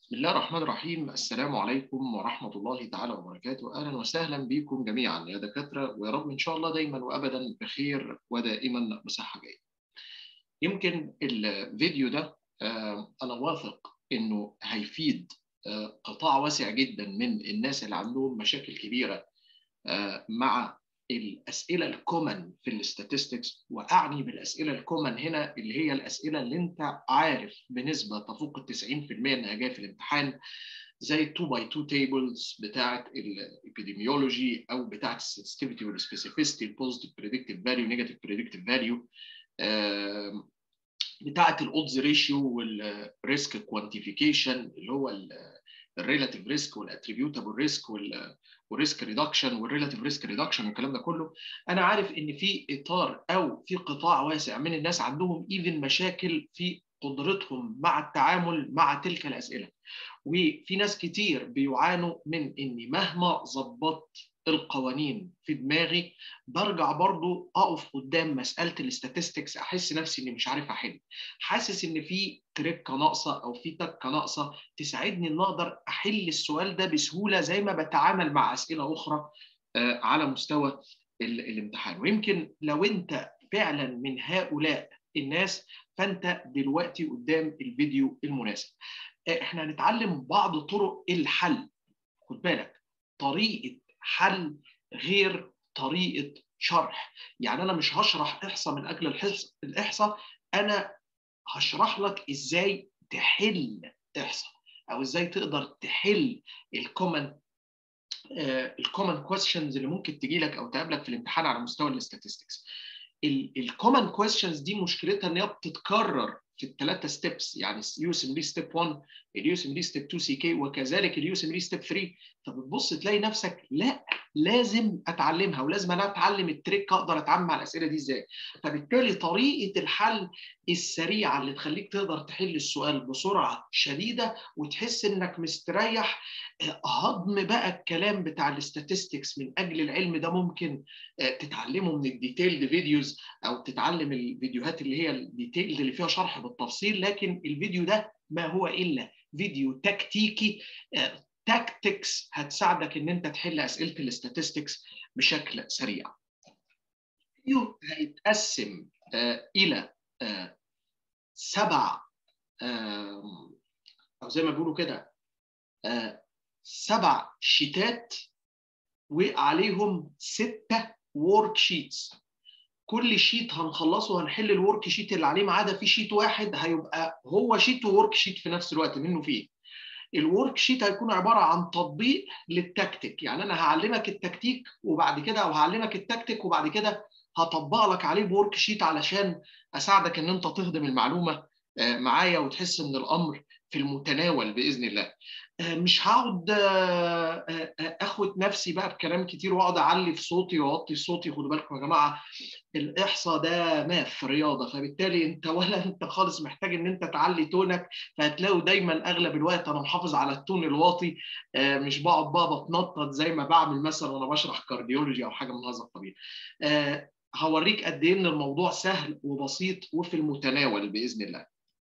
بسم الله الرحمن الرحيم السلام عليكم ورحمة الله تعالى وبركاته أهلا وسهلا بكم جميعا يا دكاترة ويا رب إن شاء الله دايما وأبدا بخير ودائما بصحة جيدة يمكن الفيديو ده أنا واثق إنه هيفيد قطاع واسع جدا من الناس اللي عندهم مشاكل كبيرة مع الاسئله الكومن في الاستاتستكس واعني بالاسئله الكومن هنا اللي هي الاسئله اللي انت عارف بنسبه تفوق ال 90% انها جايه في الامتحان زي 2 باي 2 تيبلز بتاعه الابيديميولوجي او بتاعه السنسيتيفيتي والسبيسيفيستي البوزيتيف بريدكتيف فاليو نيجاتيف بريدكتيف فاليو بتاعه الاودز ريشيو والريسك كوانتيفيكيشن اللي هو الريلاتيف ريسك والاتريبيوتابل ريسك والريسك ريدكشن والريلاتيف ريسك ريدكشن والكلام ده كله انا عارف ان في اطار او في قطاع واسع من الناس عندهم ايفن مشاكل في قدرتهم مع التعامل مع تلك الاسئله وفي ناس كتير بيعانوا من اني مهما ظبطت القوانين في دماغي برجع برضو اقف قدام مساله الاستاتستكس احس نفسي اني مش عارف احل حاسس ان في تركه ناقصه او في تكه ناقصه تساعدني ان اقدر احل السؤال ده بسهوله زي ما بتعامل مع اسئله اخرى على مستوى الامتحان ويمكن لو انت فعلا من هؤلاء الناس فانت دلوقتي قدام الفيديو المناسب احنا هنتعلم بعض طرق الحل خد بالك طريقه حل غير طريقه شرح يعني انا مش هشرح احصاء من اجل الاحصاء انا هشرح لك ازاي تحل احصاء او ازاي تقدر تحل الكومن الكومن كويستشنز اللي ممكن تجي لك او تقابلك في الامتحان على مستوى الاستاتستكس الكومن كويستشنز دي مشكلتها ان هي بتتكرر في الثلاثه ستيبس يعني اليو اس ام دي ستيب 1 اليو اس ام دي ستيب 2 سي كي وكذلك اليو اس ام دي ستيب 3 فبتبص تلاقي نفسك لا لازم اتعلمها ولازم انا اتعلم التريك اقدر اتعامل مع الاسئله دي ازاي فبالتالي طريقه الحل السريعه اللي تخليك تقدر تحل السؤال بسرعه شديده وتحس انك مستريح هضم بقى الكلام بتاع الاستاتستكس من اجل العلم ده ممكن تتعلمه من الديتيلد فيديوز او تتعلم الفيديوهات اللي هي الديتيلد اللي فيها شرح بالتفصيل لكن الفيديو ده ما هو الا فيديو تكتيكي تاكتكس هتساعدك ان انت تحل اسئله الاستاتستكس بشكل سريع. الفيديو هيتقسم آه الى آه سبع آه او زي ما بيقولوا كده سبع شيتات وعليهم سته ورك شيتس. كل شيت هنخلصه هنحل الورك شيت اللي عليه ما عدا في شيت واحد هيبقى هو شيت وورك شيت في نفس الوقت منه فيه. الورك شيت هيكون عباره عن تطبيق للتكتيك يعني انا هعلمك التكتيك وبعد كده او هعلمك التكتيك وبعد كده هطبق لك عليه بورك شيت علشان اساعدك ان انت تهضم المعلومه معايا وتحس ان الامر في المتناول باذن الله مش هقعد اخد نفسي بقى بكلام كتير واقعد اعلي في صوتي واوطي صوتي خدوا بالكم يا جماعه الاحصاء ده ماث رياضه فبالتالي انت ولا انت خالص محتاج ان انت تعلي تونك فهتلاقوا دايما اغلب الوقت انا محافظ على التون الواطي مش بقعد بقى بتنطط زي ما بعمل مثلا وانا بشرح كارديولوجي او حاجه من هذا القبيل هوريك قد ايه ان الموضوع سهل وبسيط وفي المتناول باذن الله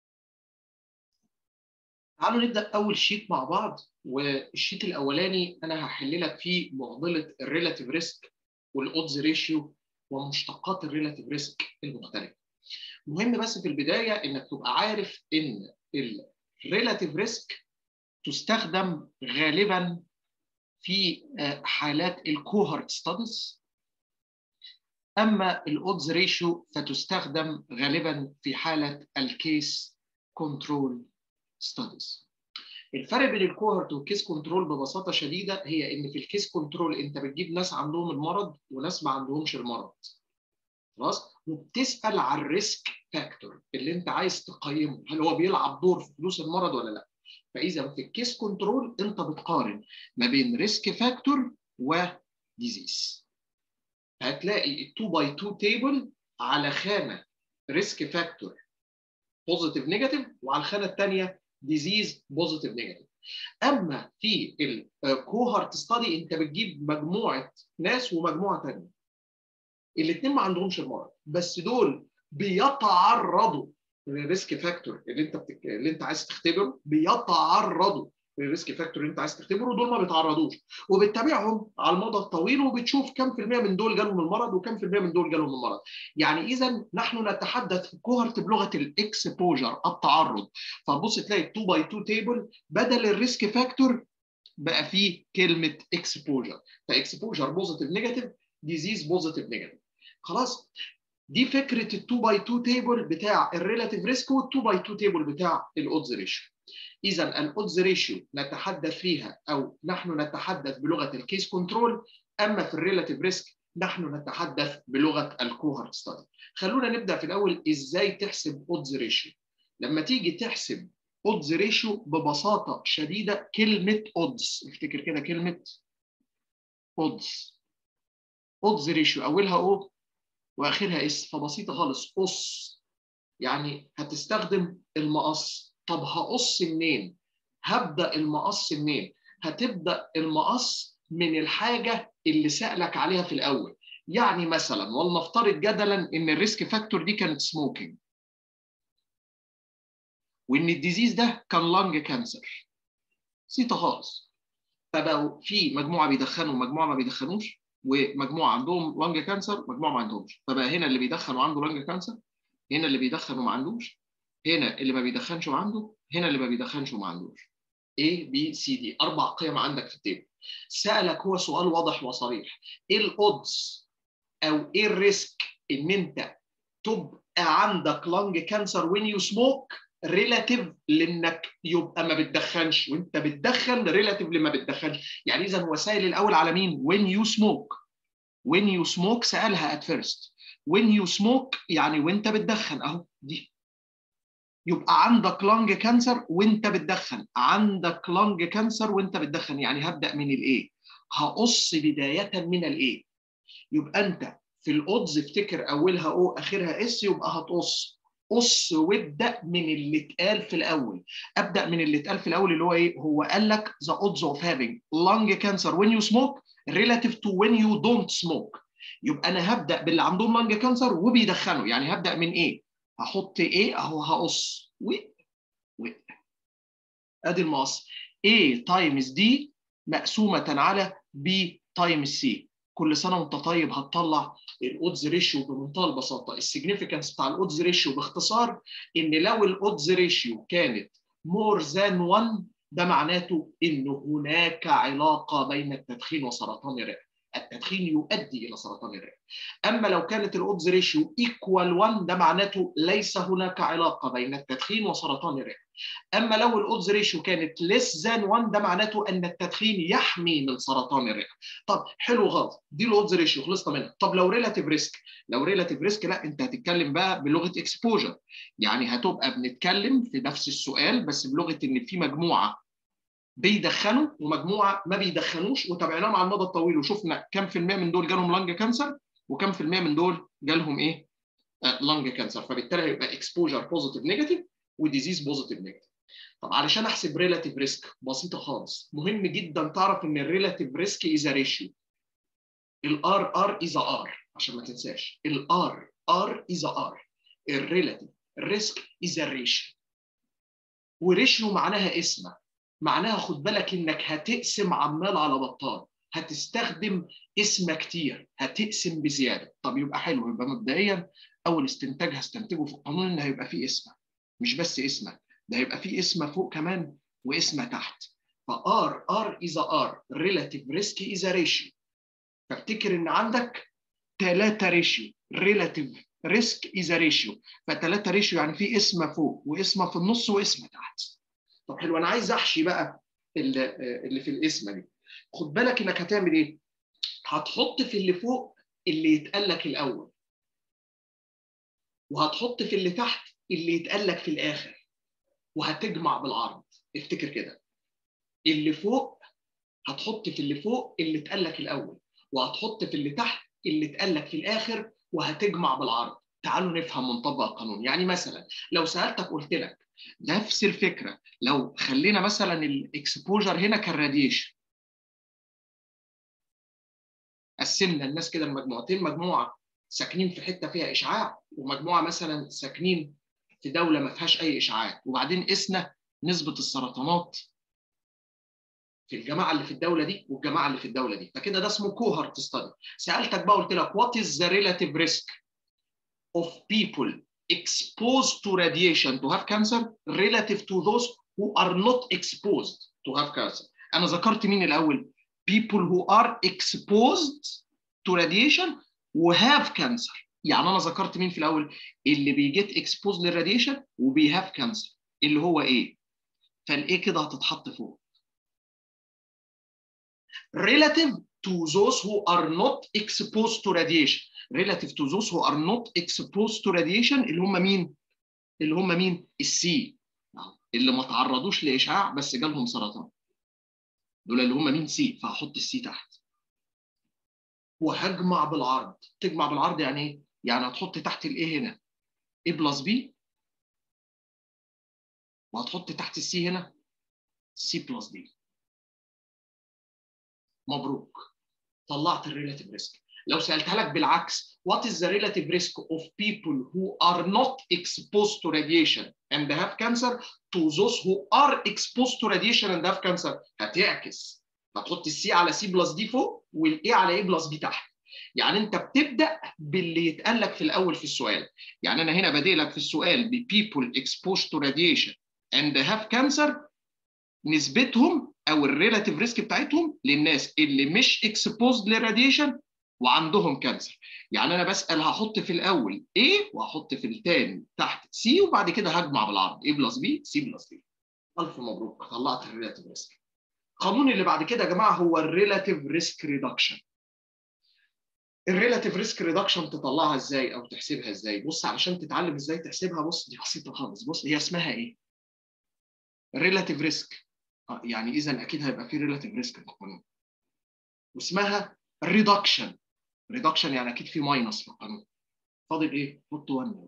تعالوا نبدا اول شيت مع بعض والشيت الاولاني انا هحل لك فيه معضله الريلاتيف ريسك والاودز ريشيو ومشتقات الريلاتيف ريسك المختلفه. مهم بس في البدايه انك تبقى عارف ان الريلاتيف ريسك تستخدم غالبا في حالات الكوهورت ستاديز اما الاودز ريشيو فتستخدم غالبا في حاله الكيس كنترول ستاديز الفرق بين الكوهورت والكيس كنترول ببساطه شديده هي ان في الكيس كنترول انت بتجيب ناس عندهم المرض وناس ما عندهمش المرض خلاص وبتسال على الريسك فاكتور اللي انت عايز تقيمه هل هو بيلعب دور في حدوث المرض ولا لا فاذا في الكيس كنترول انت بتقارن ما بين ريسك فاكتور وديزيز هتلاقي ال 2 باي 2 تيبل على خانه ريسك فاكتور بوزيتيف نيجاتيف وعلى الخانه الثانيه ديزيز بوزيتيف نيجاتيف اما في الكوهارت ستادي انت بتجيب مجموعه ناس ومجموعه ثانيه الاثنين ما عندهمش المرض بس دول بيتعرضوا للريسك فاكتور اللي انت بتك... اللي انت عايز تختبره بيتعرضوا للريسك فاكتور اللي انت عايز تختبره دول ما بيتعرضوش وبتتابعهم على المدى الطويل وبتشوف كم في المية من دول جالهم المرض وكم في المية من دول جالهم المرض يعني اذا نحن نتحدث في كوهرت بلغه الاكسبوجر التعرض فبص تلاقي 2 باي 2 تيبل بدل الريسك فاكتور بقى فيه كلمه اكسبوجر فاكسبوجر بوزيتيف نيجاتيف ديزيز بوزيتيف نيجاتيف خلاص دي فكره ال 2 باي 2 تيبل بتاع الريلاتيف ريسك وال 2 باي 2 تيبل بتاع الاودز ريشيو اذا الاودز ريشيو نتحدث فيها او نحن نتحدث بلغه الكيس كنترول اما في الريلاتيف ريسك نحن نتحدث بلغه الكوهرت ستادي خلونا نبدا في الاول ازاي تحسب اودز ريشيو لما تيجي تحسب اودز ريشيو ببساطه شديده كلمه اودز افتكر كده كلمه اودز اودز ريشيو اولها او واخرها اس فبسيطه خالص قص يعني هتستخدم المقص طب هقص منين هبدا المقص منين هتبدا المقص من الحاجه اللي سالك عليها في الاول يعني مثلا ولنفترض جدلا ان الريسك فاكتور دي كانت سموكينج وان الديزيز ده كان لانج كانسر بسيطه خالص فبقوا في مجموعه بيدخنوا ومجموعه ما بيدخنوش ومجموعه عندهم لانج كانسر ومجموعه ما عندهمش فبقى هنا اللي بيدخن وعنده لانج كانسر هنا اللي بيدخن وما عندوش هنا اللي ما بيدخنش وعنده هنا اللي ما بيدخنش وما عندوش A B C D اربع قيم عندك في التيبل سالك هو سؤال واضح وصريح ايه الاودز او ايه الريسك ان انت تبقى عندك لانج كانسر وين يو سموك ريلاتيف لانك يبقى ما بتدخنش وانت بتدخن ريلاتيف لما بتدخنش يعني اذا هو سائل الاول على مين وين يو سموك وين يو سموك سالها ات فيرست وين يو سموك يعني وانت بتدخن اهو دي يبقى عندك لانج كانسر وانت بتدخن عندك لانج كانسر وانت بتدخن يعني هبدا من الايه هقص بدايه من الايه يبقى انت في الاودز افتكر اولها او اخرها اس يبقى هتقص قص وابدا من اللي اتقال في الاول ابدا من اللي اتقال في الاول اللي هو ايه هو قال لك the odds of having lung cancer when you smoke relative to when you don't smoke يبقى انا هبدا باللي عندهم لانج كانسر وبيدخنوا يعني هبدا من ايه هحط ايه اهو هقص و و ادي المقص A تايمز دي مقسومه على B تايمز C كل سنه وانت طيب هتطلع الاودز ريشيو بمنتهى البساطه السيجنيفيكانس بتاع الاودز ريشيو باختصار ان لو الاودز ريشيو كانت مور ذان 1 ده معناته ان هناك علاقه بين التدخين وسرطان الرئه التدخين يؤدي الى سرطان الرئه اما لو كانت الاودز ريشيو ايكوال 1 ده معناته ليس هناك علاقه بين التدخين وسرطان الرئه اما لو الاودز ريشيو كانت ليس ذان 1 ده معناته ان التدخين يحمي من سرطان الرئه طب حلو خالص دي الاودز ريشيو خلصنا منها طب لو ريلاتيف ريسك لو ريلاتيف ريسك لا انت هتتكلم بقى بلغه اكسبوجر يعني هتبقى بنتكلم في نفس السؤال بس بلغه ان في مجموعه بيدخنوا ومجموعه ما بيدخنوش وتابعناهم على المدى الطويل وشفنا كم في المية من دول جالهم لانج كانسر وكم في المية من دول جالهم ايه؟ لانج كانسر فبالتالي هيبقى اكسبوجر بوزيتيف نيجاتيف وديزيز بوزيتيف نيجاتيف طب علشان احسب ريلاتيف ريسك بسيطه خالص مهم جدا تعرف ان الريلاتيف ريسك از ريشيو الار ار از ار عشان ما تنساش الار ار از ار الريلاتيف ريسك از ريشيو وريشيو معناها اسمه معناها خد بالك انك هتقسم عمال على بطال هتستخدم اسم كتير هتقسم بزياده طب يبقى حلو يبقى مبدئيا اول استنتاج هستنتجه في القانون ان هيبقى فيه اسمه مش بس اسمه ده هيبقى فيه اسمه فوق كمان واسمه تحت فار ار از ار ريلاتيف ريسك از ريشيو فافتكر ان عندك ثلاثه ريشيو ريلاتيف ريسك از ريشيو فثلاثه ريشيو يعني في اسمه فوق واسمه في النص واسمه تحت طب حلو انا عايز احشي بقى اللي في الاسم دي خد بالك انك هتعمل ايه هتحط في اللي فوق اللي يتقال لك الاول وهتحط في اللي تحت اللي يتقال لك في الاخر وهتجمع بالعرض افتكر كده اللي فوق هتحط في اللي فوق اللي اتقال لك الاول وهتحط في اللي تحت اللي اتقال لك في الاخر وهتجمع بالعرض تعالوا نفهم ونطبق القانون يعني مثلا لو سالتك قلت لك نفس الفكره لو خلينا مثلا الاكسبوجر هنا كالراديشن قسمنا الناس كده لمجموعتين مجموعه ساكنين في حته فيها اشعاع ومجموعه مثلا ساكنين في دوله ما فيهاش اي اشعاعات وبعدين قسنا نسبه السرطانات في الجماعه اللي في الدوله دي والجماعه اللي في الدوله دي فكده ده اسمه كوهرت ستادي سالتك بقى قلت لك what is the relative risk of people exposed to radiation to have cancer relative to those who are not exposed to have cancer انا ذكرت مين الاول people who are exposed to radiation و have cancer يعني انا ذكرت مين في الاول اللي بيجيت exposed للراديشن وبي have cancer اللي هو ايه فالايه كده هتتحط فوق relative to those who are not exposed to radiation relative to those who are not exposed to radiation اللي هم مين اللي هم مين السي اللي ما تعرضوش لاشعاع بس جالهم سرطان دول اللي هم مين سي فهحط السي تحت وهجمع بالعرض تجمع بالعرض يعني ايه يعني هتحط تحت الايه هنا A بلس B وهتحط تحت السي هنا C بلس D مبروك طلعت الريلاتيف ريسك لو سالتها لك بالعكس what is the relative risk of people who are not exposed to radiation and have cancer to those who are exposed to radiation and have cancer هتعكس هتحط السي على سي بلس دي فوق والاي على اي بلس بي تحت يعني انت بتبدا باللي يتقال لك في الاول في السؤال يعني انا هنا بادئ لك في السؤال ب people exposed to radiation and have cancer نسبتهم او الريلاتيف ريسك بتاعتهم للناس اللي مش اكسبوزد للراديشن وعندهم كانسر يعني انا بسال هحط في الاول A وهحط في الثاني تحت C وبعد كده هجمع بالعرض A بلس B C بلس D الف مبروك طلعت الريلاتيف ريسك القانون اللي بعد كده يا جماعه هو الريلاتيف ريسك ريدكشن الريلاتيف ريسك ريدكشن تطلعها ازاي او تحسبها ازاي بص علشان تتعلم ازاي تحسبها بص دي بسيطه خالص بص هي اسمها ايه الريلاتيف ريسك يعني اذا اكيد هيبقى في ريلاتيف ريسك في القانون واسمها ريدكشن ريدكشن يعني اكيد في ماينس في القانون فاضل ايه حط 1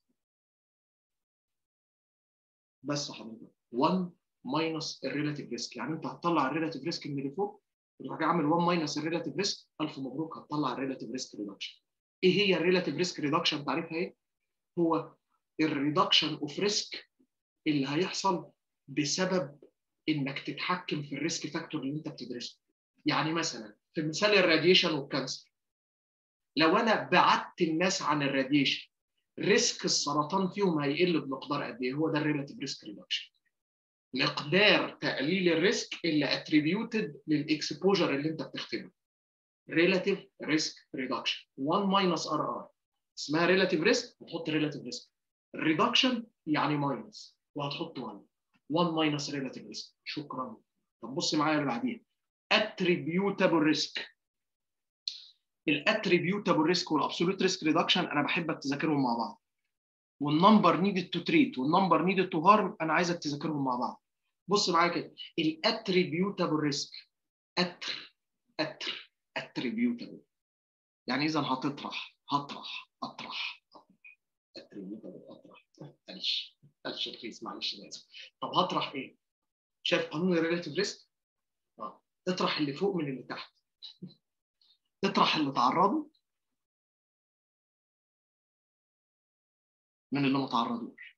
بس حضرتك 1 ماينس الريلاتيف ريسك يعني انت هتطلع الريلاتيف ريسك من اللي فوق تروح عامل 1 ماينس الريلاتيف ريسك الف مبروك هتطلع الريلاتيف ريسك ريدكشن ايه هي الريلاتيف ريسك ريدكشن تعريفها ايه هو الريدكشن اوف ريسك اللي هيحصل بسبب انك تتحكم في الريسك فاكتور اللي انت بتدرسه يعني مثلا في مثال الراديشن والكانسر لو انا بعدت الناس عن الراديشن ريسك السرطان فيهم هيقل بمقدار قد ايه هو ده الريلاتيف ريسك ريدكشن مقدار تقليل الريسك اللي اتريبيوتد للاكسبوجر اللي انت بتختبره relative risk reduction 1 minus RR اسمها relative risk وتحط relative risk reduction يعني minus وهتحط 1 1 minus relative risk شكرا طب بص معايا اللي بعديها attributable risk الاتريبيوتابل ريسك والابسولوت ريسك ريدكشن انا بحبك تذاكرهم مع بعض والنمبر نيدد تو تريت والنمبر نيدد تو هارم انا عايزك تذاكرهم مع بعض بص معايا كده الاتريبيوتابل ريسك اتر اتر اتريبيوتابل يعني اذا هتطرح هطرح اطرح اطرح اتريبيوتابل اطرح معلش معلش رخيص معلش لازم طب هطرح ايه؟ شايف قانون الريلاتيف ريسك؟ اه اطرح اللي فوق من اللي تحت اطرح اللي تعرضوا من اللي ما تعرضوش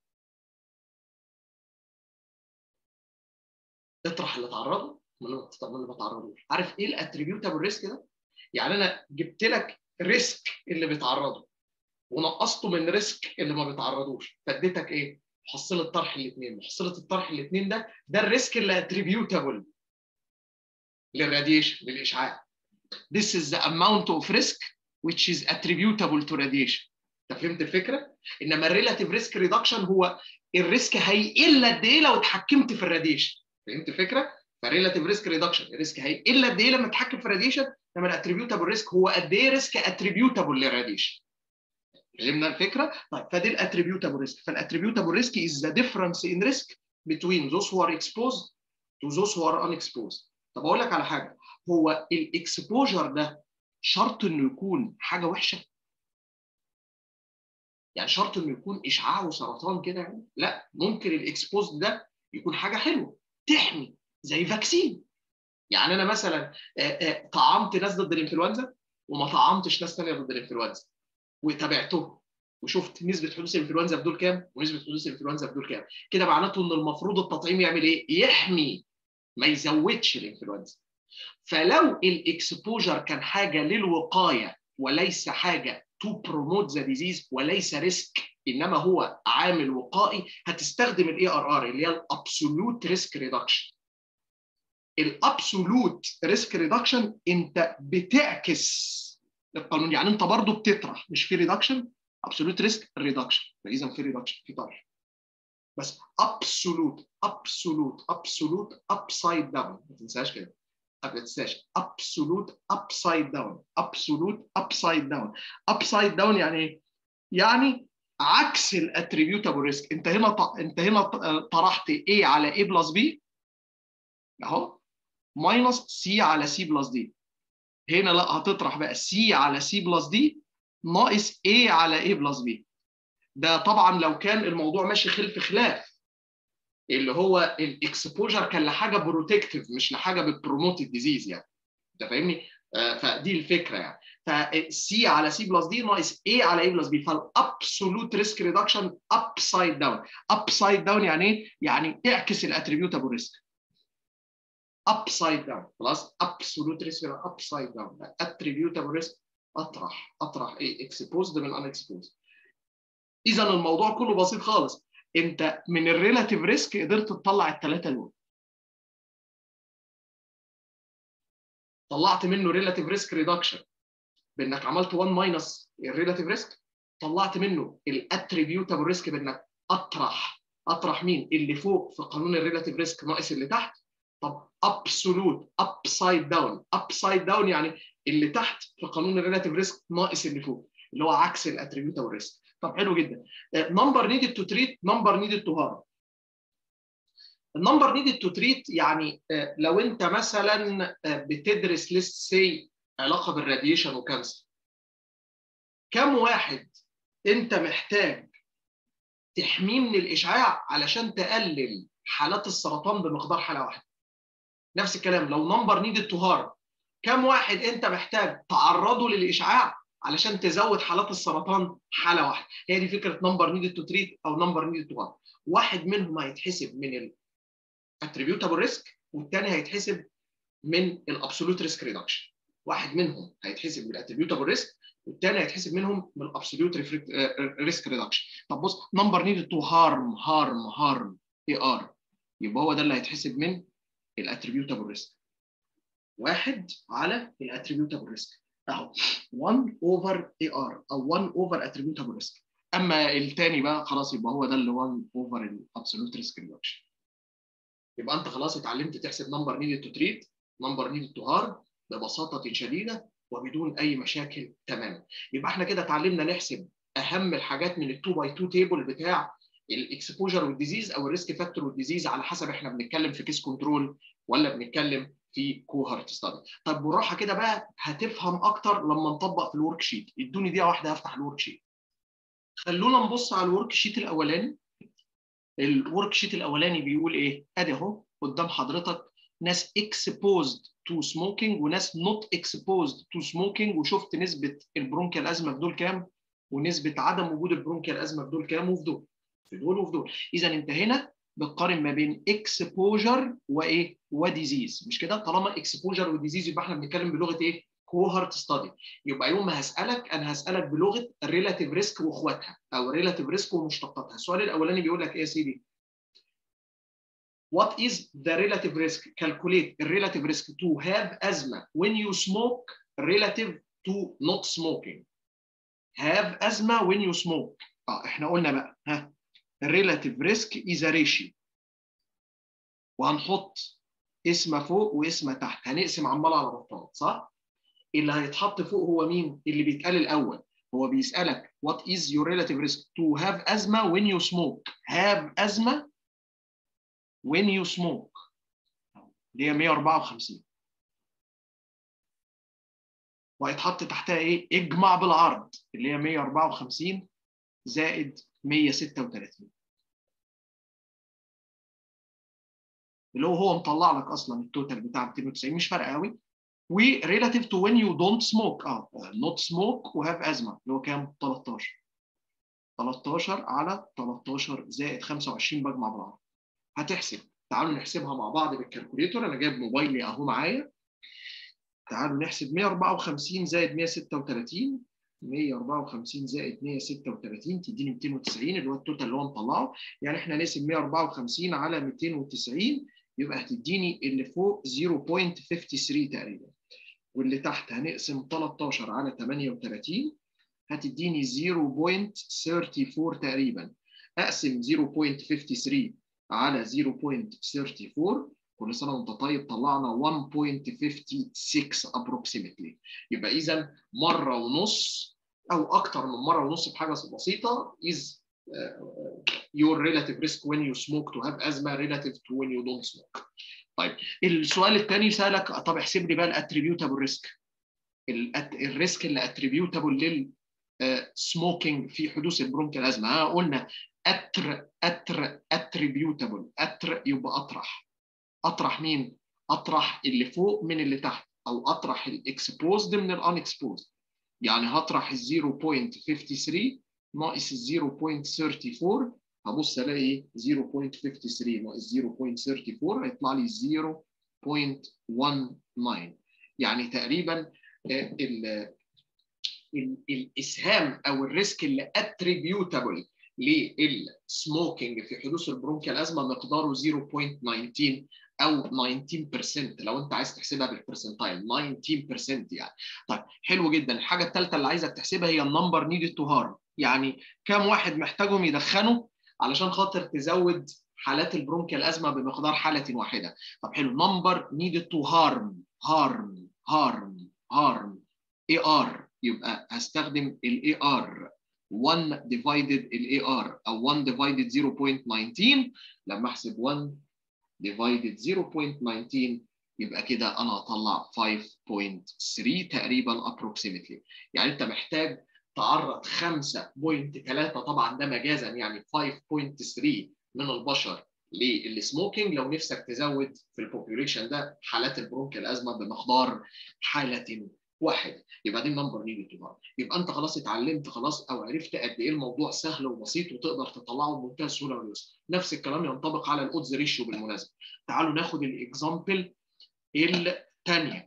اطرح اللي تعرضوا من اللي ما تعرضوش عارف ايه الاتريبيوتابل ريسك ده يعني انا جبت لك ريسك اللي بيتعرضوا ونقصته من ريسك اللي ما بيتعرضوش فاديتك ايه محصله طرح الاثنين محصله الطرح الاثنين ده ده الريسك اللي اتريبيوتابل للراديشن للاشعاع This is the amount of risk which is attributable to radiation. انت فهمت الفكره؟ انما الريلاتيف ريسك ريدكشن هو الريسك هيقل قد ايه لو اتحكمت في الراديشن. فهمت الفكره؟ فريلاتيف ريسك ريدكشن الريسك هيقل قد ايه لما تتحكم في الراديشن انما الاتريبيوتابل ريسك هو قد ايه ريسك اتريبيوتابل للراديشن. فهمنا الفكره؟ طيب فدي الاتريبيوتابل ريسك فالاتريبيوتابل ريسك is the difference in risk between those who are exposed to those who are unexposed. طب اقول لك على حاجه هو الاكسبوجر ده شرط انه يكون حاجه وحشه يعني شرط انه يكون اشعاع وسرطان كده يعني لا ممكن الاكسبوز ده يكون حاجه حلوه تحمي زي فاكسين يعني انا مثلا طعمت ناس ضد الانفلونزا وما طعمتش ناس ثانيه ضد الانفلونزا وتابعتهم وشفت نسبه حدوث الانفلونزا في دول كام ونسبه حدوث الانفلونزا في دول كام كده معناته ان المفروض التطعيم يعمل ايه يحمي ما يزودش الانفلونزا فلو الاكسبوجر كان حاجه للوقايه وليس حاجه تو بروموت ذا ديزيز وليس ريسك انما هو عامل وقائي هتستخدم الاي ار ار اللي هي الابسولوت ريسك ريدكشن الابسولوت ريسك ريدكشن انت بتعكس القانون يعني انت برضو بتطرح مش في ريدكشن ابسولوت ريسك ريدكشن فاذا في ريدكشن في طرح بس ابسولوت ابسولوت ابسولوت ابسايد داون ما تنساش كده ما تنساش ابسولوت ابسايد داون ابسولوت ابسايد داون ابسايد داون يعني ايه؟ يعني عكس الاتريبيوتابل ريسك انت هنا ط... انت هنا طرحت A على A بلس B اهو ماينس C على C بلس D هنا لا هتطرح بقى C على C بلس D ناقص A على A بلس B ده طبعا لو كان الموضوع ماشي خلف خلاف اللي هو الاكسبوجر كان لحاجه بروتكتيف مش لحاجه بتبروموت الديزيز يعني انت فاهمني؟ آه فدي الفكره يعني فسي على سي بلس دي ناقص اي على اي بلس بي فالابسولوت ريسك ريدكشن ابسايد داون ابسايد داون يعني ايه؟ يعني اعكس الاتريبيوتابل ريسك ابسايد داون خلاص ابسولوت ريسك ابسايد داون اتريبيوتابل ريسك اطرح اطرح ايه اكسبوزد من ان اكسبوزد اذا الموضوع كله بسيط خالص انت من الريلاتيف ريسك قدرت تطلع الثلاثه دول طلعت منه ريلاتيف ريسك ريدكشن بانك عملت 1 ماينس الريلاتيف ريسك طلعت منه الاتريبيوتابل ريسك بانك اطرح اطرح مين اللي فوق في قانون الريلاتيف ريسك ناقص اللي تحت طب ابسولوت ابسايد داون ابسايد داون يعني اللي تحت في قانون الريلاتيف ريسك ناقص اللي فوق اللي هو عكس الاتريبيوتابل ريسك طب حلو جدا نمبر نيدد تو تريت نمبر نيدد تو هارم النمبر نيدد تو تريت يعني لو انت مثلا بتدرس ليست سي علاقه بالراديشن وكانسر كم واحد انت محتاج تحميه من الاشعاع علشان تقلل حالات السرطان بمقدار حاله واحده نفس الكلام لو نمبر نيدد تو هارم كم واحد انت محتاج تعرضه للاشعاع علشان تزود حالات السرطان حاله واحده هي دي فكره نمبر نيدد تو تريت او نمبر نيدد تو هارم واحد منهم هيتحسب من الاتريبيوتابل ريسك والثاني هيتحسب من الابسولوت ريسك ريدكشن واحد منهم هيتحسب من الاتريبيوتابل ريسك والثاني هيتحسب منهم من الابسولوت ريسك ريدكشن طب بص نمبر نيدد تو هارم هارم هارم اي ار يبقى هو ده اللي هيتحسب من الاتريبيوتابل ريسك واحد على الاتريبيوتابل ريسك اهو 1 اوفر اي ار او 1 اوفر اتريبيوتابل ريسك اما الثاني بقى خلاص يبقى هو ده اللي 1 اوفر الابسولوت ريسك ريدكشن يبقى انت خلاص اتعلمت تحسب نمبر نيدد تو تريت نمبر نيدد تو هارم ببساطه شديده وبدون اي مشاكل تماما يبقى احنا كده اتعلمنا نحسب اهم الحاجات من ال 2 باي 2 تيبل بتاع الاكسبوجر والديزيز او الريسك فاكتور والديزيز على حسب احنا بنتكلم في كيس كنترول ولا بنتكلم في كوهارت ستادي طب بالراحه كده بقى هتفهم اكتر لما نطبق في الورك شيت ادوني دقيقه واحده افتح الورك شيت خلونا نبص على الورك شيت الاولاني الورك شيت الاولاني بيقول ايه ادي اهو قدام حضرتك ناس exposed to smoking وناس not exposed to smoking وشفت نسبه البرونكيال ازمه في دول كام ونسبه عدم وجود البرونكيال ازمه في دول كام وفي دول في دول وفي دول اذا انت هنا بتقارن ما بين اكسبوجر وايه وديزيز مش كده طالما اكسبوجر وديزيز يبقى احنا بنتكلم بلغه ايه كوهارت ستادي يبقى يوم ما هسالك انا هسالك بلغه الريلاتيف ريسك واخواتها او الريلاتيف ريسك ومشتقاتها السؤال الاولاني بيقول لك ايه يا سيدي What is the relative risk? Calculate the relative risk to have asthma when you smoke relative to not smoking. Have asthma when you smoke. اه احنا قلنا بقى ها relative risk is a ratio. وهنحط اسم فوق واسم تحت هنقسم عمال على بطال صح؟ اللي هيتحط فوق هو مين؟ اللي بيتقال الاول هو بيسالك what is your relative risk to have asthma when you smoke have asthma when you smoke اللي هي 154 وهيتحط تحتها ايه؟ اجمع بالعرض اللي هي 154 زائد 136 اللي هو هو مطلع لك اصلا التوتال بتاع 290 مش فارقه قوي وريلاتيف تو وين يو دونت سموك اه نوت سموك وهاف ازمه اللي هو كام 13 13 على 13 زائد 25 بجمع بعض هتحسب تعالوا نحسبها مع بعض بالكالكوليتور انا جايب موبايلي اهو معايا تعالوا نحسب 154 زائد 136 154 زائد 136 تديني 290 اللي هو التوتال اللي هو مطلعه يعني احنا نقسم 154 على 290 يبقى هتديني اللي فوق 0.53 تقريبا واللي تحت هنقسم 13 على 38 هتديني 0.34 تقريبا اقسم 0.53 على 0.34 كل سنه وانت طيب طلعنا 1.56 approximately يبقى اذا مره ونص او اكتر من مره ونص بحاجه بسيطه is uh, your relative risk when you smoke to have asthma relative to when you don't smoke. طيب السؤال الثاني سالك طب احسب لي بقى الاتريبيوتابل ريسك الريسك اللي اتريبيوتابل لل سموكينج في حدوث البرونكيال ازمه ها قلنا اتر اتر اتريبيوتابل اتر يبقى اطرح اطرح مين؟ اطرح اللي فوق من اللي تحت او اطرح الاكسبوزد من الان اكسبوزد يعني هطرح ال 0.53 ناقص ال 0.34 هبص الاقي 0.53 ناقص 0.34 هيطلع لي 0.19 يعني تقريبا ال الاسهام او الريسك اللي اتريبيوتابل للسموكينج في حدوث البرونكيال ازمه مقداره 0.19 او 19% لو انت عايز تحسبها بالبرسنتايل 19% يعني طيب حلو جدا الحاجه الثالثه اللي عايزك تحسبها هي النمبر نيدد تو هارم يعني كم واحد محتاجهم يدخنوا علشان خاطر تزود حالات البرونكيال ازمه بمقدار حاله واحده طب حلو نمبر نيدد تو هارم هارم هارم هارم اي ار يبقى هستخدم الاي ار 1 divided الاي ار او 1 divided 0.19 لما احسب 1 divided 0.19 يبقى كده انا هطلع 5.3 تقريبا approximately يعني انت محتاج تعرض 5.3 طبعا ده مجازا يعني 5.3 من البشر للسموكينج لو نفسك تزود في البوبيوليشن ده حالات البرونكيال ازمه بمقدار حاله واحد يبقى دي النمبر نيدد تو يبقى انت خلاص اتعلمت خلاص او عرفت قد ايه الموضوع سهل وبسيط وتقدر تطلعه بمنتهى السهوله واليسر نفس الكلام ينطبق على الاودز ريشيو بالمناسبه تعالوا ناخد الاكزامبل الثانيه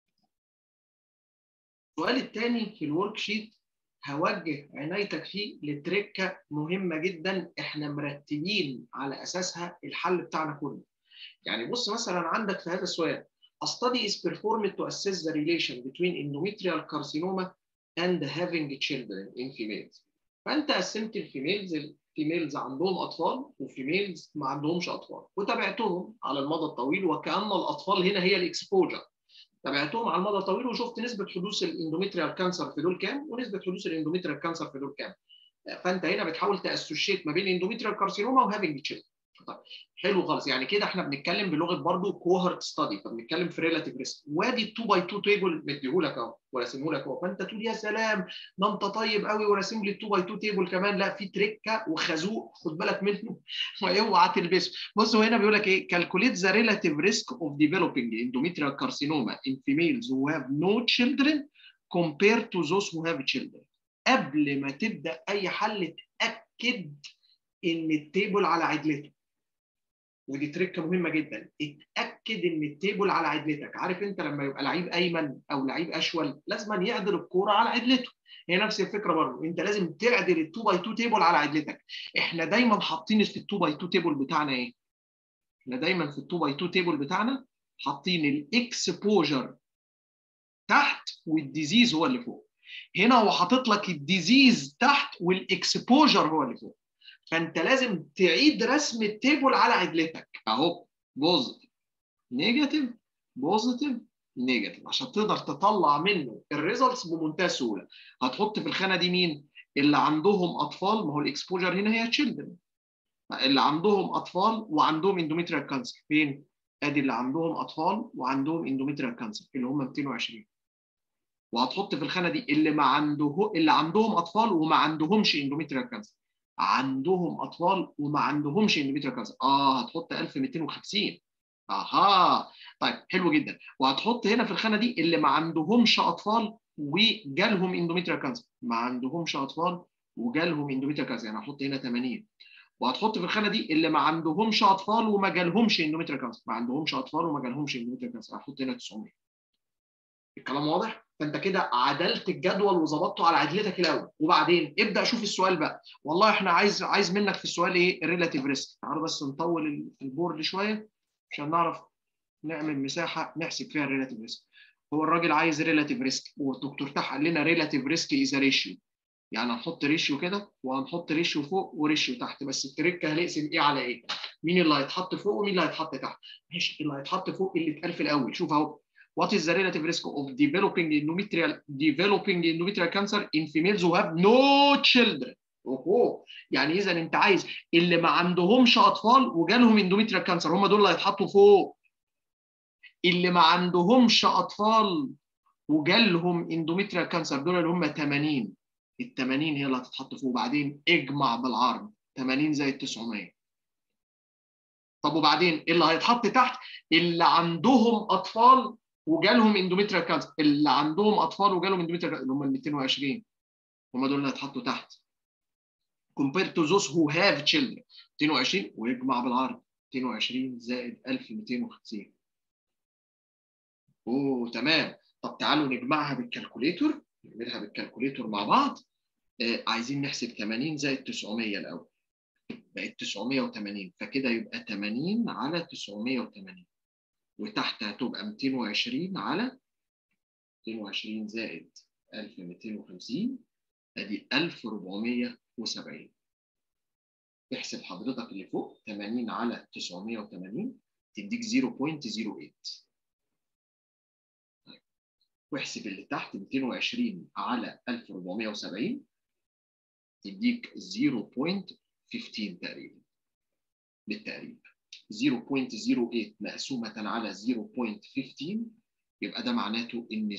السؤال الثاني في الورك شيت هوجه عنايتك فيه لتركه مهمه جدا احنا مرتبين على اساسها الحل بتاعنا كله يعني بص مثلا عندك في هذا السؤال A study is performed to assess the relation between endometrial carcinoma and having children in females. فأنت قسمت الفيميلز الفيميلز عندهم أطفال وفيميلز ما عندهمش أطفال وتابعتهم على المدى الطويل وكأن الأطفال هنا هي الإكسبوجر. تابعتهم على المدى الطويل وشفت نسبة حدوث الاندوميتريال كانسر في دول كام ونسبة حدوث الاندوميتريال كانسر في دول كام. فأنت هنا بتحاول تأسوشيت ما بين اندوميتريال كارسينوما وهافينج تشيلدرن. طيب حلو خالص يعني كده احنا بنتكلم بلغه برضو كوهرت ستادي فبنتكلم في ريلاتيف ريسك وادي 2 باي 2 تيبل مديهولك اهو وراسمه لك اهو فانت تقول يا سلام ده انت طيب قوي وراسم لي 2 باي 2 تيبل كمان لا في تريكه وخازوق خد بالك منه واوعى تلبسه بصوا هنا بيقول لك ايه calculate the relative risk of developing endometrial carcinoma in females who have no children compared to those who have children قبل ما تبدا اي حل اتاكد ان التيبل على عدلته ودي تركه مهمه جدا اتاكد ان التيبل على عدلتك عارف انت لما يبقى لعيب ايمن او لعيب اشول لازم يعدل الكوره على عدلته هي نفس الفكره برضه انت لازم تعدل ال 2 باي 2 تيبل على عدلتك احنا دايما حاطين في ال 2 باي 2 تيبل بتاعنا ايه احنا دايما في ال 2 باي 2 تيبل بتاعنا حاطين الاكسبوجر تحت والديزيز هو اللي فوق هنا هو حاطط لك الديزيز تحت والاكسبوجر هو اللي فوق فانت لازم تعيد رسم التيبل على عدلتك اهو بوزيتيف نيجاتيف بوزيتيف نيجاتيف عشان تقدر تطلع منه الريزلتس بمنتهى السهوله هتحط في الخانه دي مين اللي عندهم اطفال ما هو الاكسبوجر هنا هي تشيلدرن اللي عندهم اطفال وعندهم اندوميتريال كانسر فين ادي اللي عندهم اطفال وعندهم اندوميتريال كانسر اللي هم 220 وهتحط في الخانه دي اللي ما عنده اللي عندهم اطفال وما عندهمش اندوميتريال كانسر عندهم اطفال وما عندهمش اندوميتريال كانسر اه هتحط 1250 اها طيب حلو جدا وهتحط هنا في الخانه دي اللي ما عندهمش اطفال وجالهم اندوميتريال كانسر ما عندهمش اطفال وجالهم اندوميتريال كانسر يعني هحط هنا 80 وهتحط في الخانه دي اللي ما عندهمش اطفال وما جالهمش اندوميتريال كانسر ما عندهمش اطفال وما جالهمش اندوميتريال كانسر هحط هنا 900 الكلام واضح فانت كده عدلت الجدول وظبطته على عدلتك الاول وبعدين ابدا شوف السؤال بقى والله احنا عايز عايز منك في السؤال ايه الريلاتيف ريسك تعالوا بس نطول البورد شويه عشان نعرف نعمل مساحه نحسب فيها الريلاتيف ريسك هو الراجل عايز ريلاتيف ريسك والدكتور تحت قال لنا ريلاتيف ريسك از ريشيو يعني هنحط ريشيو كده وهنحط ريشيو فوق وريشيو تحت بس التركه هنقسم ايه على ايه مين اللي هيتحط فوق ومين اللي هيتحط تحت ماشي اللي هيتحط فوق اللي اتقال في الاول شوف اهو what is the relative risk of developing endometrial developing endometrial cancer in females who have no children اوه يعني اذا انت عايز اللي ما عندهمش اطفال وجالهم اندوميتريال كانسر هم دول اللي هيتحطوا فوق اللي ما عندهمش اطفال وجالهم اندوميتريال كانسر دول اللي هم 80 ال 80 هي اللي هتتحط فوق وبعدين اجمع بالعرض 80 زائد 900 طب وبعدين اللي هيتحط تحت اللي عندهم اطفال وجالهم اندوميتريال كانسر اللي عندهم اطفال وجالهم اندوميتريال اللي هم ال 220 هم دول اللي هيتحطوا تحت compared to those who have children 22 ويجمع بالعرض 22 زائد 1250 اوه تمام طب تعالوا نجمعها بالكالكوليتور نعملها بالكالكوليتور مع بعض آه عايزين نحسب 80 زائد 900 الاول بقت 980 فكده يبقى 80 على 980 وتحت هتبقى 220 على 220 زائد 1250 ادي 1470 تحسب حضرتك اللي فوق 80 على 980 تديك 0.08 واحسب اللي تحت 220 على 1470 تديك 0.15 تقريبا بالتقريب 0.08 مقسومة على 0.15 يبقى ده معناته إن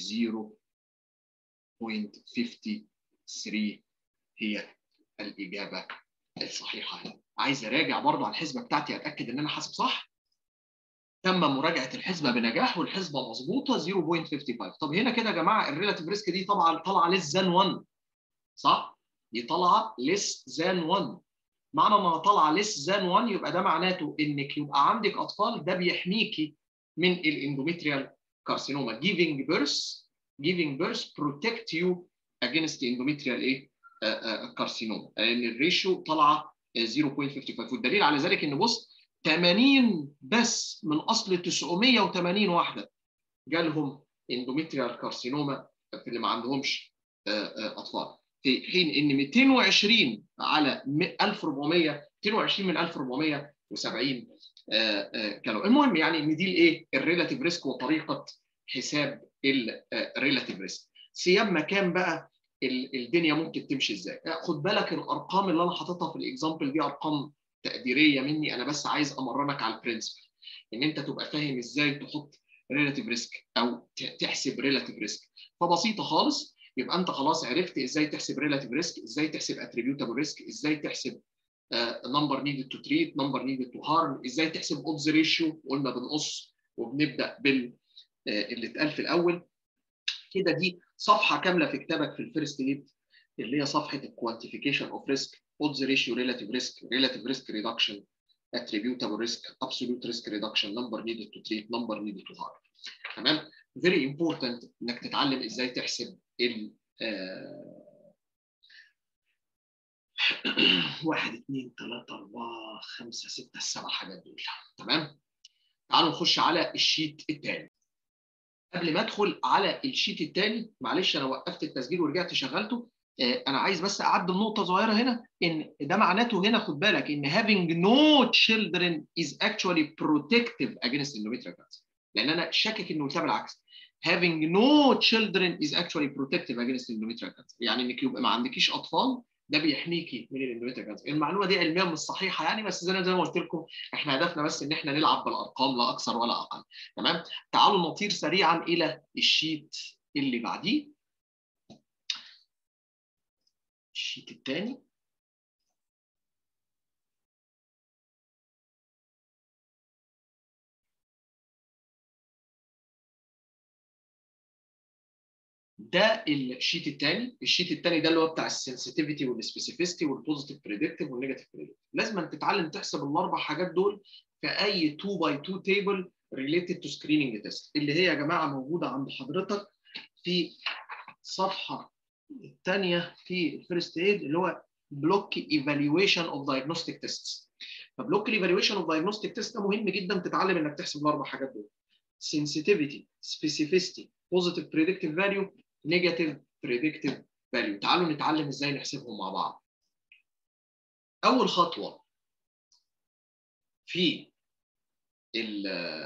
0.53 هي الإجابة الصحيحة عايز أراجع برضه على الحسبة بتاعتي أتأكد إن أنا حاسب صح تم مراجعة الحسبة بنجاح والحسبة مظبوطة 0.55 طب هنا كده يا جماعة الريلاتيف ريسك دي طبعا طالعة ليس ذان 1 صح؟ دي طالعة ليس ذان 1 معنى انها طالعه ليس ذان 1 يبقى ده معناته انك يبقى عندك اطفال ده بيحميكي من الاندوميتريال كارسينوما giving birth giving birth protect you against endometrial ايه كارسينوما لان الريشيو طالعه 0.55 والدليل على ذلك ان بص 80 بس من اصل 980 واحده جالهم اندوميتريال كارسينوما في اللي ما عندهمش اطفال في حين ان 220 على 1400 220 من 1470 كانوا المهم يعني ان دي الايه الريلاتيف ريسك وطريقه حساب الريلاتيف ريسك سياب مكان بقى الدنيا ممكن تمشي ازاي خد بالك الارقام اللي انا حاططها في الاكزامبل دي ارقام تقديريه مني انا بس عايز امرنك على البرنسبل ان انت تبقى فاهم ازاي تحط ريلاتيف ريسك او تحسب ريلاتيف ريسك فبسيطه خالص يبقى انت خلاص عرفت ازاي تحسب ريلاتيف ريسك ازاي تحسب اتريبيوتابل ريسك ازاي تحسب نمبر نيدد تو تريت نمبر نيدد تو هارم ازاي تحسب اودز ريشيو قلنا بنقص وبنبدا بال اللي اتقال في الاول كده دي صفحه كامله في كتابك في الفيرست ايد اللي هي صفحه الكوانتيفيكيشن اوف ريسك اودز ريشيو ريلاتيف ريسك ريلاتيف ريسك ريدكشن attributable risk absolute risk reduction number needed to treat number needed to harm تمام very important انك تتعلم ازاي تحسب ال واحد اثنين ثلاثة أربعة خمسة ستة السبع حاجات دول تمام تعالوا نخش على الشيت الثاني قبل ما ادخل على الشيت الثاني معلش انا وقفت التسجيل ورجعت شغلته انا عايز بس اعدل نقطه صغيره هنا ان ده معناته هنا خد بالك ان having no children is actually protective against endometrial cancer لان انا شاكك انه ده بالعكس having no children is actually protective against endometrial cancer يعني انك يبقى ما عندكيش اطفال ده بيحميكي من الاندوميتريال كانسر المعلومه دي علميا مش صحيحه يعني بس زي ما قلت لكم احنا هدفنا بس ان احنا نلعب بالارقام لا اكثر ولا اقل تمام تعالوا نطير سريعا الى الشيت اللي بعديه الشيت الثاني ده الشيت الثاني الشيت الثاني ده اللي هو بتاع السنسيتيفيتي والسبيسيفيستي والبوزيتيف بريدكتيف والنيجاتيف بريدكتيف لازم تتعلم تحسب الاربع حاجات دول في اي 2 باي 2 تيبل ريليتد تو سكريننج تيست اللي هي يا جماعه موجوده عند حضرتك في الصفحه الثانيه في الفيرست ايد اللي هو بلوك ايفالويشن اوف دايجنوستيك تيستس فبلوك الايفالويشن اوف دايجنوستيك تيست ده مهم جدا تتعلم انك تحسب الاربع حاجات دول sensitivity specificity positive predictive value negative predictive value تعالوا نتعلم ازاي نحسبهم مع بعض اول خطوه في ال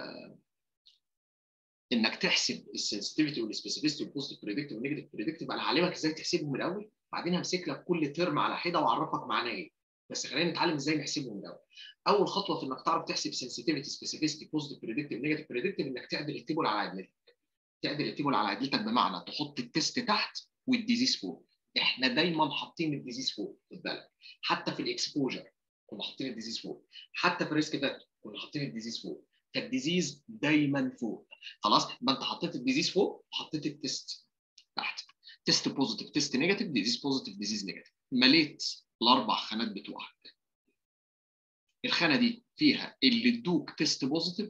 انك تحسب السنسيتيفيتي والسبيسيفيستي والبوزيتيف بريدكتيف والنيجاتيف بريدكتيف انا هعلمك ازاي تحسبهم من الاول بعدين همسك لك كل ترم على حده واعرفك معناه ايه بس خلينا نتعلم ازاي نحسبهم من الاول اول خطوه في انك تعرف تحسب سنسيتيفيتي سبيسيفيستي بوزيتيف بريدكتيف نيجاتيف بريدكتيف انك تعدل التيبل على عدلتك تعدل التيبل على عدلتك بمعنى تحط التست تحت والديزيز فوق احنا دايما حاطين الديزيز فوق خد بالك حتى في الاكسبوجر كنا حاطين الديزيز فوق حتى في الريسك فاكتور كنا حاطين الديزيز فوق فالديزيز دايما فوق خلاص ما انت حطيت الديزيز فوق حطيت التست تحت تيست بوزيتيف تيست نيجاتيف ديزيز بوزيتيف ديزيز نيجاتيف مليت الاربع خانات بتوعك الخانه دي فيها اللي ادوك تيست بوزيتيف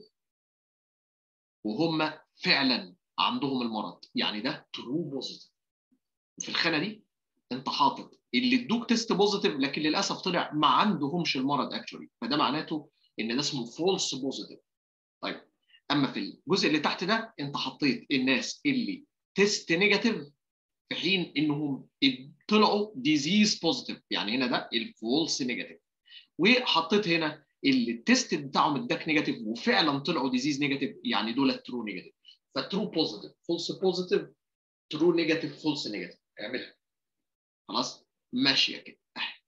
وهم فعلا عندهم المرض يعني ده ترو بوزيتيف وفي الخانه دي انت حاطط اللي ادوك تيست بوزيتيف لكن للاسف طلع ما عندهمش المرض اكشولي فده معناته ان ده اسمه فولس بوزيتيف طيب اما في الجزء اللي تحت ده انت حطيت الناس اللي تيست نيجاتيف في حين انهم طلعوا ديزيز بوزيتيف يعني هنا ده الفولس نيجاتيف وحطيت هنا اللي التيست بتاعهم اداك نيجاتيف وفعلا طلعوا ديزيز نيجاتيف يعني دول ترو نيجاتيف فترو بوزيتيف فولس بوزيتيف ترو نيجاتيف فولس نيجاتيف اعملها خلاص ماشيه كده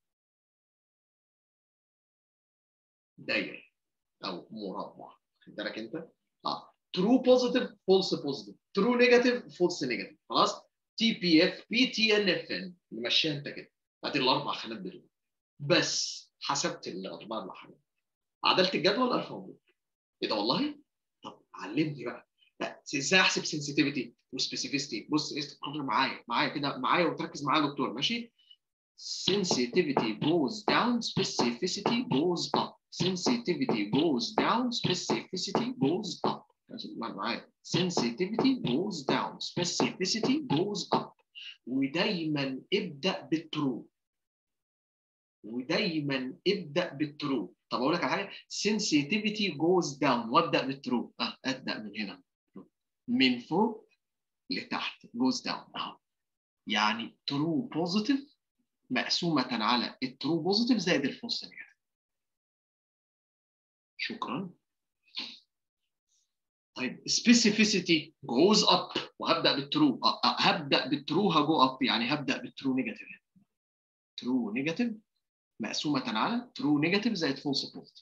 داير او مربع خد بالك انت اه ترو بوزيتيف فولس بوزيتيف ترو نيجاتيف فولس نيجاتيف خلاص تي بي اف بي تي ان اف ان نمشيها انت كده ادي الاربع خانات دول بس حسبت الاربع خانات عدلت الجدول الف مبروك ايه ده والله طب علمني بقى لا ازاي احسب سنسيتيفيتي وسبيسيفيستي بص استقر معايا معايا كده معايا وتركز معايا يا دكتور ماشي sensitivity goes down specificity goes up sensitivity goes down specificity goes up معايا sensitivity goes down specificity goes up ودايما ابدا بالترو ودايما ابدا بالترو طب اقول لك على حاجه sensitivity goes down وابدا بالترو اه ابدا من هنا من فوق لتحت goes down اهو يعني ترو بوزيتيف مقسومه على الترو بوزيتيف زائد الفولس نيجاتيف شكرا طيب specificity goes up وهبدا بالترو هبدا بالترو هجو اب يعني هبدا بالترو نيجاتيف ترو نيجاتيف مقسومه على ترو نيجاتيف زائد فولس بوزيتيف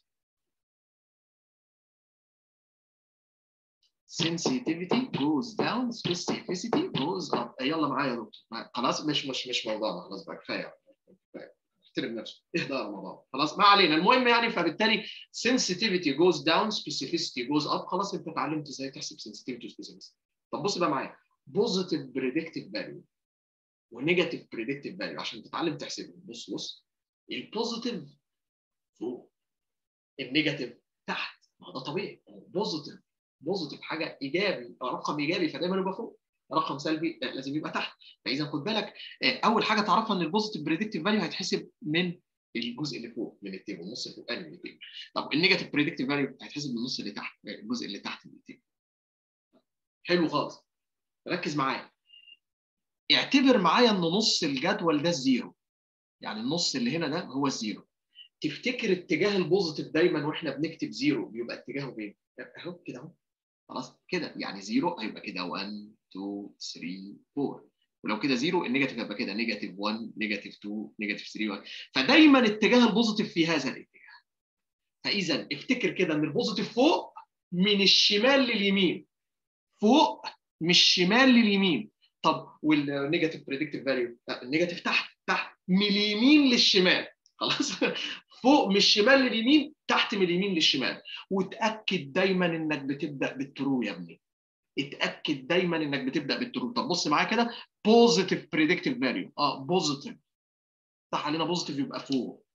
sensitivity goes down specificity goes up يلا معايا يا دكتور خلاص مش مش مش موضوعنا خلاص بقى كفايه كفايه احترم نفسك اهدى على الموضوع خلاص ما علينا المهم يعني فبالتالي sensitivity goes down specificity goes up خلاص انت اتعلمت ازاي تحسب sensitivity وspecificity طب بص بقى معايا positive predictive value ونيجاتيف predictive value عشان تتعلم تحسبهم بص بص البوزيتيف فوق النيجاتيف تحت ما ده طبيعي بوزيتيف بوزيتيف حاجه ايجابي رقم ايجابي فدايما يبقى فوق رقم سلبي لازم يبقى تحت فاذا خد بالك اول حاجه تعرفها ان البوزيتيف بريدكتيف فاليو هيتحسب من الجزء اللي فوق من التيبل النص الفوقاني من التيبل طب النيجاتيف بريدكتيف فاليو هيتحسب من النص اللي تحت الجزء اللي تحت من التيبل حلو خالص ركز معايا اعتبر معايا ان نص الجدول ده الزيرو يعني النص اللي هنا ده هو الزيرو تفتكر اتجاه البوزيتيف دايما واحنا بنكتب زيرو بيبقى اتجاهه فين؟ اهو كده اهو خلاص كده يعني زيرو هيبقى كده 1 2 3 4 ولو كده زيرو النيجاتيف هيبقى كده نيجاتيف 1 نيجاتيف 2 نيجاتيف 3 1 فدايما اتجاه البوزيتيف في هذا الاتجاه فاذا افتكر كده ان البوزيتيف فوق من الشمال لليمين فوق من الشمال لليمين طب والنيجاتيف بريدكتيف فاليو النيجاتيف تحت تحت من اليمين للشمال خلاص فوق من الشمال لليمين تحت من اليمين للشمال وتاكد دايما انك بتبدا بالترو يا ابني اتاكد دايما انك بتبدا بالترو طب بص معايا كده بوزيتيف بريدكتيف فاليو اه بوزيتيف افتح علينا بوزيتيف يبقى فوق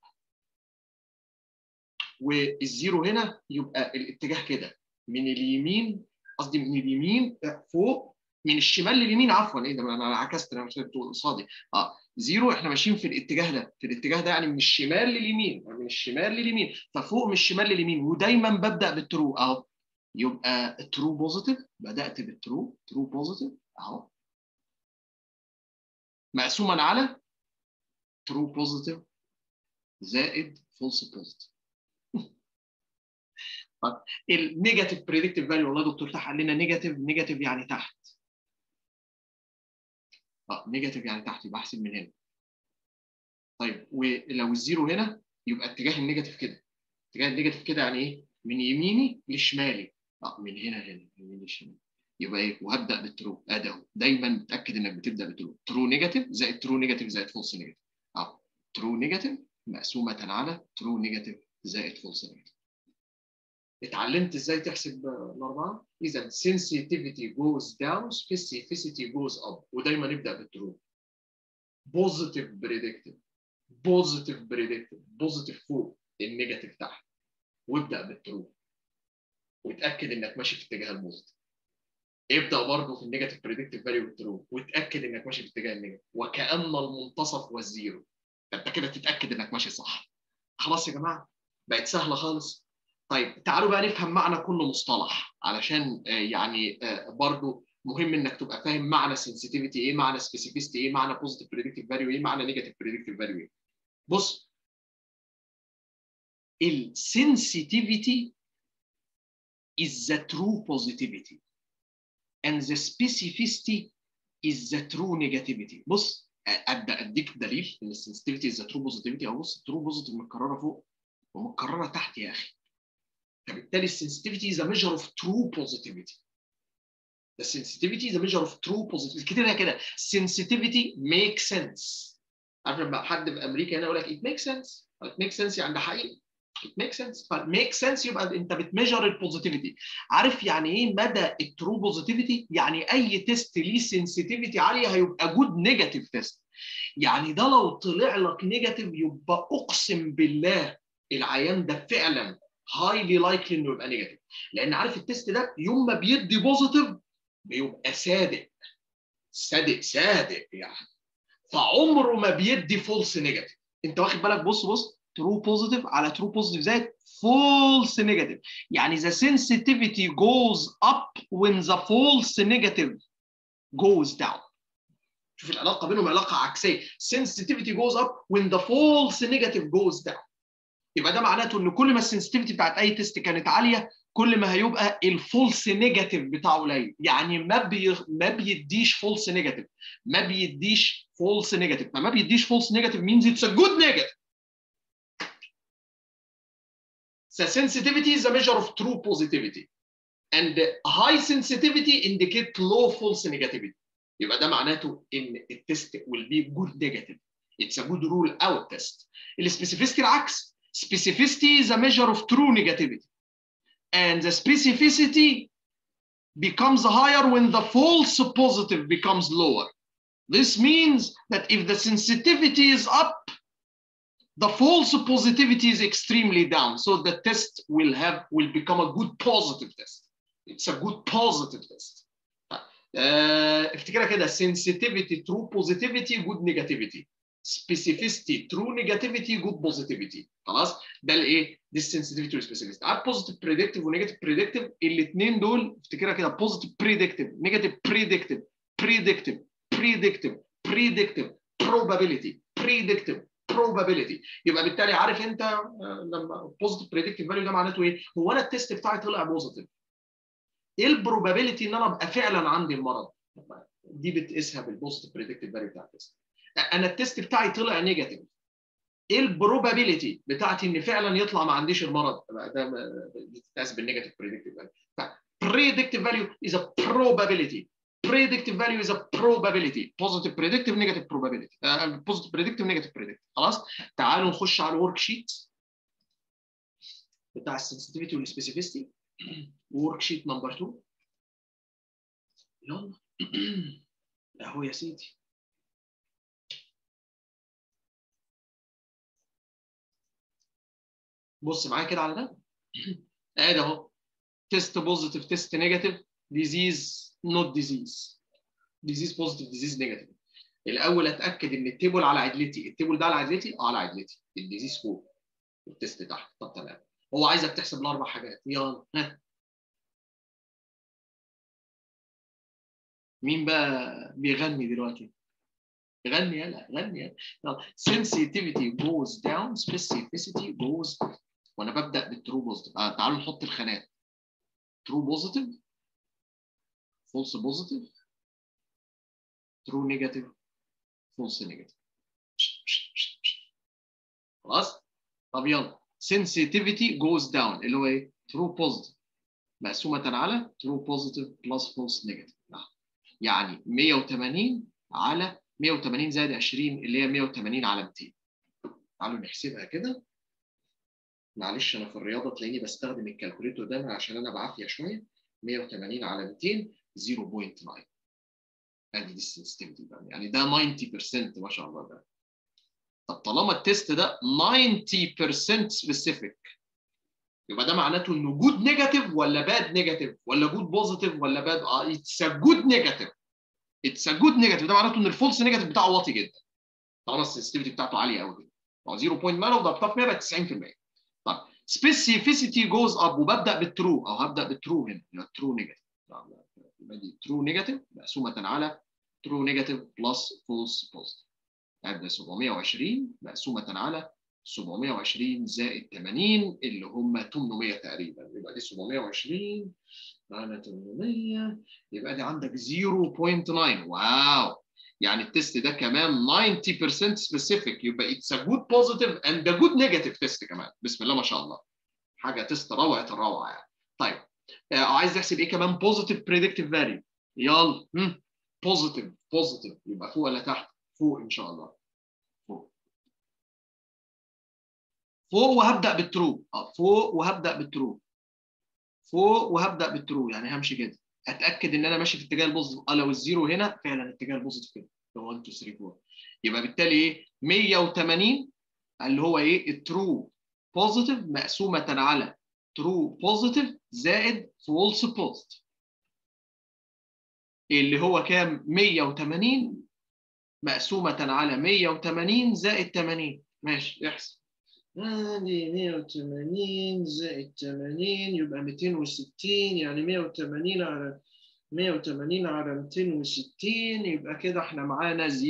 والزيرو هنا يبقى الاتجاه كده من اليمين قصدي من اليمين فوق من الشمال لليمين عفوا ايه ده انا عكست انا مش قصادي اه زيرو احنا ماشيين في الاتجاه ده في الاتجاه ده يعني من الشمال لليمين من الشمال لليمين ففوق من الشمال لليمين ودايما ببدا بالترو اهو يبقى ترو بوزيتيف بدات بالترو ترو بوزيتيف اهو مقسوما على ترو بوزيتيف زائد فولس بوزيتيف طب النيجاتيف بريدكتيف فاليو والله يا دكتور تحت قال لنا نيجاتيف نيجاتيف يعني تحت اه نيجاتيف يعني تحت يبقى احسب من هنا طيب ولو الزيرو هنا يبقى اتجاه النيجاتيف كده اتجاه النيجاتيف كده يعني ايه من يميني لشمالي اه من هنا هنا من يمين لشمال يبقى ايه وهبدا بالترو ادي اهو دايما تاكد انك بتبدا بالترو ترو نيجاتيف زائد ترو نيجاتيف زائد فولس نيجاتيف اه ترو نيجاتيف مقسومه على ترو نيجاتيف زائد فولس نيجاتيف اتعلمت ازاي تحسب الاربعه اذا sensitivity goes down specificity goes up ودايما نبدا بالترو بوزيتيف بريدكتيف بوزيتيف بريدكتيف بوزيتيف فوق النيجاتيف تحت وابدا بالترو وتاكد انك ماشي في اتجاه البوزيتيف ابدا برضه في النيجاتيف بريدكتيف فاليو بالترو وتاكد انك ماشي في اتجاه النيجاتيف وكان المنتصف والزيرو انت كده تتاكد انك ماشي صح خلاص يا جماعه بقت سهله خالص طيب تعالوا بقى نفهم معنى كل مصطلح علشان يعني برضو مهم انك تبقى فاهم معنى sensitivity ايه معنى specificity ايه معنى positive predictive value ايه معنى negative predictive value ايه بص الsensitivity is the true positivity and the specificity is the true negativity بص ابدا اديك دليل ان السنسيتيفيتي is the true positivity او بص true positive متكرره فوق ومتكرره تحت يا اخي فبالتالي السنسيتيفيتي is a measure of true positivity. The sensitivity is a measure of true positivity. كتير كده sensitivity makes sense. عارف لما حد في امريكا هنا يقول لك it makes sense. it makes sense يعني ده حقيقي. it makes sense. ف make sense يبقى انت بتميجر البوزيتيفيتي. عارف يعني ايه مدى الترو بوزيتيفيتي؟ يعني اي تيست ليه sensitivity عاليه هيبقى جود نيجاتيف تيست. يعني ده لو طلع لك نيجاتيف يبقى اقسم بالله العيان ده فعلا هايلي لايكلي انه يبقى نيجاتيف لان عارف التيست ده يوم ما بيدي بوزيتيف بيبقى صادق صادق صادق يعني فعمره ما بيدي فولس نيجاتيف انت واخد بالك بص بص ترو بوزيتيف على ترو بوزيتيف زائد فولس نيجاتيف يعني the sensitivity goes up when the false negative goes down شوف العلاقه بينهم علاقه عكسيه sensitivity goes up when the false negative goes down يبقى ده معناته ان كل ما السنسيتيفيتي بتاعت اي تيست كانت عاليه كل ما هيبقى الفولس نيجاتيف بتاعه قليل يعني ما بي... ما بيديش فولس نيجاتيف ما بيديش فولس نيجاتيف فما بيديش فولس نيجاتيف means it's a good negative The sensitivity is a measure of true positivity and high sensitivity indicate low false negativity يبقى ده معناته ان التست will be good negative it's a good rule out test السبيسيفيستي العكس specificity is a measure of true negativity. And the specificity becomes higher when the false positive becomes lower. This means that if the sensitivity is up, the false positivity is extremely down. So the test will have will become a good positive test. It's a good positive test. Uh, افتكرها كده sensitivity true positivity good negativity specificity true negativity good positivity خلاص ده الايه دي السنسيتيفيتي والسبيسيفيستي عارف بوزيتيف بريدكتيف ونيجاتيف بريدكتيف الاثنين دول افتكرها كده بوزيتيف بريدكتيف نيجاتيف بريدكتيف بريدكتيف بريدكتيف بريدكتيف probability predictive probability يبقى بالتالي عارف انت لما بوزيتيف بريدكتيف فاليو ده معناته ايه هو انا التيست بتاعي طلع بوزيتيف ايه البروبابيلتي ان انا ابقى فعلا عندي المرض دي بتقيسها بالبوزيتيف بريدكتيف فاليو بتاع التيست انا التيست بتاعي طلع نيجاتيف ايه البروبابيلتي بتاعتي ان فعلا يطلع ما عنديش المرض ده بتتقاس بالنيجاتيف بريدكتيف فاليو predictive value is a probability predictive value is a probability positive predictive negative probability uh, positive predictive negative predictive خلاص تعالوا نخش على الورك شيت بتاع السنسيتيفيتي والسبيسيفيستي ورك شيت نمبر 2 يلا اهو يا سيدي بص معايا كده على ده ادي اهو تيست بوزيتيف تيست نيجاتيف ديزيز نوت ديزيز ديزيز بوزيتيف ديزيز نيجاتيف الاول اتاكد ان التيبل على عدلتي التيبل ده على عدلتي اه على عدلتي الديزيز فوق والتيست تحت طب تمام هو عايزك تحسب الاربع حاجات يلا ها مين بقى بيغني دلوقتي غني يلا غني يلا sensitivity goes down specificity goes up وانا ببدا بالترو بوزيتيف آه تعالوا نحط الخانات ترو بوزيتيف فولس بوزيتيف ترو نيجاتيف فولس نيجاتيف خلاص طب يلا sensitivity goes down اللي هو ايه true positive مقسومة على true positive plus false negative يعني 180 على 180 زائد 20 اللي هي 180 على 200 تعالوا نحسبها كده معلش انا في الرياضه تلاقيني بستخدم الكالكوليتور دايما عشان انا بعافيه شويه 180 على 200 0.9 ادي دي السنسيتيفيتي يعني ده 90% ما شاء الله ده طب طالما التيست ده 90% سبيسيفيك يبقى ده معناته انه جود نيجاتيف ولا باد نيجاتيف ولا جود بوزيتيف ولا باد اه اتس ا جود نيجاتيف اتس ا جود نيجاتيف ده معناته ان الفولس نيجاتيف بتاعه واطي جدا طالما السنسيتيفيتي بتاعته عاليه قوي كده هو 0. ما لو ضربتها في 100 بقت 90% طب سبيسيفيسيتي جوز اب وببدا بالترو او هبدا بالترو هنا يبقى ترو نيجاتيف يبقى دي ترو نيجاتيف مقسومه على ترو نيجاتيف بلس فولس بوزيتيف هبدا 720 مقسومه على 720 زائد 80 اللي هم 800 تقريبا يبقى دي 720 على 800 يبقى دي عندك 0.9 واو يعني التست ده كمان 90% سبيسيفيك يبقى اتس ا جود بوزيتيف اند ا جود نيجاتيف تيست كمان بسم الله ما شاء الله حاجه تيست روعه الروعه يعني طيب آه عايز تحسب ايه كمان بوزيتيف بريدكتيف فاليو يلا بوزيتيف بوزيتيف يبقى فوق ولا تحت فوق ان شاء الله فوق فوق وهبدا بالترو اه فوق وهبدا بالترو فوق وهبدا بالترو يعني همشي كده اتاكد ان انا ماشي في اتجاه البوزيتيف اه لو الزيرو هنا فعلا اتجاه البوزيتيف كده 1 2 3 4 يبقى بالتالي ايه 180 اللي هو ايه الترو بوزيتيف مقسومه على ترو بوزيتيف زائد فولس بوزيتيف اللي هو كام 180 مقسومه على 180 زائد 80 ماشي احسب ادي 180 زائد 80 يبقى 260 يعني 180 على 180 على 260 يبقى كده احنا معانا 0.69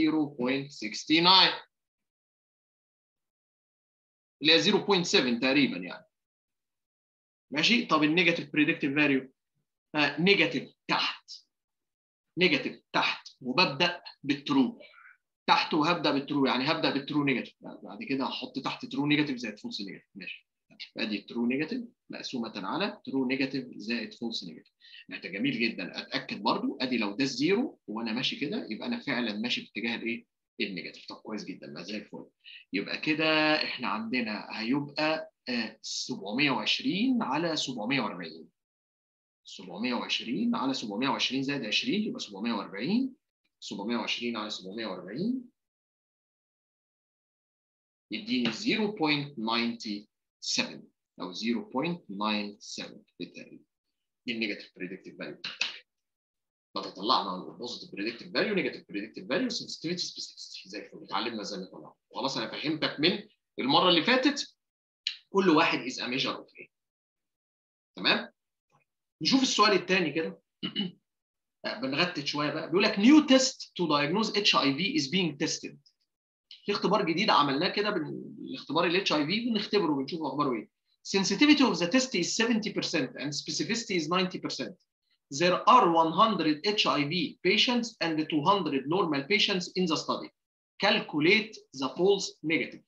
اللي هي 0.7 تقريبا يعني ماشي طب النيجاتيف بريدكتيف فاليو نيجاتيف تحت نيجاتيف تحت وببدا بالترو تحت وهبدا بالترو يعني هبدا بالترو نيجاتيف بعد كده هحط تحت ترو نيجاتيف زائد فولس نيجاتيف ماشي ادي ترو نيجاتيف مقسومه على ترو نيجاتيف زائد فولس نيجاتيف ده جميل جدا اتاكد برضو ادي لو ده الزيرو وانا ماشي كده يبقى انا فعلا ماشي في اتجاه الايه النيجاتيف طب كويس جدا ما زي الفل يبقى كده احنا عندنا هيبقى 720 على 740 720 على 720 زائد 20 يبقى 740 720 على 740 يديني 0.97 او 0.97 بالتقريب دي النيجاتيف بريدكتيف فاليو طب طلعنا البوزيتيف بريدكتيف فاليو نيجاتيف بريدكتيف فاليو سنسيتيفيتي سبيسيفيتي زي الفل اتعلمنا ازاي نطلعها خلاص انا فهمتك من المره اللي فاتت كل واحد از ا ميجر اوف ايه تمام نشوف السؤال الثاني كده بنغتت شويه بقى بيقول لك نيو تيست تو دايجنوز اتش اي في از بينج تيستد في اختبار جديد عملناه كده الاختبار الاتش اي في بنختبره بنشوف اخباره ايه sensitivity of the test is 70% and specificity is 90%. There are 100 HIV patients and 200 normal patients in the study. Calculate the false negative.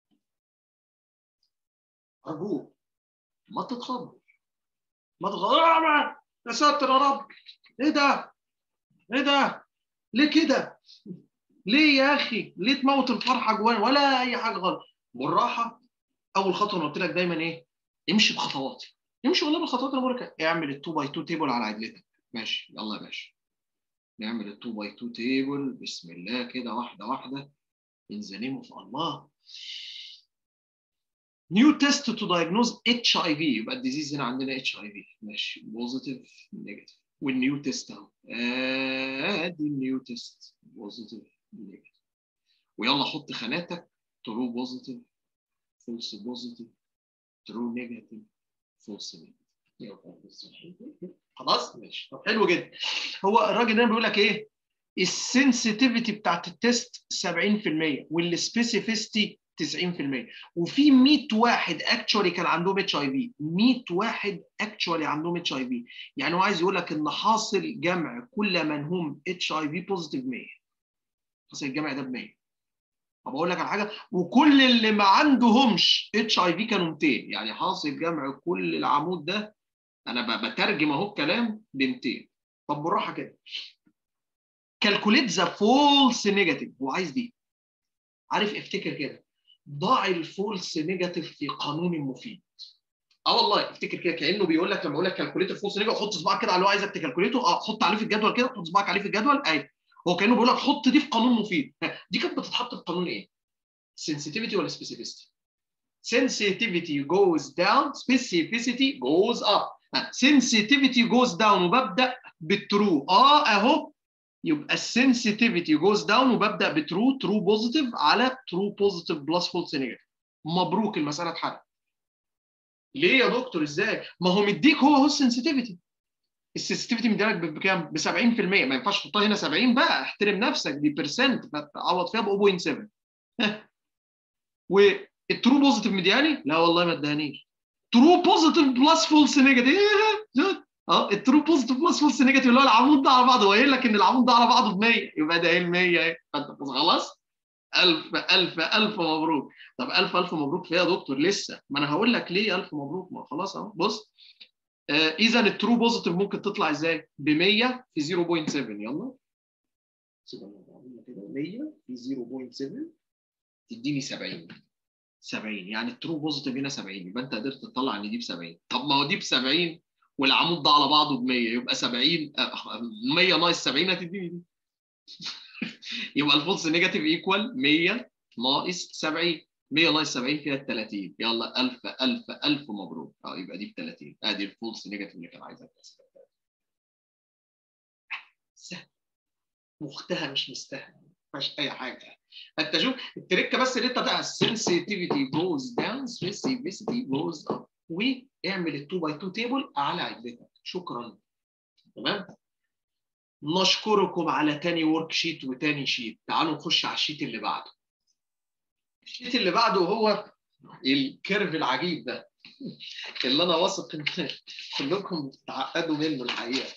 أرجوك ما تتخضش ما تتخضش يا ساتر يا رب ايه ده؟ ايه ده؟ ليه كده؟ ليه يا اخي؟ ليه تموت الفرحه جوانا ولا اي حاجه غلط؟ بالراحه اول خطوه انا قلت لك دايما ايه؟ امشي بخطواتي امشي والله بالخطوات اللي بقولك اعمل ال 2 باي 2 تيبل على عدلتك ماشي يلا يا باشا نعمل ال 2 باي 2 تيبل بسم الله كده واحده واحده in the name of Allah new test to diagnose HIV يبقى الديزيز هنا عندنا HIV ماشي بوزيتيف نيجاتيف والنيو تيست اهو ادي النيو تيست بوزيتيف نيجاتيف ويلا حط خاناتك ترو بوزيتيف فولس بوزيتيف ترو نيجاتيف فولس نيجاتيف خلاص ماشي طب حلو جدا هو الراجل ده بيقول لك ايه السنسيتيفيتي بتاعت التيست 70% والسبيسيفيستي 90% وفي 100 واحد اكشولي كان عندهم اتش اي في 100 واحد اكشولي عندهم اتش اي في يعني هو عايز يقول لك ان حاصل جمع كل من هم اتش اي في بوزيتيف 100 حاصل الجمع ده ب 100 طب اقول لك على حاجه وكل اللي ما عندهمش اتش اي في كانوا 200 يعني حاصل جمع كل العمود ده انا بترجم اهو الكلام ب 200 طب بالراحه كده كالكوليت ذا فولس نيجاتيف هو عايز دي عارف افتكر كده ضع الفولس نيجاتيف في قانون مفيد اه والله افتكر كده كانه بيقول لك لما اقول لك كالكوليت الفولس نيجاتيف حط صباعك كده على اللي هو عايزك تكالكوليته اه حط عليه في الجدول كده حط صباعك عليه في الجدول ايوه هو كانه بيقول لك حط دي في قانون مفيد دي كانت بتتحط في قانون ايه؟ sensitivity ولا specificity؟ sensitivity goes down specificity goes up sensitivity goes down وببدا بالترو اه اهو يبقى السنسيتيفيتي جوز داون وببدا بترو ترو بوزيتيف على ترو بوزيتيف بلس فولس نيجاتيف مبروك المساله اتحلت ليه يا دكتور ازاي ما هو مديك هو هو السنسيتيفيتي السنسيتيفيتي مديلك بكام ب 70% ما ينفعش تحطها هنا 70 بقى احترم نفسك دي بيرسنت تعوض فيها ب 0.7 والترو بوزيتيف مدياني لا والله ما ادانيش ترو بوزيتيف بلس فولس نيجاتيف اه الترو بوزيتيف بلس فولس نيجاتيف اللي هو العمود ده على بعضه هو قايل لك ان العمود ده على بعضه ب 100 يبقى ده ايه ال 100 اهي فانت خلاص ألف ألف ألف مبروك طب ألف ألف مبروك في يا دكتور لسه ما أنا هقول لك ليه ألف مبروك ما خلاص أهو بص آه إذا الترو بوزيتيف ممكن تطلع إزاي؟ ب 100 في 0.7 يلا كده 100 في 0.7 تديني 70 70 يعني الترو بوزيتيف هنا 70 يبقى انت قدرت تطلع ان دي ب 70 طب ما هو دي ب 70 والعمود ده على بعضه ب 100 يبقى 70 100 ناقص 70 هتديني دي يبقى الفولس نيجاتيف ايكوال 100 ناقص 70 100 ناقص 70 فيها 30 يلا 1000 1000 1000 مبروك اه يبقى دي ب 30 ادي الفولس نيجاتيف اللي كان عايزها سهل مختها مش مستاهله ما فيهاش اي حاجه انت شوف التركه بس اللي انت بتاع sensitivity goes down specificity goes up واعمل ال 2 باي 2 تيبل على عدتك شكرا تمام نشكركم على تاني ورك شيت وتاني شيت تعالوا نخش على الشيت اللي بعده الشيت اللي بعده هو الكيرف العجيب ده اللي انا واثق ان كلكم بتتعقدوا منه الحقيقه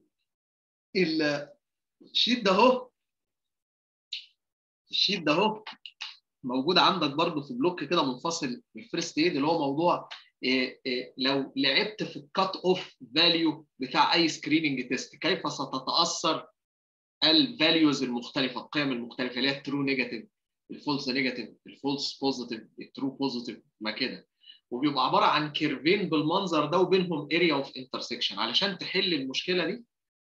الشيت ده اهو الشيت ده اهو موجود عندك برضو في بلوك كده منفصل الفيرست ايد اللي هو موضوع إيه إيه لو لعبت في الكات اوف فاليو بتاع اي سكريننج تيست كيف ستتاثر الفاليوز المختلفه القيم المختلفه اللي هي الترو نيجاتيف الفولس نيجاتيف الفولس بوزيتيف الترو بوزيتيف ما كده وبيبقى عباره عن كيرفين بالمنظر ده وبينهم اريا اوف انترسكشن علشان تحل المشكله دي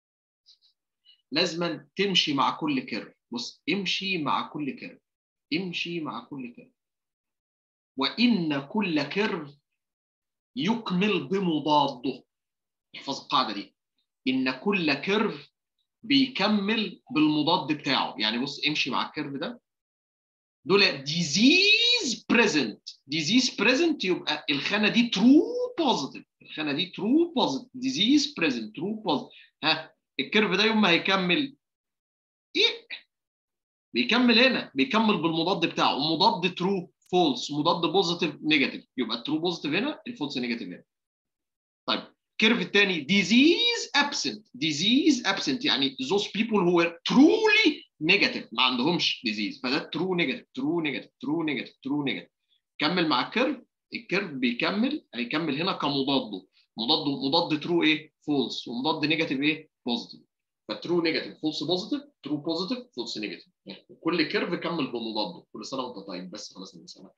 لازما تمشي مع كل كيرف بص امشي مع كل كيرف امشي مع كل كيرف وان كل كيرف يكمل بمضاده احفظ القاعده دي ان كل كيرف بيكمل بالمضاد بتاعه يعني بص امشي مع الكيرف ده دول ديزيز بريزنت ديزيز بريزنت يبقى الخانه دي ترو بوزيتيف الخانه دي ترو بوزيتيف ديزيز بريزنت ترو بوزيتيف ها الكيرف ده يوم ما هيكمل ايه بيكمل هنا بيكمل بالمضاد بتاعه مضاد ترو فولس مضاد بوزيتيف نيجاتيف يبقى الترو بوزيتيف هنا الفولس نيجاتيف هنا طيب الكيرف الثاني ديزيز ابسنت ديزيز ابسنت يعني those people who were truly negative ما عندهمش ديزيز فده ترو نيجاتيف ترو نيجاتيف ترو نيجاتيف ترو نيجاتيف كمل مع الكيرف الكيرف بيكمل هيكمل هنا كمضاده مضاد مضاد ترو ايه فولس ومضاد نيجاتيف ايه بوزيتيف فترو نيجاتيف فولس بوزيتيف ترو بوزيتيف فولس نيجاتيف كل كيرف كمل بمضاده كل سنه وانت طيب بس خلاص المساله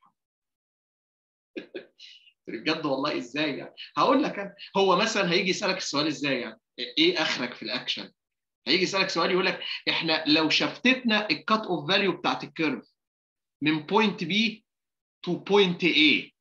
بجد والله ازاي يعني هقول لك انا هو مثلا هيجي يسالك السؤال ازاي يعني ايه اخرك في الاكشن هيجي يسالك سؤال يقول لك احنا لو شفتتنا الكات اوف فاليو بتاعت الكيرف من بوينت بي تو بوينت اي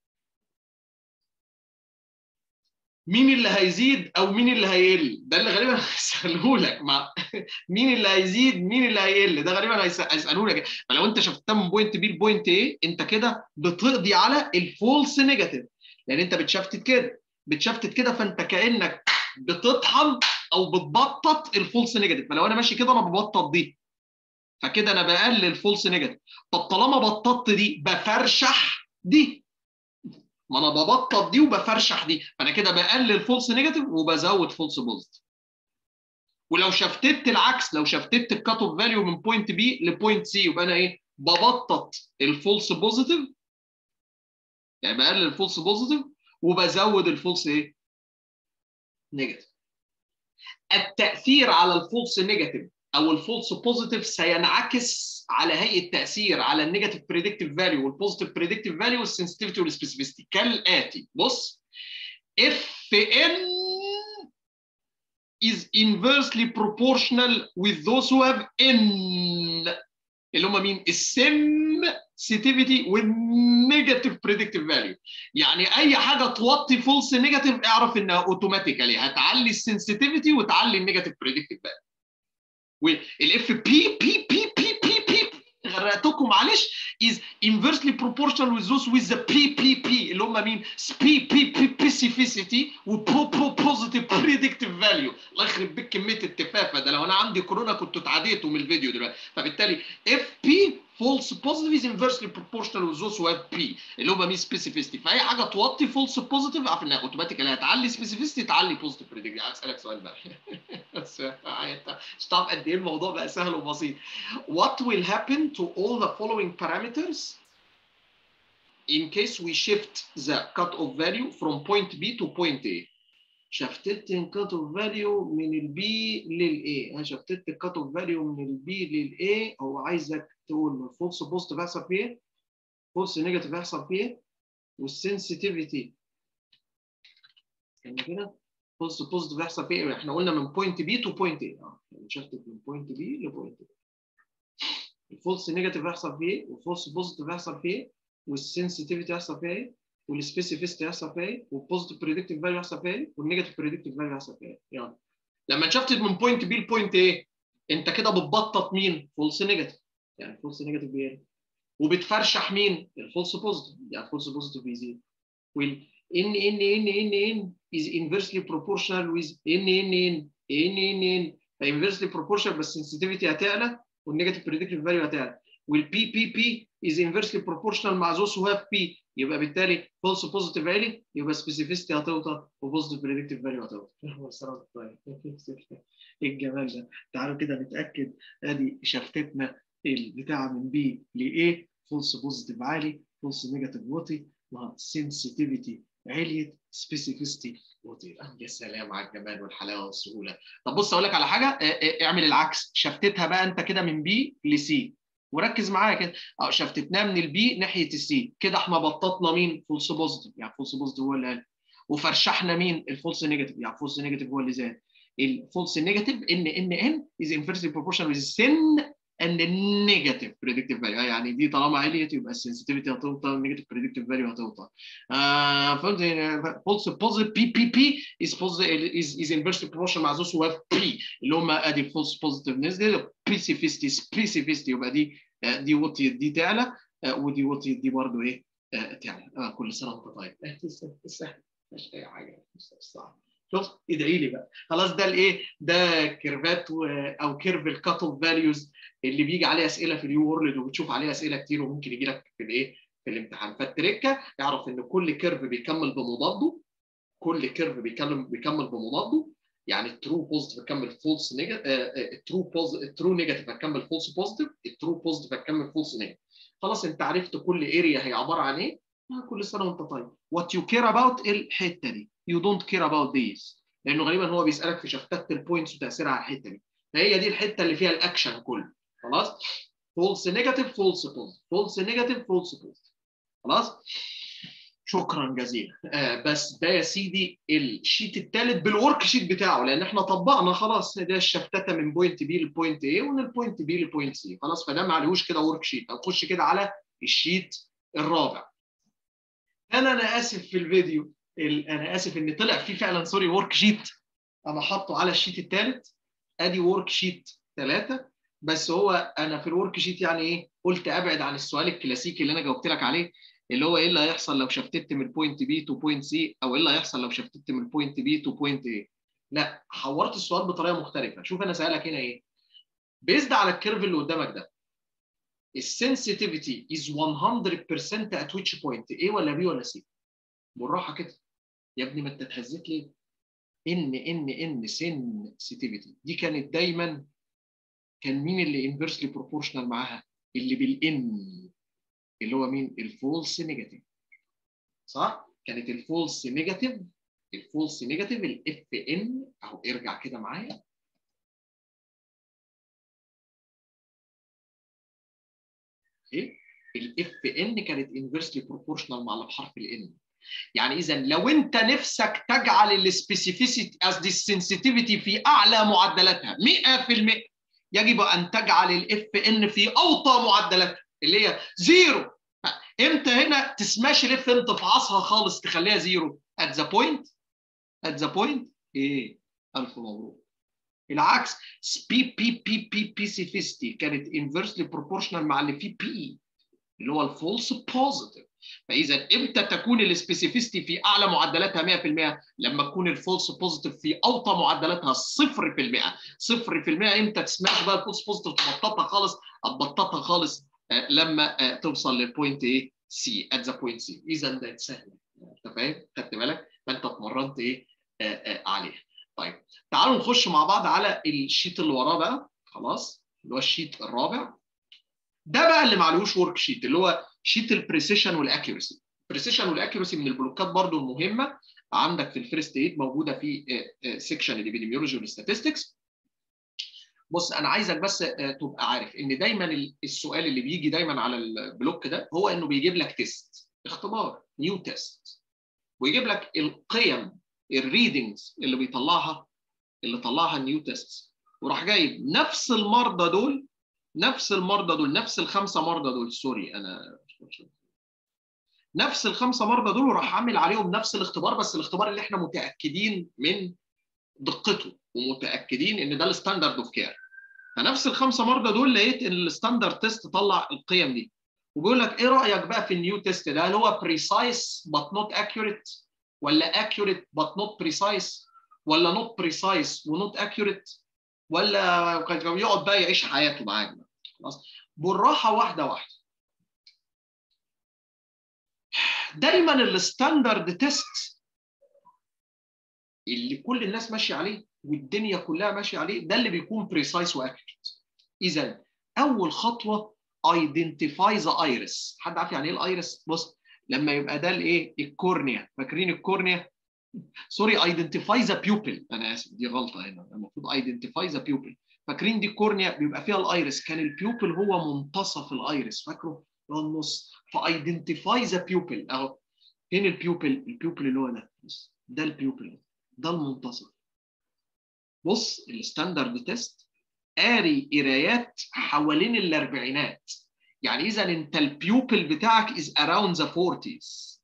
مين اللي هيزيد او مين اللي هيقل ده اللي غالبا هيساله لك مع مين اللي هيزيد مين اللي هيقل ده غالبا هيساله لك فلو انت شفتها من بوينت بي لبوينت ايه انت كده بتقضي على الفولس نيجاتيف لان انت بتشفتت كده بتشفتت كده فانت كانك بتطحن او بتبطط الفولس نيجاتيف فلو انا ماشي كده انا ببطط دي فكده انا بقلل فولس نيجاتيف طب طالما بططت دي بفرشح دي ما انا ببطط دي وبفرشح دي فانا كده بقلل فولس نيجاتيف وبزود فولس بوزيتيف ولو شفتت العكس لو شفتت الكات اوف فاليو من بوينت بي لبوينت سي يبقى انا ايه ببطط الفولس بوزيتيف يعني بقلل الفولس بوزيتيف وبزود الفولس ايه نيجاتيف التاثير على الفولس نيجاتيف او الفولس بوزيتيف سينعكس على هيئه تاثير على النيجاتيف بريدكتيف فاليو والبوزيتيف بريدكتيف فاليو والسنسيتيفيتي والسبيسيفيستي كالاتي بص اف ان is inversely proportional with those who have n اللي هم مين؟ السنسيتيفيتي والنيجاتيف بريدكتيف فاليو يعني اي حاجه توطي فولس نيجاتيف اعرف انها اوتوماتيكالي هتعلي السنسيتيفيتي وتعلي النيجاتيف بريدكتيف فاليو والاف بي بي بي بي بي بي غرقتكم معلش is inversely proportional with those with the PPP اللي هم مين؟ سبي بي بي specificity و pro pro positive predictive value الله يخرب بيك كميه التفافه ده لو انا عندي كورونا كنت اتعديته من الفيديو دلوقتي فبالتالي اف بي false positive is inversely proportional with those who have P اللي هم مين specificity فاي حاجه توطي false positive اعرف انها اوتوماتيكالي هتعلي specificity تعلي positive predictive اسالك سؤال بقى بس انت مش تعرف قد ايه الموضوع بقى سهل وبسيط what will happen to all the following parameters in case we shift the cut-off value from point B to point A شفتت الكات اوف فاليو من البي للاي انا شفتت الكات اوف فاليو من البي للاي هو عايزك تقول له الفولس بوزيتيف هيحصل فيه ايه؟ فولس نيجاتيف هيحصل فيه ايه؟ والسنسيتيفيتي استنى كده فولس بوزيتيف هيحصل فيه ايه؟ احنا قلنا من بوينت بي تو بوينت اي اه شفتت من بوينت بي لبوينت اي الفولس نيجاتيف هيحصل فيه ايه؟ والفولس بوزيتيف هيحصل فيه ايه؟ والسنسيتيفيتي هيحصل فيها ايه؟ والسبيسيفيستي هيحصل فيها ايه؟ والبوزيتيف بريدكتيف فاليو هيحصل فيها ايه؟ والنيجاتيف بريدكتيف فاليو هيحصل فيها ايه؟ يعني لما شفت من بوينت بي لبوينت ايه؟ انت كده بتبطط مين؟ فولس نيجاتيف يعني فولس نيجاتيف بيقل وبتفرشح مين؟ الفولس بوزيتيف يعني الفولس بوزيتيف بيزيد وال ان ان ان ان ان is inversely proportional with ان ان ان ان ان ان فانفيرسلي proportional بس sensitivity هتعلى والنيجاتيف بريدكتيف فاليو هتعلى والبي بي بي is inversely proportional مع those who have P يبقى بالتالي false positive عالي يبقى specificity هتوطى وpositive predictive value هتوطى طيب ايه الجمال ده تعالوا كده نتاكد ادي شفتتنا البتاع من B ل A false positive عالي false negative واطي مع sensitivity عليت specificity واطي يا سلام على الجمال والحلاوه والسهوله طب بص اقول لك على حاجه اعمل العكس شفتتها بقى انت كده من B لسي وركز معايا كده اه شفتتناه من البي ناحيه السي كده احنا بططنا مين فولس بوزيتيف يعني فولس بوزيتيف هو اللي قال وفرشحنا مين الفولس نيجاتيف يعني فولس نيجاتيف هو اللي زاد الفولس نيجاتيف ان ان ان از انفيرسلي بروبورشنال ويز سن اند النيجاتيف بريدكتيف فاليو يعني دي طالما عليت يبقى السنسيتيفيتي هتوطى النيجاتيف بريدكتيف فاليو هتوطى فولس بوزيتيف بي بي بي از از از انفيرسلي بروبورشنال مع ذوس هو بي اللي هم ادي فولس بوزيتيفنس دي سبيسيفيستي سبيسيفيستي يبقى دي دي وطيت دي تعلى ودي وطيت دي برضه ايه تعلى آه كل سنه وانت طيب سهل مش اي حاجه مش صعب شوف ادعي لي بقى خلاص ده الايه ده كيرفات او كيرف الكات اوف فاليوز اللي بيجي عليه اسئله في اليو وورلد وبتشوف عليه اسئله كتير وممكن يجي لك في الايه في الامتحان فالتركه اعرف ان كل كيرف بيكمل بمضاده كل كيرف بيكمل بيكمل بمضاده يعني الترو بوزيتيف هتكمل فولس نيجاتيف الترو بوزيتيف الترو نيجاتيف هتكمل فولس بوزيتيف الترو بوزيتيف هتكمل فولس نيجاتيف خلاص انت عرفت كل اريا هي عباره عن ايه كل سنه وانت طيب وات يو كير اباوت الحته دي يو دونت كير اباوت ذيس لانه غالبا هو بيسالك في شفتات البوينتس وتاثيرها على الحته دي فهي دي الحته اللي فيها الاكشن كله خلاص فولس نيجاتيف فولس بوزيتيف فولس نيجاتيف فولس بوزيتيف خلاص شكرا جزيلا آه بس ده يا سيدي الشيت الثالث بالورك شيت بتاعه لان احنا طبقنا خلاص ده الشفتته من بوينت بي لبوينت اي ومن البوينت بي لبوينت سي خلاص فده ما عليهوش كده ورك شيت هنخش كده على الشيت الرابع انا انا اسف في الفيديو انا اسف ان طلع فيه فعلا سوري ورك شيت انا حاطه على الشيت الثالث ادي ورك شيت ثلاثه بس هو انا في الورك شيت يعني ايه قلت ابعد عن السؤال الكلاسيكي اللي انا جاوبت لك عليه اللي هو ايه اللي هيحصل لو شفتت من بوينت بي تو بوينت سي او ايه اللي هيحصل لو شفتت من بوينت بي تو بوينت اي لا حورت السؤال بطريقه مختلفه شوف انا سالك هنا ايه بيزد على الكيرف اللي قدامك ده السنسيتيفيتي از 100% ات ويتش بوينت ايه ولا بي ولا سي بالراحه كده يا ابني ما انت اتهزيت ليه ان ان ان سنسيتيفيتي دي كانت دايما كان مين اللي انفرسلي بروبورشنال معاها اللي بالان اللي هو مين الفولس نيجاتيف صح كانت الفولس نيجاتيف الفولس نيجاتيف الاف ان اهو ارجع كده معايا ايه الاف ان كانت انفرسلي بروبورشنال مع اللي بحرف الان يعني اذا لو انت نفسك تجعل السبيسيفيسيتي قصدي السنسيتيفيتي في اعلى معدلاتها 100% يجب ان تجعل الاف ان في اوطى معدلاتها اللي هي زيرو امتى هنا تسماش الاف ان تفعصها خالص تخليها زيرو at the point at the point ايه الف مبروك العكس بي بي بي بي بيسيفيستي كانت انفرسلي بروبورشنال مع اللي فيه بي اللي هو الفولس بوزيتيف فاذا امتى تكون السبيسيفيستي في اعلى معدلاتها 100% لما تكون الفولس بوزيتيف في اوطى معدلاتها 0% 0% امتى تسمعش بقى الفولس بوزيتيف تبططها خالص هتبططها خالص لما توصل للبوينت ايه سي ات ذا بوينت سي اذا ده سهل انت فاهم خدت بالك فانت اتمرنت ايه عليها طيب تعالوا نخش مع بعض على الشيت اللي وراه بقى خلاص اللي هو الشيت الرابع ده بقى اللي معلوش ورك شيت اللي هو شيت البريسيشن والاكيورسي البريسيشن والاكيورسي من البلوكات برضو المهمه عندك في الفيرست ايد موجوده في سيكشن الابيديميولوجي والستاتستكس بص انا عايزك بس تبقى عارف ان دايما السؤال اللي بيجي دايما على البلوك ده هو انه بيجيب لك تيست اختبار نيو تيست ويجيب لك القيم الريدنجز اللي بيطلعها اللي طلعها النيو تيست وراح جايب نفس المرضى دول نفس المرضى دول نفس الخمسه مرضى دول سوري انا نفس الخمسه مرضى دول وراح عامل عليهم نفس الاختبار بس الاختبار اللي احنا متاكدين من دقته ومتاكدين ان ده الستاندرد اوف كير فنفس الخمسه مرضى دول لقيت ان الستاندرد تيست طلع القيم دي وبيقول لك ايه رايك بقى في النيو تيست ده هل هو بريسايس بات نوت اكيوريت ولا اكيوريت بات نوت بريسايس ولا نوت بريسايس ونوت اكيوريت ولا كان يقعد بقى يعيش حياته معاك خلاص بالراحه واحده واحده دايما الستاندرد تيست اللي كل الناس ماشيه عليه والدنيا كلها ماشيه عليه ده اللي بيكون بريسايس واكيوريت اذا اول خطوه ايدنتيفاي ذا ايرس حد عارف يعني ايه الايرس بص لما يبقى ده الايه الكورنيا فاكرين الكورنيا سوري ايدنتيفاي ذا بيوبل انا اسف دي غلطه هنا المفروض ايدنتيفاي ذا بيوبل فاكرين دي الكورنيا بيبقى فيها الايرس كان البيوبل هو منتصف الايرس فاكره اللي هو النص فايدنتيفاي ذا بيوبل اهو فين البيوبل البيوبل اللي هو ده بص ده البيوبل ده المنتصف بص الستاندرد تيست قاري قرايات حوالين الاربعينات يعني اذا انت البيوبل بتاعك از اراوند ذا 40s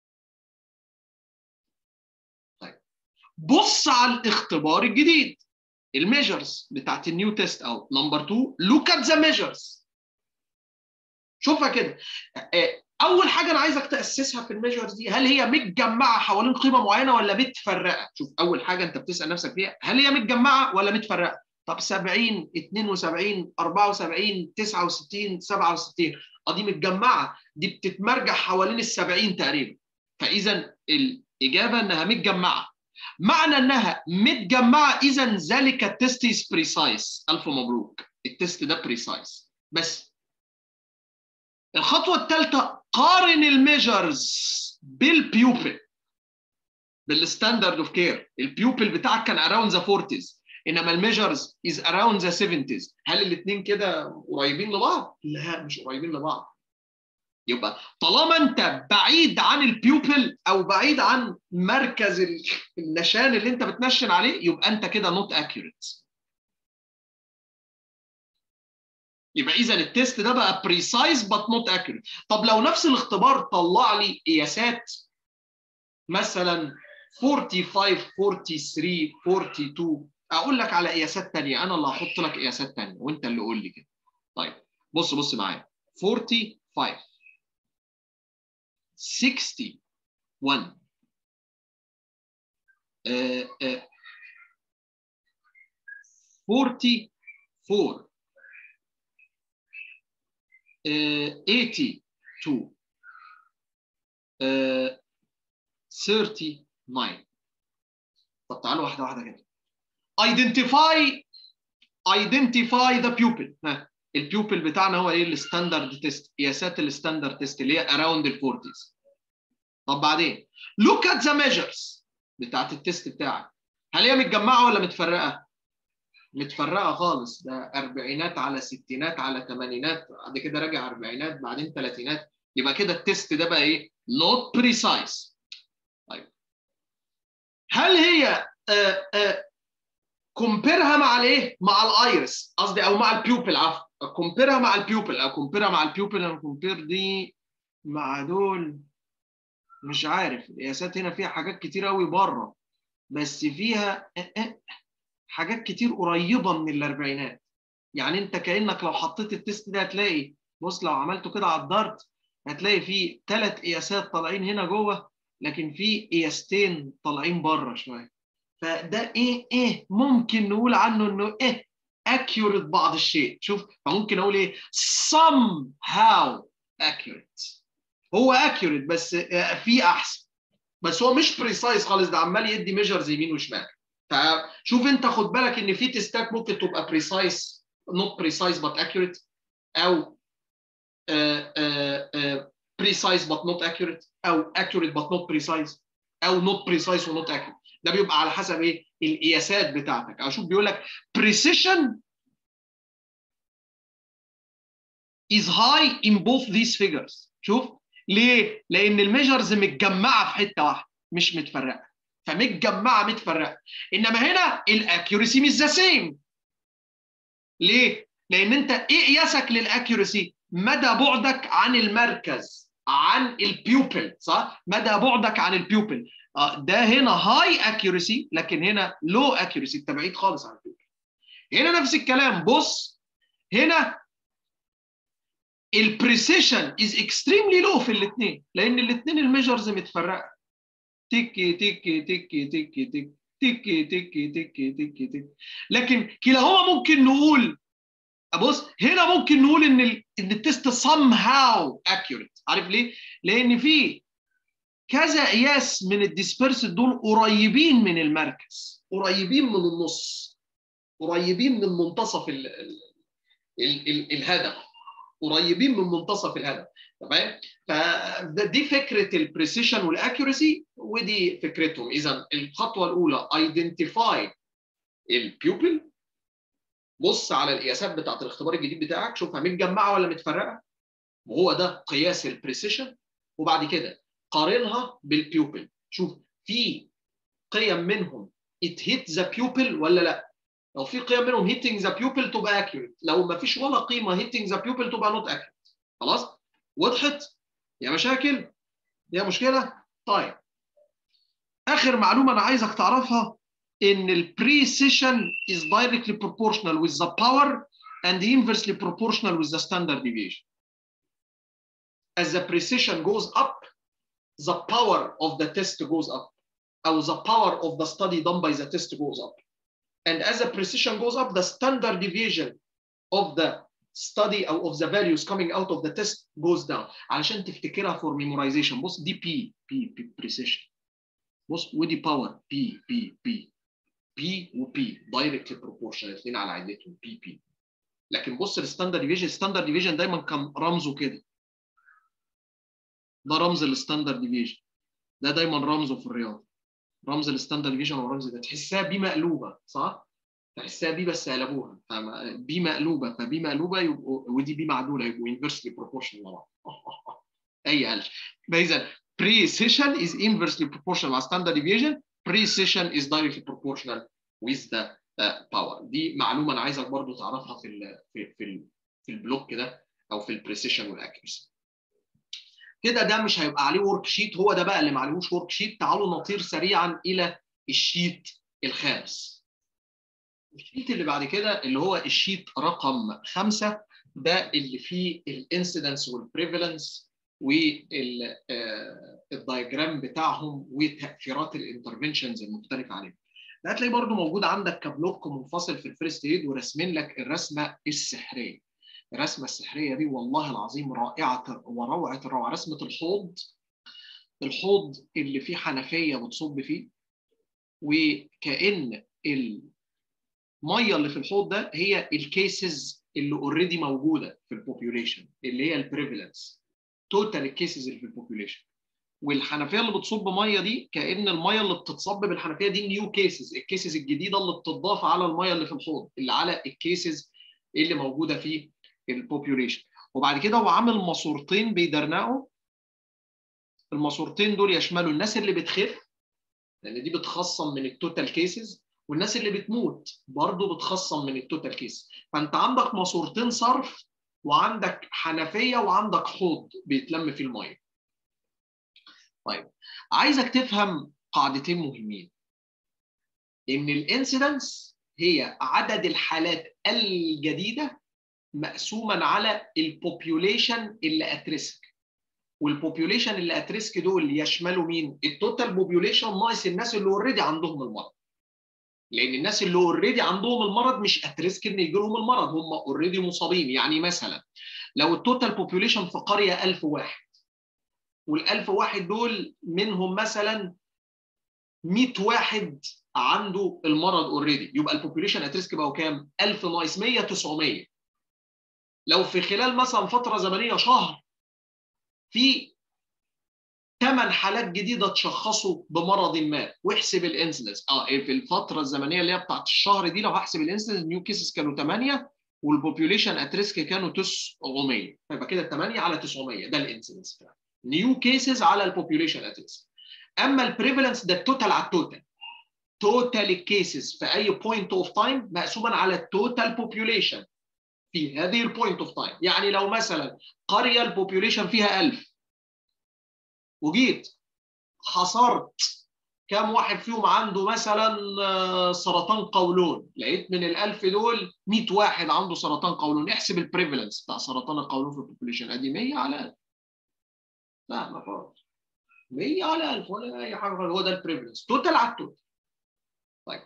طيب بص على الاختبار الجديد الميجرز بتاعت النيو تيست او نمبر 2 لوك ات ذا ميجرز شوفها كده اول حاجه انا عايزك تاسسها في الميجرز دي هل هي متجمعه حوالين قيمه معينه ولا متفرقه شوف اول حاجه انت بتسال نفسك فيها هل هي متجمعه ولا متفرقه طب 70 72 74 69 67 اه دي متجمعه دي بتتمرجع حوالين ال 70 تقريبا فاذا الاجابه انها متجمعه معنى انها متجمعه اذا ذلك التست از بريسايس الف مبروك التست ده بريسايس بس الخطوه الثالثه قارن الميجرز بالبيوبل بالستاندرد اوف كير البيوبل بتاعك كان اراوند ذا 40s انما الميجرز از اراوند ذا 70s هل الاثنين كده قريبين لبعض؟ لا مش قريبين لبعض يبقى طالما انت بعيد عن البيوبل او بعيد عن مركز النشان اللي انت بتنشن عليه يبقى انت كده نوت اكيوريت يبقى اذا التيست ده بقى بريسايز بات نوت اكيوريت طب لو نفس الاختبار طلع لي قياسات مثلا 45 43 42 اقول لك على قياسات ثانيه انا اللي هحط لك قياسات ثانيه وانت اللي قول لي كده طيب بص بص معايا 45 61 uh, uh, 44 uh, 82 uh, 39 طب تعالوا واحده واحده كده identify identify the pupil ها البيوبل بتاعنا هو ايه الستاندرد تيست قياسات الستاندرد تيست اللي هي اراوند ال 40s طب بعدين look at the measures بتاعت التيست بتاعك هل هي متجمعه ولا متفرقه؟ متفرقه خالص ده اربعينات على ستينات على ثمانينات بعد كده راجع اربعينات بعدين ثلاثينات يبقى كده التيست ده بقى ايه؟ not precise طيب هل هي آه آه كومبيرها مع الايه؟ مع الايرس قصدي او مع البيوبل عفوا كومبيرها مع البيوبل او كومبيرها مع البيوبل انا كومبير دي مع دول مش عارف القياسات هنا فيها حاجات كتير قوي بره بس فيها حاجات كتير قريبه من الاربعينات يعني انت كانك لو حطيت التيست ده هتلاقي بص لو عملته كده على الدارت هتلاقي فيه ثلاث قياسات طالعين هنا جوه لكن في قياستين طالعين بره شويه فده ايه ايه ممكن نقول عنه انه ايه accurate بعض الشيء شوف فممكن اقول ايه somehow accurate هو accurate بس في احسن بس هو مش بريسايز خالص ده عمال يدي ميجرز يمين وشمال فشوف انت خد بالك ان في تيستات ممكن تبقى بريسايز not precise but accurate او precise but not accurate او accurate but not precise او not precise و not accurate ده بيبقى على حسب ايه القياسات بتاعتك اشوف بيقول لك precision is high in both these figures شوف ليه لان الميجرز متجمعه في حته واحده مش متفرقه فمتجمعه متفرقه انما هنا الاكيورسي مش ذا سيم ليه لان انت ايه قياسك للاكيورسي مدى بعدك عن المركز عن البيوبل صح مدى بعدك عن البيوبل ده هنا هاي اكيورسي لكن هنا لو اكيورسي انت بعيد خالص عن البيوبل هنا نفس الكلام بص هنا البريسيشن از اكستريملي لو في الاثنين لان الاثنين الميجرز متفرقه تيكي تيكي تيكي تيكي تيكي تيكي تيكي تيكي تيكي تيكي لكن كلاهما ممكن نقول بص هنا ممكن نقول ان ال ان التست somehow accurate عارف ليه؟ لان في كذا قياس من الديسبيرسد دول قريبين من المركز قريبين من النص قريبين من منتصف ال ال ال ال الهدف قريبين من منتصف الهدف تمام فدي فكره البريسيشن والاكيورسي ودي فكرتهم اذا الخطوه الاولى ايدنتيفاي البيوبل بص على القياسات بتاعت الاختبار الجديد بتاعك شوفها متجمعه ولا متفرقه وهو ده قياس البريسيشن وبعد كده قارنها بالبيوبل شوف في قيم منهم it hit the pupil ولا لا لو في قيم منهم hitting the pupil تبقى accurate لو ما فيش ولا قيمه hitting the pupil تبقى not accurate خلاص وضحت يا مشاكل يا مشكله طيب اخر معلومه انا عايزك تعرفها ان البريسيشن is directly proportional with the power and inversely proportional with the standard deviation as the precision goes up the power of the test goes up or the power of the study done by the test goes up and as the precision goes up the standard deviation of the study or of the values coming out of the test goes down علشان تفتكرها for memorization بص دي P P P precision بص ودي power P P P P و P directly proportional الاثنين على عدتهم P P لكن بص الستاندرد ديفيجن الستاندرد ديفيجن دايما كان رمزه كده ده رمز الستاندرد ديفيجن ده دايما رمزه في الرياضه رمز الستاندرد ديفيجن هو الرمز ده تحسها بي مقلوبه صح؟ تحسها بي بس قلبوها بي مقلوبه فبي مقلوبه يبقوا ودي بي معدوله يبقوا انفرسلي بروبورشنال مع بعض اي 1000 فاذا precession is inversely proportional مع standard deviation precession is directly proportional with the uh, power دي معلومه انا عايزك برضو تعرفها في ال في في, ال في البلوك ده او في البريسيشن والاكيرسي كده ده مش هيبقى عليه ورك شيت هو ده بقى اللي ما عليهوش ورك شيت تعالوا نطير سريعا الى الشيت الخامس الشيت اللي بعد كده اللي هو الشيت رقم خمسة ده اللي فيه الانسيدنس والبريفالنس والدايجرام بتاعهم وتاثيرات الانترفنشنز المختلفه عليهم. ده هتلاقي برضو موجود عندك كبلوك منفصل في الفيرست ايد ورسمين لك الرسمه السحريه. الرسمه السحريه دي والله العظيم رائعه وروعه الروعه رسمه الحوض الحوض اللي فيه حنفيه بتصب فيه وكأن الميه اللي في الحوض ده هي الكيسز اللي اوريدي موجوده في البوبيوليشن اللي هي البريفالنس توتال الكيسز اللي في البوبيوليشن والحنفيه اللي بتصب ميه دي كان الميه اللي بتتصب بالحنفيه دي نيو كيسز الكيسز الجديده اللي بتضاف على الميه اللي في الحوض اللي على الكيسز اللي موجوده في البوبيوليشن وبعد كده هو عامل ماسورتين بيدرنقوا الماسورتين دول يشملوا الناس اللي بتخف لان دي بتخصم من التوتال كيسز والناس اللي بتموت برضه بتخصم من التوتال كيس فانت عندك ماسورتين صرف وعندك حنفيه وعندك حوض بيتلم فيه الميه طيب عايزك تفهم قاعدتين مهمين ان الانسيدنس هي عدد الحالات الجديده مقسوما على البوبيوليشن اللي اتريسك والبوبيوليشن اللي اتريسك دول يشملوا مين التوتال بوبيوليشن ناقص الناس اللي اوريدي عندهم المرض لان الناس اللي اوريدي عندهم المرض مش اتريسك ان يجي لهم المرض هم اوريدي مصابين يعني مثلا لو التوتال بوبيوليشن في قريه 1000 واحد وال1000 واحد دول منهم مثلا 100 واحد عنده المرض اوريدي يبقى البوبيوليشن اتريسك بقوا كام 1000 ناقص 100 900 لو في خلال مثلا فتره زمنيه شهر في ثمان حالات جديده تشخصوا بمرض ما واحسب الانسيدنس اه في الفتره الزمنيه اللي هي بتاعت الشهر دي لو هحسب الانسيدنس نيو كيسز كانوا 8 والبوبيوليشن ات ريسك كانوا 900 فيبقى كده 8 على 900 ده الانسيدنس نيو كيسز على البوبيوليشن ات ريسك اما البريفالنس ده التوتال على التوتال توتال الكيسز في اي بوينت اوف تايم مقسوما على التوتال بوبيوليشن في هذه البوينت اوف تايم يعني لو مثلا قريه البوبيوليشن فيها 1000 وجيت حصرت كم واحد فيهم عنده مثلا سرطان قولون لقيت من ال1000 دول 100 واحد عنده سرطان قولون احسب البريفالنس بتاع سرطان القولون في البوبيوليشن ادي 100 على 1000 لا ما خالص 100 على 1000 ولا اي حاجه هو ده البريفالنس توتال على التوتال طيب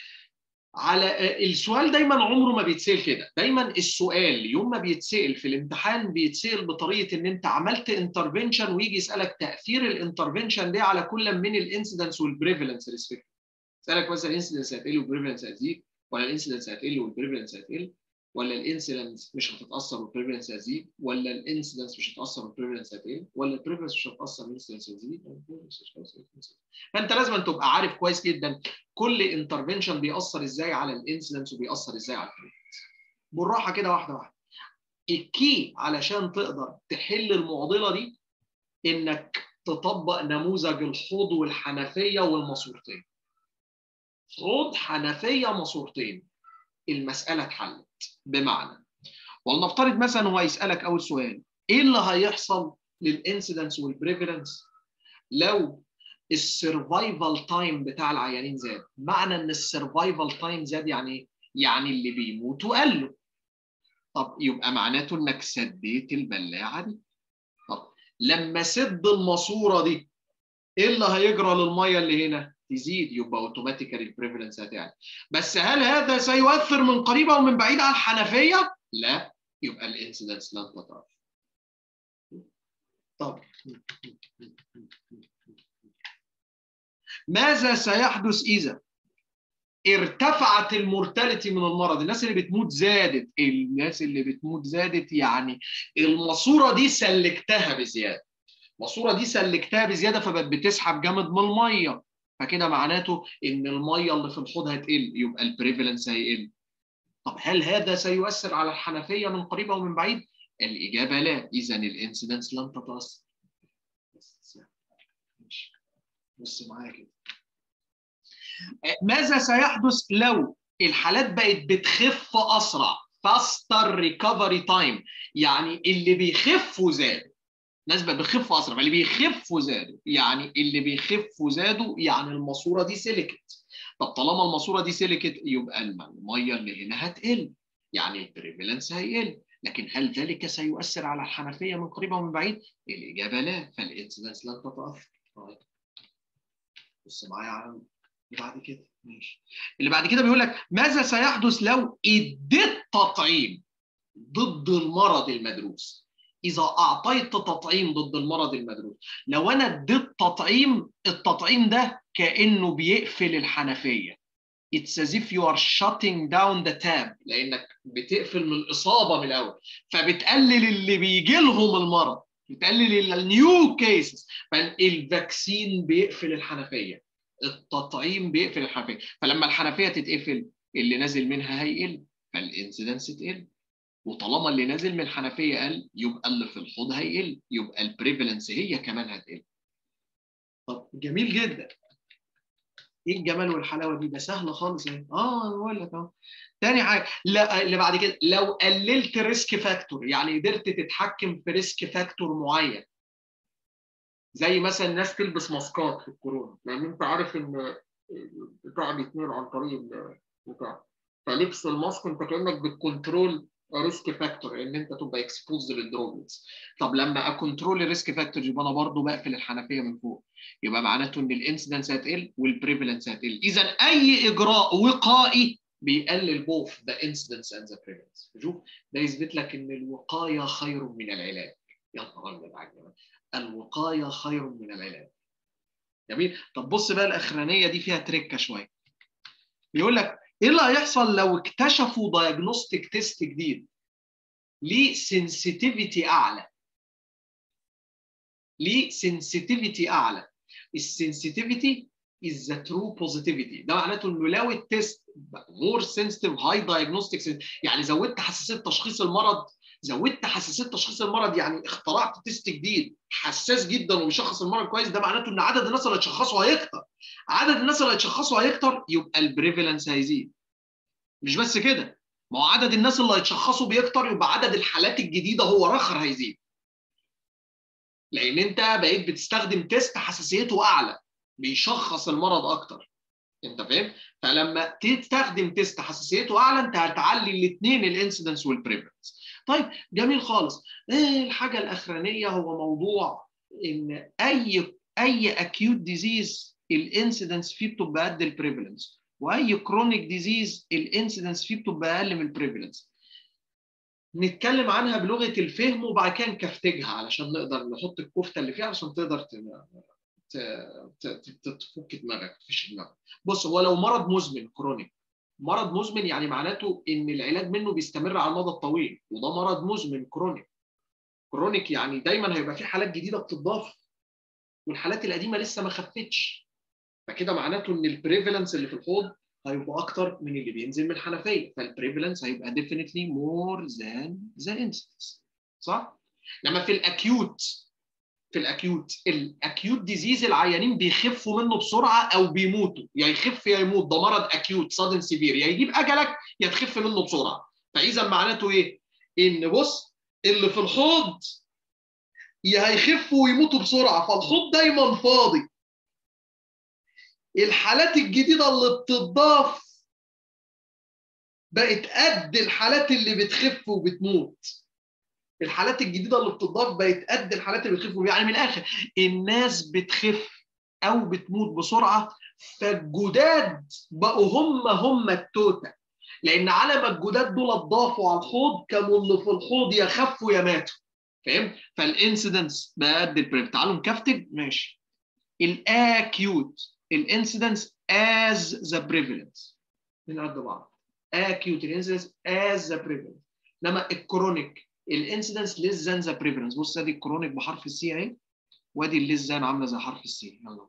على السؤال دايما عمره ما بيتسال كده دايما السؤال يوم ما بيتسال في الامتحان بيتسال بطريقه ان انت عملت انترفنشن ويجي يسالك تاثير الانترفنشن ده على كل من الانسيدنس والبريفالنس ريسبكت يسالك مثلا الانسيدنس هتقل والبريفالنس هتزيد ولا الانسيدنس هتقل والبريفالنس هتقل ولا الانسيدنس مش هتتاثر والبريفالنس هتزيد ولا الانسيدنس مش هتاثر والبريفالنس هتقل ولا البريفالنس مش هتاثر والانسيدنس هتزيد فانت لازم تبقى عارف كويس جدا كل انترفنشن بيأثر ازاي على الانسيدنس وبيأثر ازاي على البريفالنس بالراحه كده واحده واحده الكي علشان تقدر تحل المعضله دي انك تطبق نموذج الحوض والحنفيه والماسورتين حوض حنفيه ماسورتين المساله اتحلت بمعنى ولنفترض مثلا هو يسالك اول سؤال ايه اللي هيحصل للانسيدنس والبريفالنس لو السرفايفل تايم بتاع العيانين زاد معنى ان السرفايفل تايم زاد يعني ايه يعني اللي بيموتوا قلوا طب يبقى معناته انك سديت البلاعه دي طب لما سد الماسوره دي ايه اللي هيجرى للميه اللي هنا تزيد يبقى اوتوماتيكالي البريفالنس هتعلى بس هل هذا سيؤثر من قريب او من بعيد على الحنفيه لا يبقى الانسيدنس لن تتغير طب ماذا سيحدث اذا ارتفعت المورتاليتي من المرض الناس اللي بتموت زادت الناس اللي بتموت زادت يعني الماسوره دي سلكتها بزياده الماسوره دي سلكتها بزياده فبقت بتسحب جامد من الميه فكده معناته ان الميه اللي في الحوض هتقل يبقى البريفالنس هيقل طب هل هذا سيؤثر على الحنفيه من قريب او من بعيد الاجابه لا اذا الانسيدنس لن تتاثر تيست ماشي بص معايا كده ماذا سيحدث لو الحالات بقت بتخف اسرع faster recovery time يعني اللي بيخفوا زادوا الناس بقت بتخف اسرع فاللي بيخفوا زادوا يعني اللي بيخفوا زادوا يعني الماسوره دي سيليكت طب طالما الماسوره دي سيليكت يبقى الميه اللي هنا هتقل يعني البريفالنس هيقل لكن هل ذلك سيؤثر على الحنفيه من قريب او من بعيد؟ الاجابه لا فالانسيدنس لن تتاثر طيب بص معايا على اللي بعد كده ماشي اللي بعد كده بيقول لك ماذا سيحدث لو اديت تطعيم ضد المرض المدروس اذا اعطيت تطعيم ضد المرض المدروس لو انا اديت تطعيم التطعيم ده كانه بيقفل الحنفيه It's as if you are shutting down the tap لانك بتقفل من الاصابه من الاول فبتقلل اللي بيجي لهم المرض بتقلل النيو كيسز فالفاكسين بيقفل الحنفيه التطعيم بيقفل الحنفيه فلما الحنفيه تتقفل اللي نازل منها هيقل فالانسيدنس تقل وطالما اللي نازل من الحنفيه قل يبقى اللي في الحوض هيقل يبقى البريفالنس هي كمان هتقل طب جميل جدا ايه الجمال والحلاوه دي ده سهل خالص يعني اه انا بقول لك اهو تاني حاجه لا اللي بعد كده لو قللت ريسك فاكتور يعني قدرت تتحكم في ريسك فاكتور معين زي مثلا الناس تلبس ماسكات في الكورونا لان انت عارف ان البتاع بيتنقل عن طريق البتاع فلبس الماسك انت كانك بتكنترول ريسك فاكتور ان انت تبقى اكسبوز للدروبلتس طب لما اكنترول الريسك فاكتور يبقى انا برضه بقفل الحنفيه من فوق يبقى معناته ان الانسيدنس هتقل والبريفالنس هتقل اذا اي اجراء وقائي بيقلل بوث ذا انسيدنس اند ذا بريفالنس شوف ده يثبت لك ان الوقايه خير من العلاج يا نهار ابيض على الجمال الوقايه خير من العلاج جميل طب بص بقى الاخرانيه دي فيها تركه شويه بيقول لك ايه اللي هيحصل لو اكتشفوا دايجنوستيك تيست جديد ليه سنسيتيفيتي اعلى ليه سنسيتيفيتي اعلى السنسيتيفيتي is the true positivity ده معناته انه لو التيست more sensitive high diagnostic يعني زودت حساسيه تشخيص المرض زودت حساسيه تشخيص المرض يعني اخترعت تيست جديد حساس جدا وبيشخص المرض كويس ده معناته ان عدد الناس اللي هيتشخصوا هيكتر عدد الناس اللي هيتشخصوا هيكتر يبقى البريفالنس هيزيد مش بس كده ما هو عدد الناس اللي هيتشخصوا بيكتر يبقى عدد الحالات الجديده هو رخر هيزيد لان انت بقيت بتستخدم تيست حساسيته اعلى بيشخص المرض اكتر انت فاهم فلما تستخدم تيست حساسيته اعلى انت هتعلي الاثنين الانسيدنس والبريفالنس طيب جميل خالص ايه الحاجه الاخرانيه هو موضوع ان اي اي اكيوت ديزيز الانسيدنس فيه بتبقى قد البريفالنس واي كرونيك ديزيز الانسيدنس فيه بتبقى اقل من البريفالنس نتكلم عنها بلغه الفهم وبعد كده نكفتجها علشان نقدر نحط الكفته اللي فيها عشان تقدر تفك دماغك تفش دماغك بص هو لو مرض مزمن كرونيك مرض مزمن يعني معناته ان العلاج منه بيستمر على المدى الطويل وده مرض مزمن كرونيك كرونيك يعني دايما هيبقى في حالات جديده بتضاف والحالات القديمه لسه ما خفتش فكده معناته ان البريفالنس اللي في الحوض هيبقى اكتر من اللي بينزل من الحنفيه فالبريفالنس هيبقى definitely more than the incidence صح؟ لما في الاكيوت في الاكيوت الاكيوت ديزيز العيانين بيخفوا منه بسرعه او بيموتوا يا يخف يا يموت ده مرض اكيوت سادن سيفير يا يجيب اجلك يا تخف منه بسرعه فاذا معناته ايه؟ ان بص اللي في الحوض يا هيخفوا ويموتوا بسرعه فالحوض دايما فاضي الحالات الجديده اللي بتضاف بقت قد الحالات اللي بتخف وبتموت الحالات الجديده اللي بتضاف بقت قد الحالات اللي بتخف يعني من الاخر الناس بتخف او بتموت بسرعه فالجداد بقوا هم هم التوتال لان على ما الجداد دول اتضافوا على الحوض كانوا اللي في الحوض يا خفوا يا ماتوا فاهم فالانسيدنس بقى قد البريف تعالوا نكفتب ماشي الاكيوت الانسيدنس as the prevalence من قد بعض acute الانسيدنس as the prevalence انما الكرونيك الانسيدنس less than the prevalence بص ادي الكرونيك بحرف السي اهي وادي الليس زان عامله زي حرف السي يلا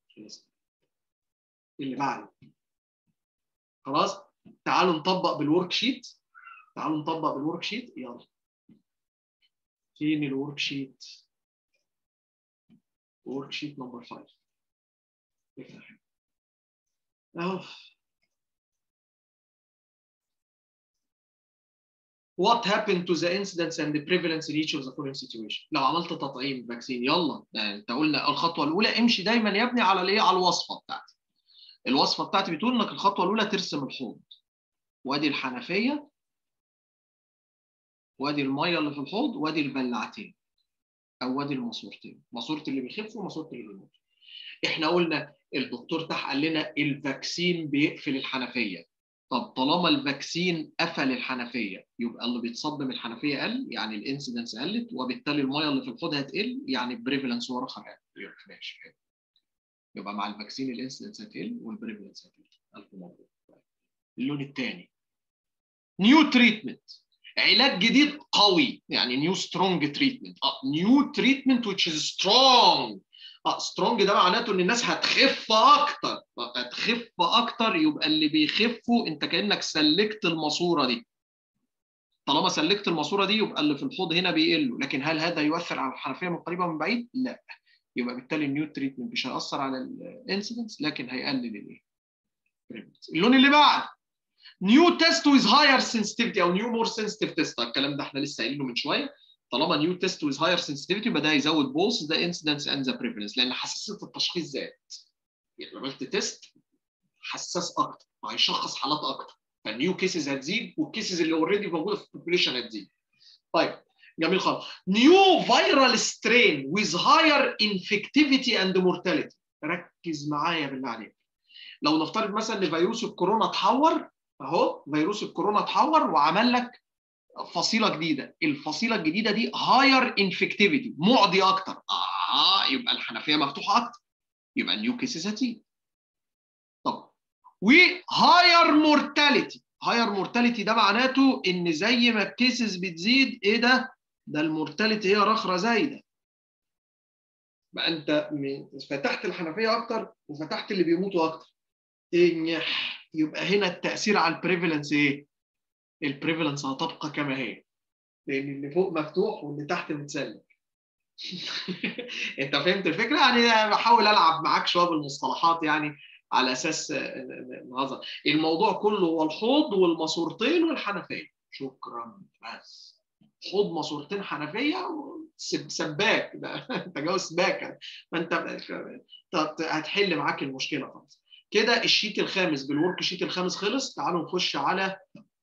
اللي بعده خلاص تعالوا نطبق بالورك شيت تعالوا نطبق بالورك شيت يلا فين الورك شيت ورك شيت نمبر 5 اهو What happened to the incidence and the prevalence in each of the following situation؟ لو عملت تطعيم فاكسين يلا ده انت قلنا الخطوه الاولى امشي دايما يا ابني على الايه؟ على الوصفه بتاعتي. الوصفه بتاعتي بتقول انك الخطوه الاولى ترسم الحوض. وادي الحنفيه وادي الميه اللي في الحوض وادي البلعتين. او وادي الماسورتين، ماسوره اللي بيخف وماسوره اللي بيموت. احنا قلنا الدكتور تحت قال لنا الفاكسين بيقفل الحنفيه. طب طالما الفاكسين قفل الحنفيه يبقى اللي بيتصب من الحنفيه قل يعني الانسيدنس قلت وبالتالي الميه اللي في الحوض هتقل يعني البريفلنس هو رقم قل ماشي يبقى مع الفاكسين الانسيدنس هتقل والبريفلنس هتقل الف مبروك اللون الثاني نيو تريتمنت علاج جديد قوي يعني نيو سترونج تريتمنت اه نيو تريتمنت which is strong اه سترونج ده معناته ان الناس هتخف اكتر هتخف اكتر يبقى اللي بيخفوا انت كانك سلكت الماسوره دي طالما سلكت الماسوره دي يبقى اللي في الحوض هنا بيقلوا لكن هل هذا يؤثر على الحنفيه من قريبه من بعيد؟ لا يبقى بالتالي النيو تريتمنت مش هيأثر على الانسيدنس لكن هيقلل الايه؟ اللون اللي بعد نيو تيست ويز هاير سنسيتيفيتي او نيو مور سنسيتيف تيست الكلام ده احنا لسه قايلينه من شويه طالما نيو تيست ويز هاير سنسيتيفيتي يبقى ده هيزود بوث ذا انسيدنس اند ذا بريفلنس لان حساسيه التشخيص زاد يعني لو عملت تيست حساس اكتر وهيشخص حالات اكتر فالنيو كيسز هتزيد والكيسز اللي اوريدي موجوده في البوبوليشن هتزيد طيب جميل خالص نيو فيرال سترين ويز هاير انفكتيفيتي اند مورتاليتي ركز معايا بالله عليك لو نفترض مثلا ان فيروس الكورونا اتحور اهو فيروس الكورونا اتحور وعمل لك فصيله جديده الفصيله الجديده دي هاير انفكتيفيتي معدي اكتر اه يبقى الحنفيه مفتوحه اكتر يبقى النيو كيسز هتزيد طب وهاير مورتاليتي هاير مورتاليتي ده معناته ان زي ما الكيسز بتزيد ايه ده ده المورتاليتي هي رخره زايده بقى انت فتحت الحنفيه اكتر وفتحت اللي بيموتوا اكتر انيح يبقى هنا التاثير على البريفالنس ايه البريفالنس هتبقى كما هي لان اللي فوق مفتوح واللي تحت متسلك انت فهمت الفكره يعني بحاول العب معاك شويه بالمصطلحات يعني على اساس نهزر الموضوع كله هو الحوض والماسورتين والحنفيه شكرا بس حوض ماسورتين حنفيه سباك ده انت جوز سباكه فانت هتحل معاك المشكله خالص كده الشيت الخامس بالورك شيت الخامس خلص تعالوا نخش على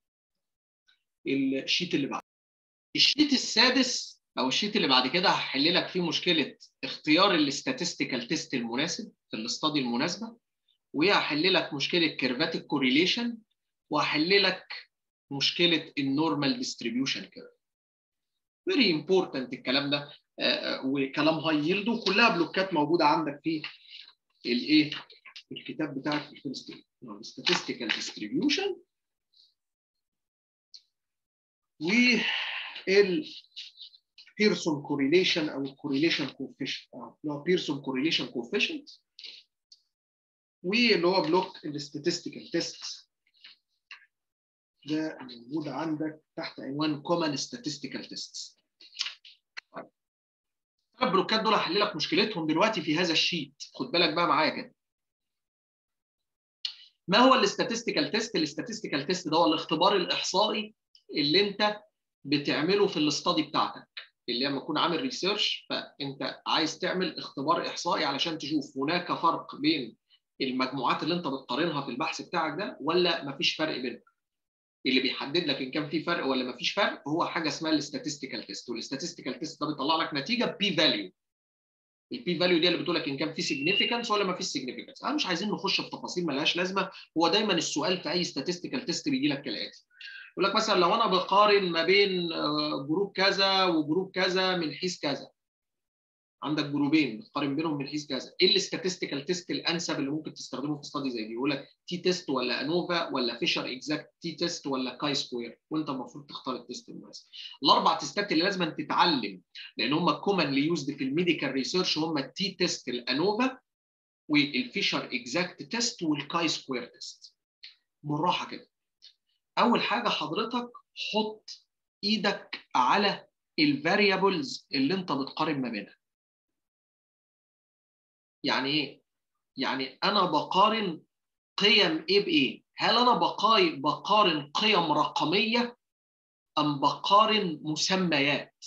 الشيت اللي بعده الشيت السادس او الشيت اللي بعد كده هحل لك فيه مشكله اختيار الاستاتستيكال تيست المناسب في الاستادي المناسبه وهحل لك مشكله كيرفاتيك كوريليشن وهحل لك مشكله النورمال ديستريبيوشن كيرف فيري امبورتنت الكلام ده وكلام هاي يلد وكلها بلوكات موجوده عندك في الايه الكتاب بتاعك في الستاتستيكال ديستريبيوشن وال بيرسون كوريليشن او الكوريليشن كوفيشنت اللي هو بيرسون كوريليشن كوفيشنت واللي هو بلوك الستاتستيكال تيست ده موجود عندك تحت عنوان كومن statistical tests طيب البلوكات دول هحل لك مشكلتهم دلوقتي في هذا الشيت خد بالك بقى معايا كده ما هو الاستاتستيكال تيست الاستاتستيكال تيست ده هو الاختبار الاحصائي اللي انت بتعمله في الاستادي بتاعتك اللي لما تكون عامل ريسيرش فانت عايز تعمل اختبار احصائي علشان تشوف هناك فرق بين المجموعات اللي انت بتقارنها في البحث بتاعك ده ولا مفيش فرق بينهم اللي بيحدد لك ان كان في فرق ولا مفيش فرق هو حاجه اسمها الاستاتستيكال تيست والاستاتستيكال تيست ده بيطلع لك نتيجه بي فاليو البي فاليو دي اللي بتقول لك ان كان في سيجنيفيكانس ولا ما فيش سيجنيفيكانس انا مش عايزين نخش في تفاصيل ملهاش لازمه هو دايما السؤال في اي statistical تيست بيجي لك كالاتي يقول لك مثلا لو انا بقارن ما بين جروب كذا وجروب كذا من حيث كذا عندك جروبين بتقارن بينهم من حيث كذا ايه الاستاتستيكال تيست الانسب اللي ممكن تستخدمه في استادي زي دي يقول لك تي تيست ولا انوفا ولا فيشر اكزاكت تي تيست ولا كاي سكوير وانت المفروض تختار التيست المناسب الاربع تيستات اللي لازم تتعلم لان هم كومنلي يوزد في الميديكال ريسيرش هم التي تيست الانوفا والفيشر اكزاكت تيست والكاي سكوير تيست بالراحه كده اول حاجه حضرتك حط ايدك على الفاريبلز اللي انت بتقارن ما بينها يعني ايه يعني انا بقارن قيم ايه بايه هل انا بقاي بقارن قيم رقميه ام بقارن مسميات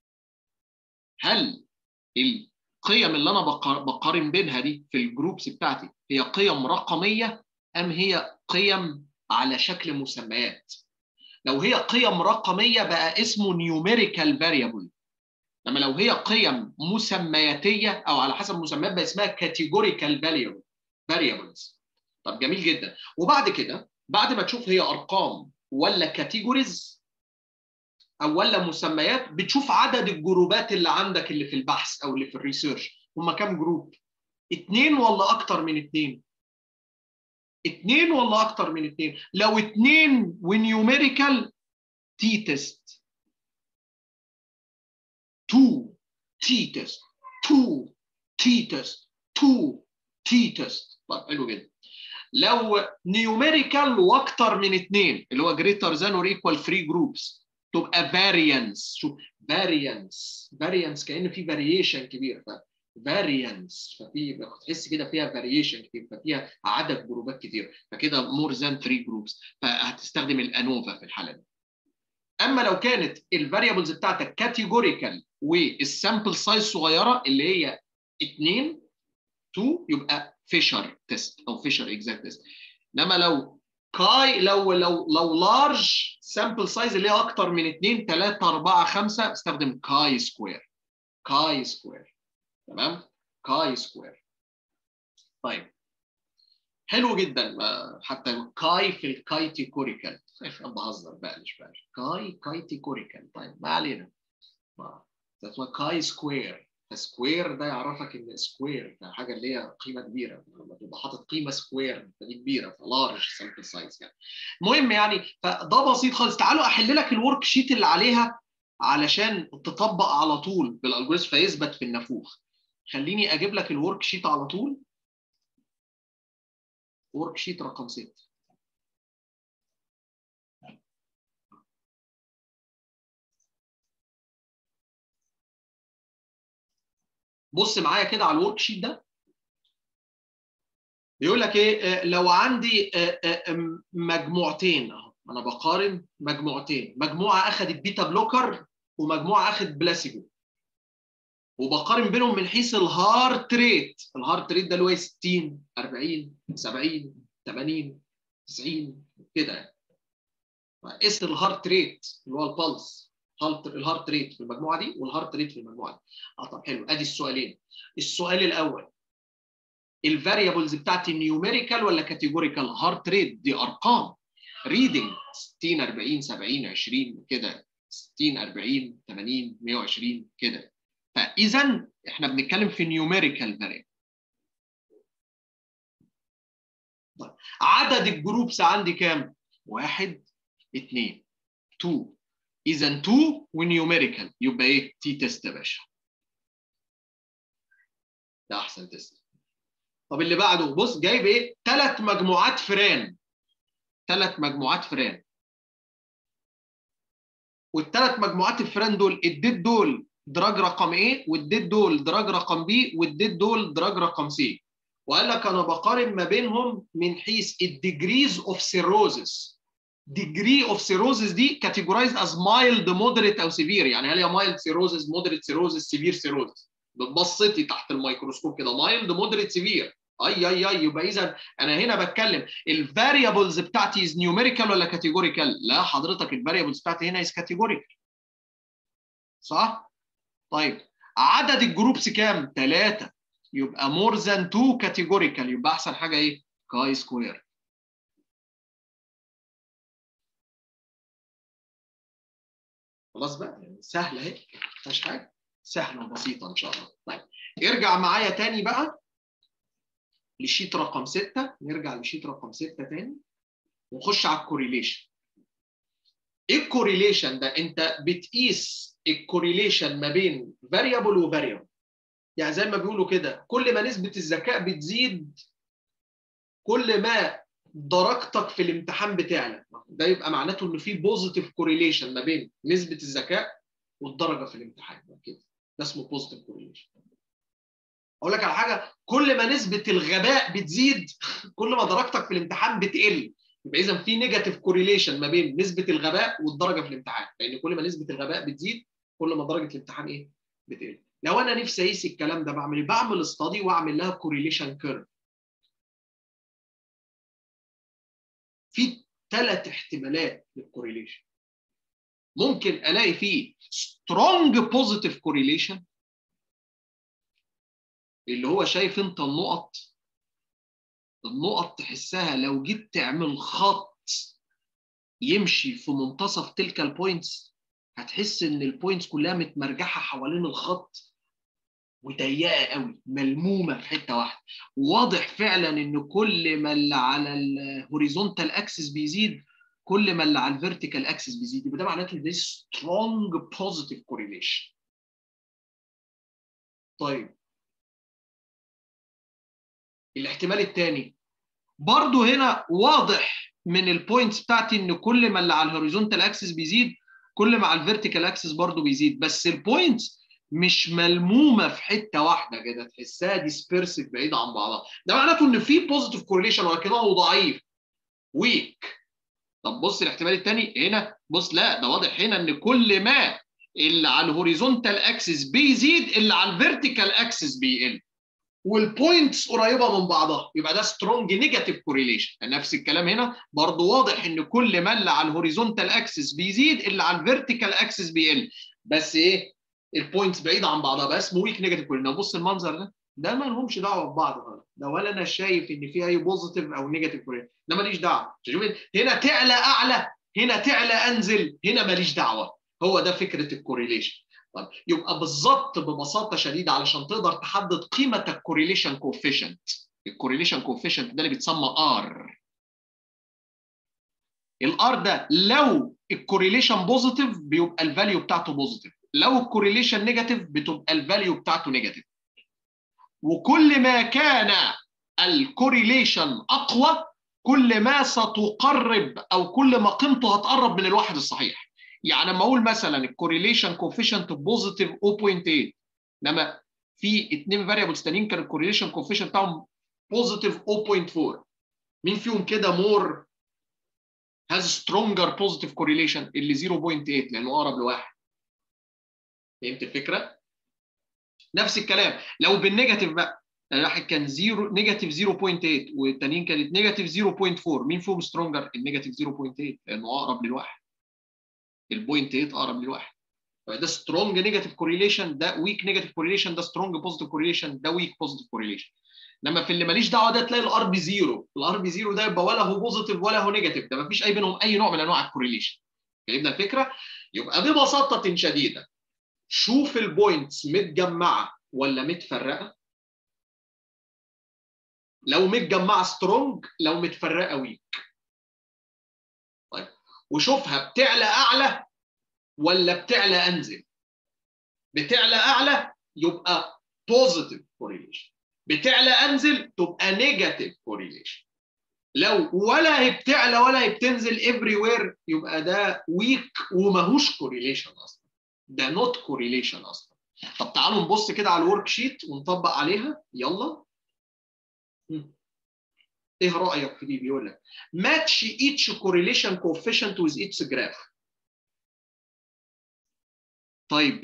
هل القيم اللي انا بقارن بينها دي في الجروبس بتاعتي هي قيم رقميه ام هي قيم على شكل مسميات لو هي قيم رقميه بقى اسمه نيوميريكال فاريبل لما لو هي قيم مسمياتيه او على حسب مسميات بقى اسمها كاتيجوريكال فاريبلز طب جميل جدا وبعد كده بعد ما تشوف هي ارقام ولا كاتيجوريز او ولا مسميات بتشوف عدد الجروبات اللي عندك اللي في البحث او اللي في الريسيرش هم كام جروب اتنين ولا اكتر من اتنين اتنين ولا اكتر من اتنين لو اتنين ونيوميريكال تي تيست تو تي تيست تو تي تيست تو تي تيست طيب حلو جدا لو نيوميريكال واكتر من اثنين اللي هو جريتر ذان اور ايكوال 3 جروبس تبقى فاريانس شوف فاريانس فاريانس كان في فاريشن كبير فاريانس ففي تحس كده فيها فاريشن كتير ففيها عدد جروبات كتير فكده مور ذان 3 جروبس فهتستخدم الانوفا في الحاله دي اما لو كانت الفاريبلز بتاعتك كاتيجوريكال والسامبل سايز صغيره اللي هي 2 2 يبقى فيشر تيست او فيشر اكزاكت تيست انما لو كاي لو لو لو لارج سامبل سايز اللي هي اكتر من 2 3 4 5 استخدم كاي سكوير كاي سكوير تمام كاي سكوير طيب حلو جدا حتى كاي في الكايتيكوريكال بهزر بقى مش بقى كاي كايتيكوريكال طيب ما علينا ده اسمها كاي سكوير سكوير ده يعرفك ان سكوير ده حاجه اللي هي قيمه كبيره لما تبقى حاطط قيمه سكوير فدي كبيره فلارج سامبل سايز يعني المهم يعني فده بسيط خالص تعالوا احل لك الورك شيت اللي عليها علشان تطبق على طول بالالجوريزم فيثبت في النافوخ خليني اجيب لك الورك شيت على طول ورك شيت رقم 6 بص معايا كده على الورك شيت ده بيقول لك ايه لو عندي مجموعتين اهو انا بقارن مجموعتين مجموعه اخذت بيتا بلوكر ومجموعه اخذت بلاسيبو وبقارن بينهم من حيث الهارت ريت الهارت ريت ده اللي هو 60 40 70 80 90 كده قيس الهارت ريت اللي هو البلس الهارت ريت في المجموعه دي والهارت ريت في المجموعه دي اه طب حلو ادي السؤالين السؤال الاول الفاريبلز بتاعتي نيوميريكال ولا كاتيجوريكال هارت ريت دي ارقام ريدنج 60 40 70 20 كده 60 40 80 120 كده فاذا احنا بنتكلم في نيوميريكال فاريبل طيب عدد الجروبس عندي كام؟ واحد اثنين 2 اذا 2 ونيوميريكال يبقى ايه؟ تي تيست يا باشا ده احسن تيست طب اللي بعده بص جايب ايه؟ ثلاث مجموعات فران ثلاث مجموعات فران والثلاث مجموعات الفران دول اديت دول دراج رقم ايه واديت دول دراج رقم بي واديت دول دراج رقم سي وقال لك انا بقارن ما بينهم من حيث الديجريز اوف سيروزس ديجري اوف سيروزس دي كاتيجورايزد از مايلد مودريت او سيفير يعني هل هي مايلد سيروزس مودريت سيروزس سيفير سيروزس بتبصتي تحت الميكروسكوب كده مايلد مودريت سيفير اي اي اي يبقى اذا انا هنا بتكلم الفاريبلز بتاعتي از نيوميريكال ولا كاتيجوريكال لا حضرتك الفاريبلز بتاعتي هنا از كاتيجوريكال صح طيب عدد الجروبس كام ثلاثة يبقى مور ذان 2 كاتيجوريكال يبقى احسن حاجه ايه كاي سكوير خلاص بقى يعني سهله اهي ما فيهاش حاجه سهله وبسيطه ان شاء الله طيب ارجع معايا تاني بقى لشيت رقم 6 نرجع لشيت رقم 6 تاني ونخش على الكوريليشن ايه الكوريليشن ده انت بتقيس الكوريليشن ما بين فاريبل وفاريبل يعني زي ما بيقولوا كده كل ما نسبه الذكاء بتزيد كل ما درجتك في الامتحان بتعلى ده يبقى معناته ان في بوزيتيف كوريليشن ما بين نسبه الذكاء والدرجه في الامتحان كده ده اسمه بوزيتيف كوريليشن اقول لك على حاجه كل ما نسبه الغباء بتزيد كل ما درجتك في الامتحان بتقل يبقى اذا في نيجاتيف كوريليشن ما بين نسبه الغباء والدرجه في الامتحان لان كل ما نسبه الغباء بتزيد كل ما درجه الامتحان ايه بتقل لو انا نفسي اقيس الكلام ده بعمل ايه بعمل استادي واعمل لها كوريليشن كيرف في ثلاث احتمالات للكوريليشن ممكن الاقي فيه سترونج بوزيتيف كوريليشن اللي هو شايف انت النقط النقط تحسها لو جيت تعمل خط يمشي في منتصف تلك البوينتس هتحس ان البوينتس كلها متمرجحه حوالين الخط وضيقه قوي ملمومه في حته واحده واضح فعلا ان كل ما اللي على الهوريزونتال اكسس بيزيد كل ما اللي على الفيرتيكال اكسس بيزيد يبقى ده معناته ده سترونج بوزيتيف كوريليشن طيب الاحتمال الثاني برضو هنا واضح من البوينتس بتاعتي ان كل ما اللي على الهوريزونتال اكسس بيزيد كل ما على الفيرتيكال اكسس برضو بيزيد بس البوينتس مش ملمومه في حته واحده كده تحسها ديسبيرسيف بعيده عن بعضها ده معناته ان في بوزيتيف كورليشن ولكنه ضعيف ويك طب بص الاحتمال الثاني هنا بص لا ده واضح هنا ان كل ما اللي على الهوريزونتال اكسس بيزيد اللي على الفيرتيكال اكسس بيقل والبوينتس قريبه من بعضها يبقى ده سترونج نيجاتيف كوريليشن نفس الكلام هنا برضو واضح ان كل ما اللي على الهوريزونتال اكسس بيزيد اللي على الفيرتيكال اكسس بيقل بس ايه البوينتس بعيده عن بعضها بقى اسمه ويك نيجاتيف كوريليشن بص المنظر ده ده ما لهمش دعوه ببعض خالص ده ولا انا شايف ان في اي بوزيتيف او نيجاتيف كوريليشن ده ماليش دعوه شوف هنا تعلى اعلى هنا تعلى انزل هنا ماليش دعوه هو ده فكره الكوريليشن طيب يبقى بالظبط ببساطه شديده علشان تقدر تحدد قيمه الكوريليشن كوفيشنت الكوريليشن كوفيشنت ده اللي بيتسمى ار الار ده لو الكوريليشن بوزيتيف بيبقى الفاليو بتاعته بوزيتيف لو الكوريليشن نيجاتيف بتبقى الفاليو بتاعته نيجاتيف وكل ما كان الكوريليشن اقوى كل ما ستقرب او كل ما قيمته هتقرب من الواحد الصحيح يعني لما اقول مثلا الكوريليشن كوفيشنت بوزيتيف 0.8 انما في اثنين فاريبلز تانيين كان الكوريليشن كوفيشنت بتاعهم بوزيتيف 0.4 مين فيهم كده مور هاز سترونجر بوزيتيف كوريليشن اللي 0.8 لانه اقرب لواحد فهمت الفكره؟ نفس الكلام لو بالنيجاتيف بقى واحد كان 0 نيجاتيف 0.8 والتانيين كانت نيجاتيف 0.4 مين فيهم سترونجر؟ النيجاتيف 0.8 لانه اقرب للواحد البوينت 8 اقرب للواحد ده سترونج نيجاتيف كوريليشن ده ويك نيجاتيف كوريليشن ده سترونج بوزيتيف كوريليشن ده ويك بوزيتيف كوريليشن لما في اللي ماليش دعوه ده تلاقي الار بي زيرو الار بي زيرو ده يبقى ولا هو بوزيتيف ولا هو نيجاتيف ده ما فيش اي بينهم اي نوع من انواع الكوريليشن فهمنا الفكره يبقى ببساطه شديده شوف البوينتس متجمعه ولا متفرقه لو متجمعه سترونج لو متفرقه ويك طيب وشوفها بتعلى اعلى ولا بتعلى انزل بتعلى اعلى يبقى بوزيتيف كوريليشن بتعلى انزل تبقى نيجاتيف كوريليشن لو ولا هي بتعلى ولا هي بتنزل افري وير يبقى ده ويك وماهوش كوريليشن اصلا ده نوت كوريليشن اصلا طب تعالوا نبص كده على الورك شيت ونطبق عليها يلا ايه رايك في دي بيقول لك match each correlation coefficient with its graph طيب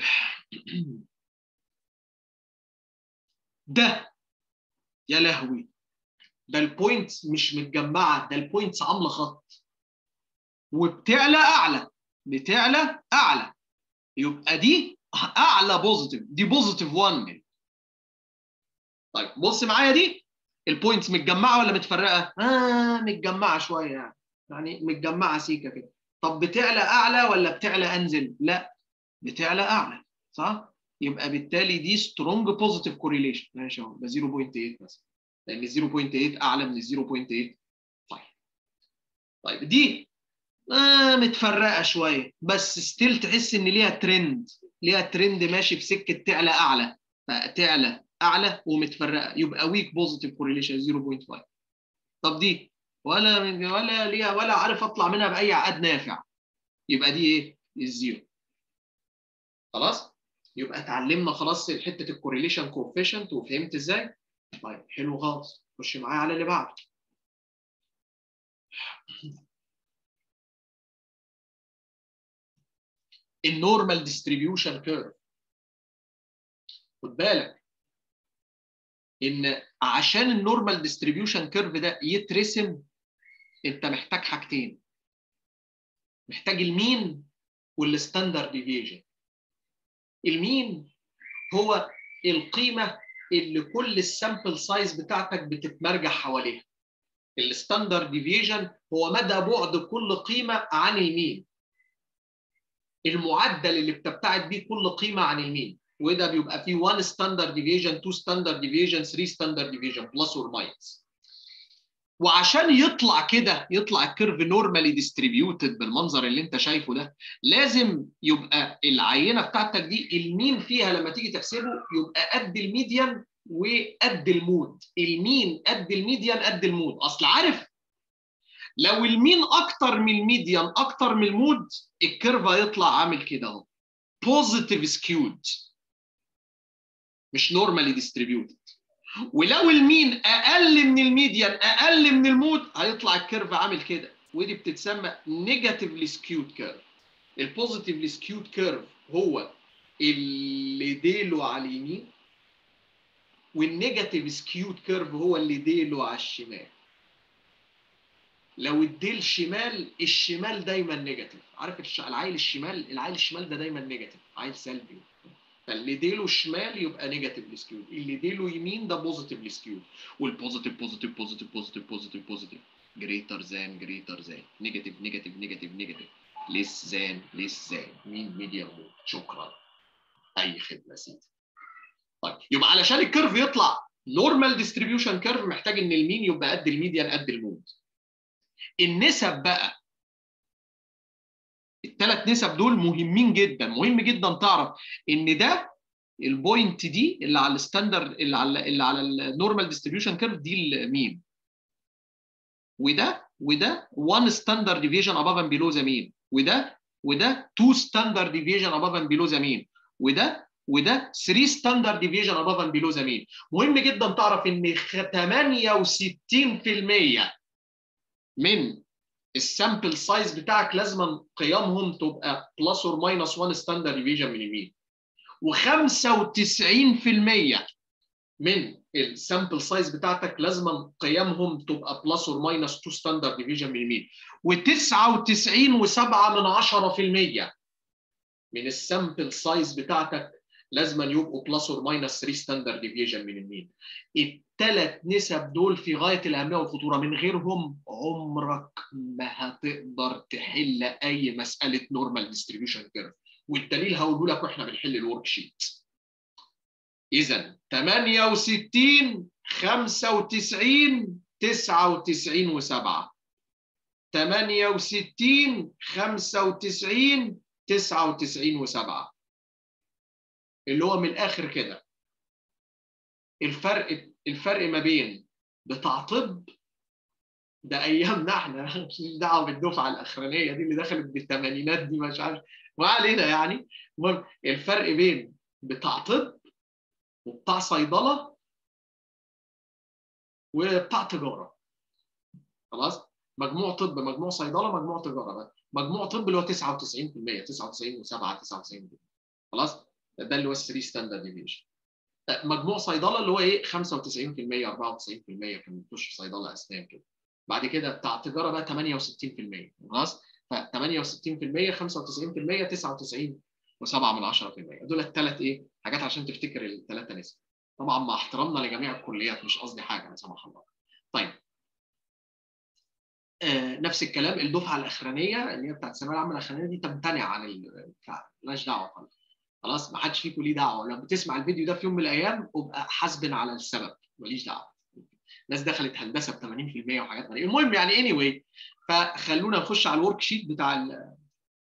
ده يا لهوي ده البوينتس مش متجمعه ده البوينتس عامله خط وبتعلى اعلى بتعلى اعلى يبقى دي اعلى بوزيتيف دي بوزيتيف 1 طيب بص معايا دي البوينتس متجمعه ولا متفرقه؟ اه متجمعه شويه يعني يعني متجمعه سيكه كده طب بتعلى اعلى ولا بتعلى انزل؟ لا بتعلى اعلى صح؟ يبقى بالتالي دي سترونج بوزيتيف كوريليشن ماشي اهو ده 0.8 مثلا لان 0.8 اعلى من 0.8 طيب طيب دي آه متفرقه شويه بس ستيل تحس ان ليها ترند ليها ترند ماشي في سكه تعلى اعلى فتعلى اعلى ومتفرقه يبقى ويك بوزيتيف كوريليشن 0.5 طب دي ولا ولا ليها ولا عارف اطلع منها باي عقد نافع يبقى دي ايه؟ الزيرو خلاص؟ يبقى اتعلمنا خلاص حته الكوريليشن كوفيشنت وفهمت ازاي طيب حلو خالص خش معايا على اللي بعده النورمال ديستريبيوشن كيرف خد بالك ان عشان النورمال ديستريبيوشن كيرف ده يترسم انت محتاج حاجتين محتاج المين والستاندرد ديفيجن المين هو القيمه اللي كل السامبل سايز بتاعتك بتتمرجع حواليها الستاندرد ديفيجن هو مدى بعد كل قيمه عن المين المعدل اللي بتبتعد بيه كل قيمه عن المين وده بيبقى فيه 1 ستاندرد ديفيجن 2 ستاندرد ديفيجن 3 ستاندرد ديفيجن بلس اور ماينس وعشان يطلع كده يطلع الكيرف نورمالي ديستريبيوتد بالمنظر اللي انت شايفه ده لازم يبقى العينه بتاعتك دي المين فيها لما تيجي تحسبه يبقى قد الميديان وقد المود المين قد الميديان قد المود اصل عارف لو المين اكتر من الميديان اكتر من المود الكيرف هيطلع عامل كده اهو بوزيتيف سكيود مش نورمالي ديستريبيوتد ولو المين اقل من الميديان اقل من المود هيطلع الكيرف عامل كده ودي بتتسمى نيجاتيفلي سكيود كيرف البوزيتيفلي سكيود كيرف هو اللي ديله على اليمين والنيجاتيف سكيود كيرف هو اللي ديله على الشمال لو الديل شمال الشمال دايما نيجاتيف عارف العيل الشمال العيل الشمال ده دايما نيجاتيف عيل سلبي فاللي ديله شمال يبقى نيجاتيف سكيود اللي ديله يمين ده بوزيتيف سكيود والبوزيتيف بوزيتيف بوزيتيف بوزيتيف بوزيتيف بوزيتيف جريتر ذان جريتر ذان نيجاتيف نيجاتيف نيجاتيف نيجاتيف ليس ذان ليس ذان مين ميديم مود شكرا اي خدمه سيدي طيب يبقى علشان الكيرف يطلع نورمال ديستريبيوشن كيرف محتاج ان المين يبقى قد الميديان قد المود النسب بقى الثلاث نسب دول مهمين جدا مهم جدا تعرف ان ده البوينت دي اللي على الستاندرد اللي على اللي على النورمال ديستريبيوشن كيرف دي المين وده وده 1 ستاندرد ديفيجن اباف اند بيلو ذا مين وده وده 2 ستاندرد ديفيجن اباف اند بيلو ذا مين وده وده 3 ستاندرد ديفيجن اباف اند بيلو ذا مين مهم جدا تعرف ان 68% من السامبل سايز بتاعك لازم قيمهم تبقى بلس اور ماينس 1 ستاندرد ديفيجن من اليمين و95% من السامبل سايز بتاعتك لازم قيمهم تبقى بلس اور ماينس 2 ستاندرد ديفيجن من اليمين و99.7 من 10% من السامبل سايز بتاعتك لازم يبقوا بلس اور ماينس 3 ستاندرد ديفيجن من المين الثلاث نسب دول في غايه الاهميه والخطوره من غيرهم عمرك ما هتقدر تحل اي مساله نورمال ديستريبيوشن كيرف والدليل هقوله لك واحنا بنحل الورك شيت اذا 68 95 99 و7 68 95 99 و7 اللي هو من الاخر كده الفرق الفرق ما بين بتاع طب ده ايامنا احنا مش دعوه بالدفعه الاخرانيه دي اللي دخلت بالثمانينات دي مش عارف ما علينا يعني المهم الفرق بين بتاع طب وبتاع صيدله وبتاع تجاره خلاص مجموع طب مجموع صيدله مجموع تجاره مجموع طب اللي هو 99% 99 و7 99 خلاص ده اللي هو 3 ستاندرد ديفيشن مجموع صيدله اللي هو ايه 95% 94% كان بيخش صيدله اسنان كده بعد كده بتاع التجاره بقى 68% خلاص ف 68% 95% 99 و7 من 10% دول الثلاث ايه حاجات عشان تفتكر الثلاثه نسب طبعا مع احترامنا لجميع الكليات مش قصدي حاجه لا سمح الله طيب آه نفس الكلام الدفعه الاخرانيه اللي هي بتاعت الثانويه العامه الاخرانيه دي تمتنع عن البتاع مالهاش دعوه خالص خلاص ما حدش فيكم ليه دعوه لو بتسمع الفيديو ده في يوم من الايام ابقى حاسب على السبب ماليش دعوه ناس دخلت هندسه ب 80% وحاجات غريبه المهم يعني اني anyway فخلونا نخش على الورك شيت بتاع ال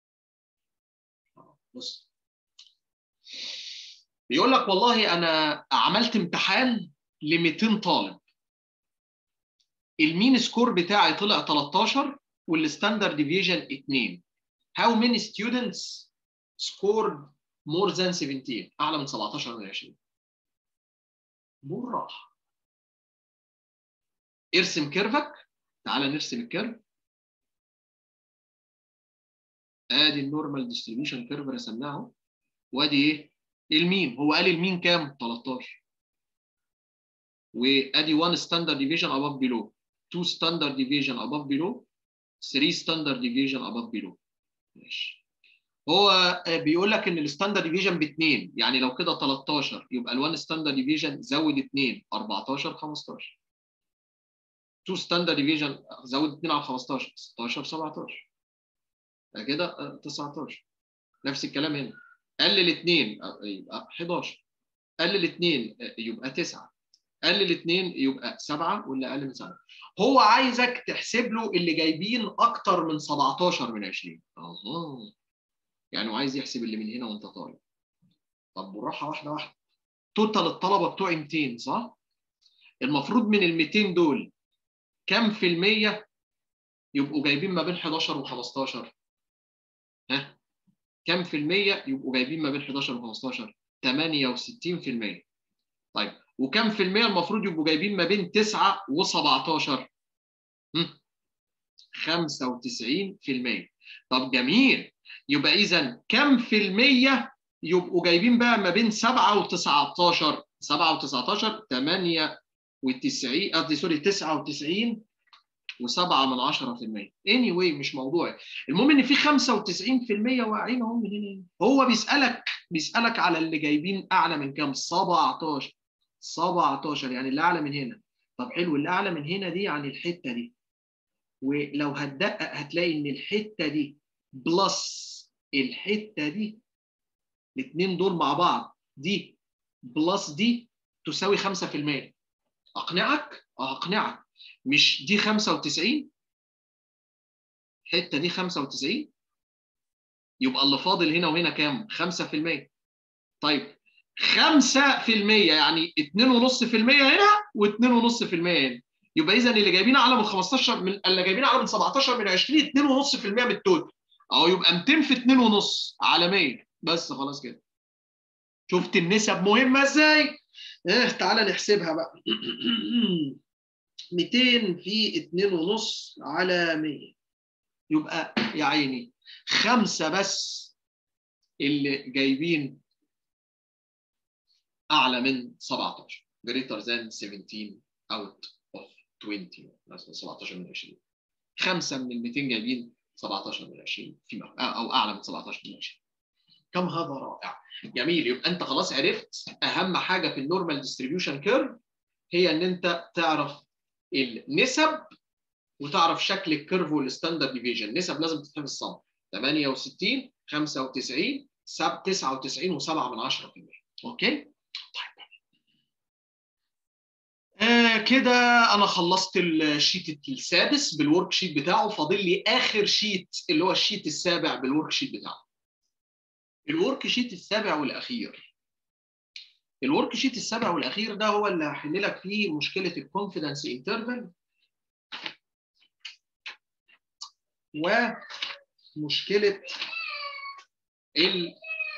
بص بيقول لك والله انا عملت امتحان ل 200 طالب المين سكور بتاعي طلع 13 والستاندرد ديفيجن 2 how many students scored more than 17 اعلى من 17 من 20 بالراحه ارسم كيرفك تعالى نرسم الكيرف ادي النورمال ديستريبيوشن كيرف رسمناه وادي ايه المين هو قال المين كام 13 وادي 1 ستاندرد ديفيجن above below 2 ستاندرد ديفيجن above below 3 ستاندرد ديفيجن above below ماشي هو بيقول لك ان الستاندرد ديفيجن باثنين يعني لو كده 13 يبقى ال1 ستاندرد ديفيجن زود 2 14 15 2 ستاندرد ديفيجن زود 2 على 15 16 17 كده 19 نفس الكلام هنا قلل 2 يبقى 11 قلل 2 يبقى 9 قلل 2 يبقى 7 ولا اقل من 7 هو عايزك تحسب له اللي جايبين اكتر من 17 من 20 اها يعني هو عايز يحسب اللي من هنا وانت طالع طب بالراحه واحده واحده توتال الطلبه بتوعي 200 صح المفروض من ال 200 دول كام في المية يبقوا جايبين ما بين 11 و 15 ها كام في المية يبقوا جايبين ما بين 11 و 15 68% طيب وكم في المية المفروض يبقوا جايبين ما بين 9 و 17 95% طب جميل يبقى اذا كم في المية يبقوا جايبين بقى ما بين 7 و 19 7 و 19 98 قصدي سوري 99 و7 من 10% anyway مش موضوعي المهم ان في 95% واقعين اهم من هنا هو بيسالك بيسالك على اللي جايبين اعلى من كام 17 17 يعني اللي اعلى من هنا طب حلو اللي اعلى من هنا دي يعني الحته دي ولو هتدقق هتلاقي ان الحته دي بلس الحته دي الاثنين دول مع بعض دي بلس دي تساوي 5% اقنعك؟ اقنعك مش دي 95 الحته دي 95 يبقى اللي فاضل هنا وهنا كام؟ 5% طيب 5% يعني 2.5% هنا و2.5% هنا يبقى اذا اللي جايبين اعلى من 15 من اللي جايبين اعلى من 17 من 20 2.5% من التوتال اهو يبقى 200 في 2.5 على 100 بس خلاص كده شفت النسب مهمه ازاي؟ اه تعالى نحسبها بقى 200 في 2.5 على 100 يبقى يا عيني خمسه بس اللي جايبين اعلى من 17 greater than 17 out of 20 مثلا 17 من 20 خمسه من ال 200 جايبين 17 من 20 فيما او اعلى من 17 من 20 كم هذا رائع جميل يبقى انت خلاص عرفت اهم حاجه في النورمال ديستريبيوشن كيرف هي ان انت تعرف النسب وتعرف شكل الكيرف والستاندرد ديفيجن النسب لازم تتحفظ صم 68 95 99 و7 من 10% اوكي طيب آه كده انا خلصت الشيت السادس بالورك شيت بتاعه فاضل لي اخر شيت اللي هو الشيت السابع بالورك شيت بتاعه الورك شيت السابع والاخير الورك شيت السابع والاخير ده هو اللي هحل لك فيه مشكله الكونفيدنس انترفال ومشكله ال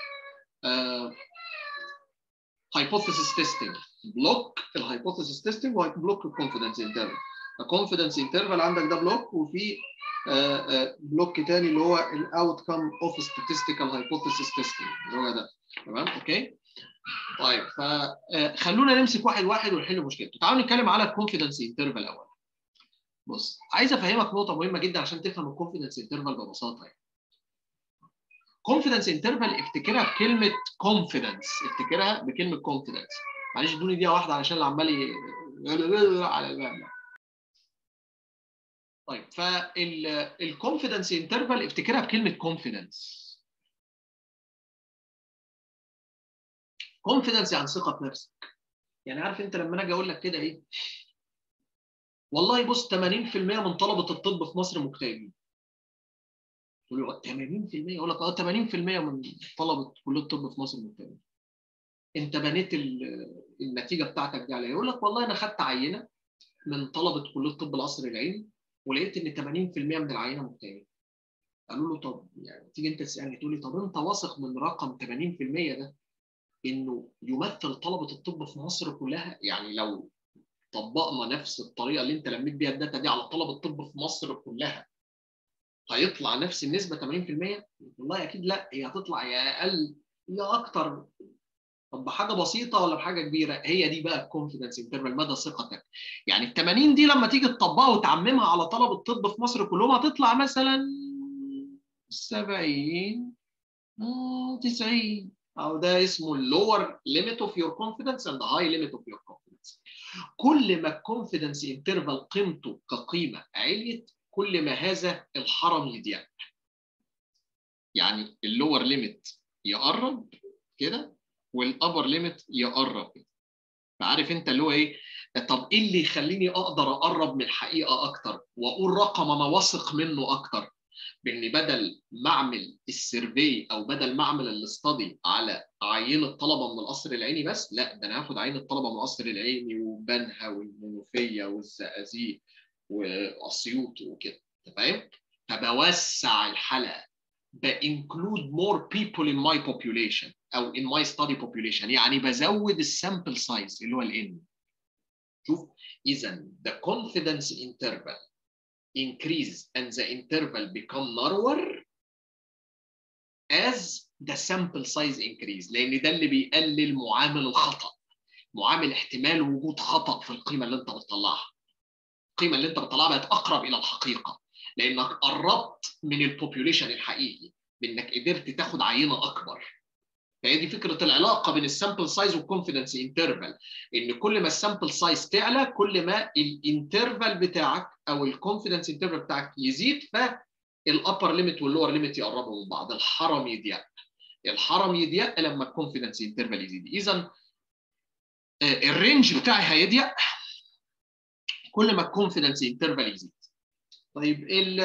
hypothesis testing بلوك الهايبوثيسيس تيستنج وبلوك الكونفيدنس انترفال الكونفيدنس انترفال عندك ده بلوك وفي بلوك تاني اللي هو الاوت كم اوف statistical hypothesis testing اللي هو ده تمام اوكي طيب فخلونا نمسك واحد واحد ونحل مشكلته تعالوا نتكلم على الكونفيدنس انترفال الاول بص عايز افهمك نقطه مهمه جدا عشان تفهم الكونفيدنس انترفال ببساطه يعني كونفيدنس انترفال افتكرها بكلمه كونفيدنس افتكرها بكلمه كونفيدنس معلش ادوني دقيقه واحده علشان اللي عمال على الباب طيب فالكونفيدنس انترفال افتكرها بكلمه كونفيدنس كونفيدنس يعني ثقه في نفسك يعني عارف انت لما انا اجي اقول لك كده ايه والله بص 80% من طلبه الطب في مصر مكتئبين تقول له 80% يقول لك اه 80% من طلبه كليه الطب في مصر مكتئبين انت بنيت النتيجه بتاعتك دي على يقول لك والله انا خدت عينه من طلبه كليه طب القصر العيني ولقيت ان 80% من العينه مكتئبين قالوا له طب يعني تيجي انت تسالني تقول لي طب انت واثق من رقم 80% ده انه يمثل طلبه الطب في مصر كلها يعني لو طبقنا نفس الطريقه اللي انت لميت بيها الداتا دي على طلبه الطب في مصر كلها هيطلع نفس النسبه 80% والله اكيد لا هي هتطلع يا اقل يا اكتر طب بحاجه بسيطه ولا بحاجه كبيره هي دي بقى الكونفدنس انترفال مدى ثقتك يعني ال 80 دي لما تيجي تطبقها وتعممها على طلب الطب في مصر كلهم هتطلع مثلا 70 90 او ده اسمه اللور ليميت اوف يور كونفدنس اند هاي ليميت اوف يور كونفدنس كل ما الكونفدنس انترفال قيمته كقيمه عليت كل ما هذا الحرم يضيق يعني اللور ليميت يقرب كده والابر ليميت يقرب كده فعارف انت اللي هو ايه طب ايه اللي يخليني اقدر اقرب من الحقيقه اكتر واقول رقم انا واثق منه اكتر بان بدل ما اعمل السيرفي او بدل ما اعمل الاستادي على عينه طلبه من القصر العيني بس لا ده انا هاخد عينه طلبه من القصر العيني وبنها والمنوفيه والزقازيق واسيوط وكده انت فاهم؟ فبوسع الحلقه بانكلود مور بيبل ان ماي population او in my study population يعني بزود السامبل سايز اللي هو الان شوف اذا the confidence interval increase and the interval become narrower as the sample size increase لان ده اللي بيقلل معامل الخطا معامل احتمال وجود خطا في القيمه اللي انت بتطلعها القيمه اللي انت بتطلعها بقت اقرب الى الحقيقه لانك قربت من البوبيوليشن الحقيقي بانك قدرت تاخد عينه اكبر فهي دي فكره العلاقه بين السامبل سايز والكونفدنس انترفال ان كل ما السامبل سايز تعلى كل ما الانترفال بتاعك او الكونفدنس انترفال بتاعك يزيد فالابر ليميت واللور ليميت يقربوا من بعض الحرم يضيق الحرم يضيق لما الكونفدنس انترفال يزيد اذا الرينج بتاعي هيضيق كل ما الكونفدنس انترفال يزيد طيب ال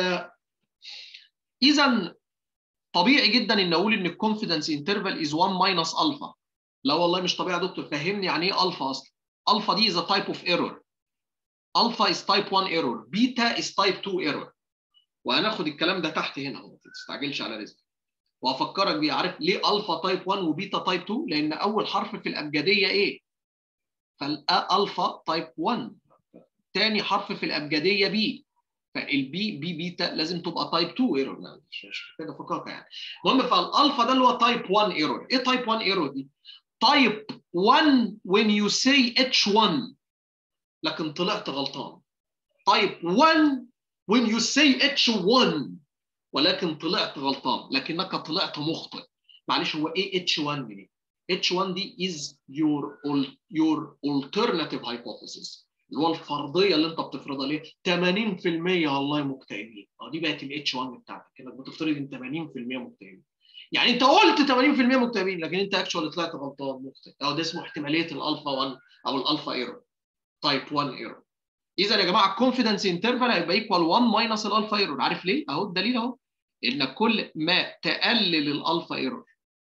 اذا طبيعي جدا ان اقول ان الكونفدنس انترفال از 1 ماينس الفا لا والله مش طبيعي يا دكتور فهمني يعني ايه الفا اصلا الفا دي از تايب اوف ايرور الفا از تايب 1 ايرور بيتا از تايب 2 ايرور وهناخد الكلام ده تحت هنا ما تستعجلش على رزق وهفكرك بيه عارف ليه الفا تايب 1 وبيتا تايب 2 لان اول حرف في الابجديه ايه فالالفا تايب 1 تاني حرف في الابجديه بي فالبي بي بيتا لازم تبقى تايب 2 ايرور مش محتاج افكرك يعني المهم فالالفا ده اللي هو تايب 1 ايرور ايه تايب 1 ايرور دي تايب 1 when you say H1 لكن طلعت غلطان تايب 1 when you say H1 ولكن طلعت غلطان لكنك طلعت مخطئ معلش هو ايه H1 دي H1 دي is your your alternative hypothesis اللي هو الفرضيه اللي انت بتفرضها ليه 80% والله مكتئبين اه دي بقت الاتش 1 بتاعتك انك بتفترض ان 80% مكتئبين يعني انت قلت 80% مكتئبين لكن انت اكشوال طلعت غلطان مكتئب او ده اسمه احتماليه الالفا 1 او الالفا ايرور تايب 1 ايرور اذا يا جماعه الكونفدنس انترفال هيبقى ايكوال 1 ماينس الالفا ايرور عارف ليه؟ اهو الدليل اهو ان كل ما تقلل الالفا ايرور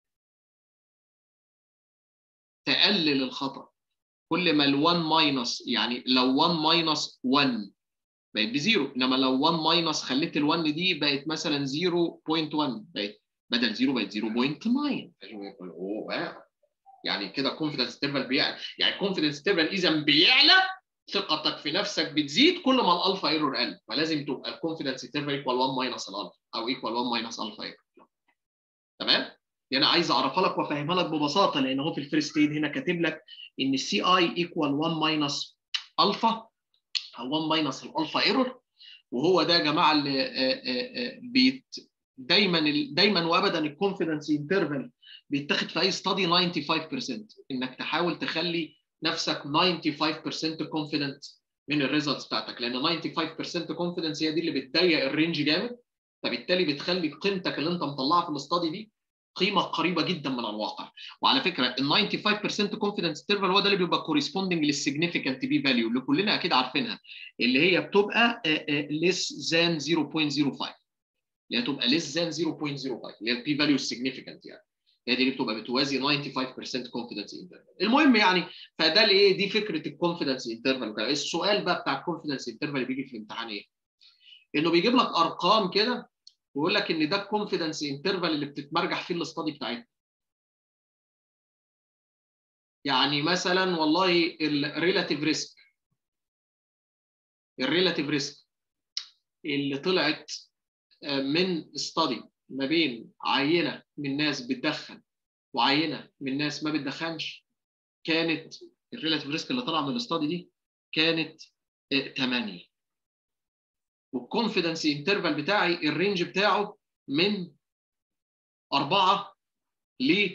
تقلل الخطا كل ما ال1 ماينس يعني لو 1 ماينس 1 بقت بزيرو انما لو 1 ماينس خليت ال1 دي بقت مثلا 0.1 بقت بدل 0 بقت 0.9 اوه يعني كده كونفدنس انترفال بيعلى يعني الكونفدنس انترفال اذا بيعلى ثقتك في نفسك بتزيد كل ما الالفا ايرور قل فلازم تبقى الكونفدنس انترفال ايكوال 1 ماينس الالفا او ايكوال 1 ماينس الفا ايرور تمام دي انا عايز اعرفها لك وافهمها لك ببساطه لان هو في الفيرست ايد هنا كاتب لك ان السي اي ايكوال 1 ماينس الفا او 1 ماينس الالفا ايرور وهو ده يا جماعه اللي بيت دايما دايما وابدا الكونفدنس انترفال بيتاخد في اي ستادي 95% انك تحاول تخلي نفسك 95% كونفيدنت من الريزلتس بتاعتك لان 95% كونفيدنس هي دي اللي بتضيق الرينج جامد فبالتالي بتخلي قيمتك اللي انت مطلعها في الاستادي دي قيمه قريبه جدا من الواقع وعلى فكره ال 95% كونفيدنس انترفال هو ده اللي بيبقى كورسبوندنج للسيجنيفيكانت بي فاليو اللي كلنا اكيد عارفينها اللي هي بتبقى less than 0.05 اللي هي تبقى less than 0.05 اللي هي البي فاليو السيجنيفيكانت يعني هي دي اللي بتبقى بتوازي 95% كونفيدنس انترفال المهم يعني فده الايه دي فكره الكونفيدنس انترفال السؤال بقى بتاع الكونفيدنس انترفال اللي بيجي في الامتحان ايه؟ انه بيجيب لك ارقام كده ويقول لك ان ده الكونفيدنس انترفال اللي بتتمرجح فيه الاستادي بتاعتنا يعني مثلا والله الريلاتيف ريسك الريلاتيف ريسك اللي طلعت من استادي ما بين عينه من ناس بتدخن وعينه من ناس ما بتدخنش كانت الريلاتيف ريسك اللي طلع من الاستادي دي كانت 8 والكونفيدنس انترفال بتاعي الرينج بتاعه من 4 ل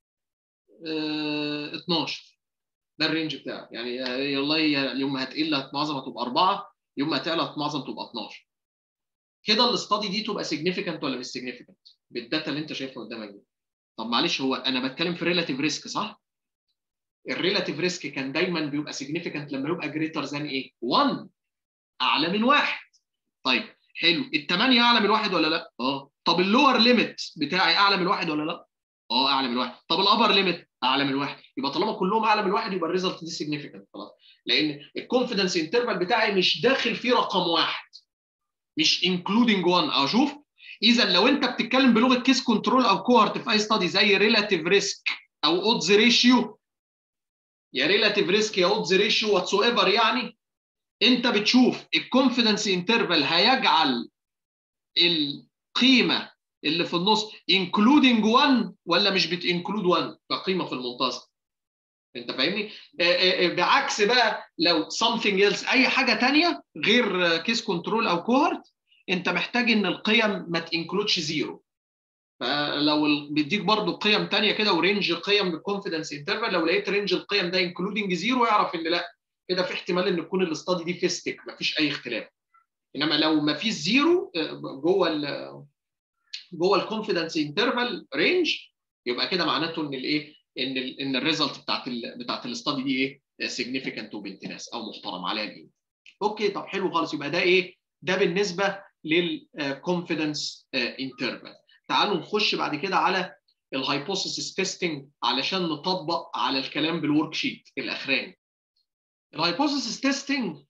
12 ده الرينج بتاعه يعني والله يوم ما هتقل هتمعظم هتبقى 4 يوم ما هتعلى هتمعظم تبقى 12 كده الاستادي دي تبقى سيجنيفيكانت ولا مش سيجنيفيكانت بالداتا اللي انت شايفها قدامك دي طب معلش هو انا بتكلم في ريلاتيف ريسك صح؟ الريلاتيف ريسك كان دايما بيبقى سيجنيفيكانت لما يبقى جريتر ذان ايه؟ 1 اعلى من واحد طيب حلو الثمانيه اعلى من واحد ولا لا؟ اه طب اللور ليميت بتاعي اعلى من واحد ولا لا؟ اه اعلى من واحد طب الابر ليميت اعلى من واحد يبقى طالما كلهم اعلى من واحد يبقى الريزلت دي سيجنيفيكانت خلاص لان الكونفدنس انترفال بتاعي مش داخل فيه رقم واحد مش انكلودنج 1 اشوف اذا لو انت بتتكلم بلغه كيس كنترول او كوهرت في اي ستادي زي ريلاتيف ريسك او اودز ريشيو يا ريلاتيف ريسك يا اودز ريشيو واتس ايفر يعني انت بتشوف الكونفدنس انترفال هيجعل القيمه اللي في النص انكلودنج 1 ولا مش بتنكلود 1 كقيمه في المنتصف انت فاهمني بعكس بقى لو something else اي حاجه ثانيه غير كيس كنترول او كوهرت انت محتاج ان القيم ما تنكلودش زيرو فلو بيديك برضو قيم ثانيه كده ورينج قيم بالكونفدنس انترفال لو لقيت رينج القيم ده انكلودنج زيرو اعرف ان لا كده في احتمال ان تكون الاستادي دي فيستك ما فيش اي اختلاف انما لو ما فيش زيرو جوه ال جوه الكونفدنس انترفال رينج يبقى كده معناته ان الايه ان ال ان الريزلت بتاعت ال بتاعت الاستادي دي ايه سيجنيفيكانت وبنت ناس او محترم عليها القيمه اوكي طب حلو خالص يبقى ده ايه ده بالنسبه للكونفدنس انترفال تعالوا نخش بعد كده على الهايبوثيسيس تيستنج علشان نطبق على الكلام بالورك شيت الاخراني الهايبوثيسيس تيستنج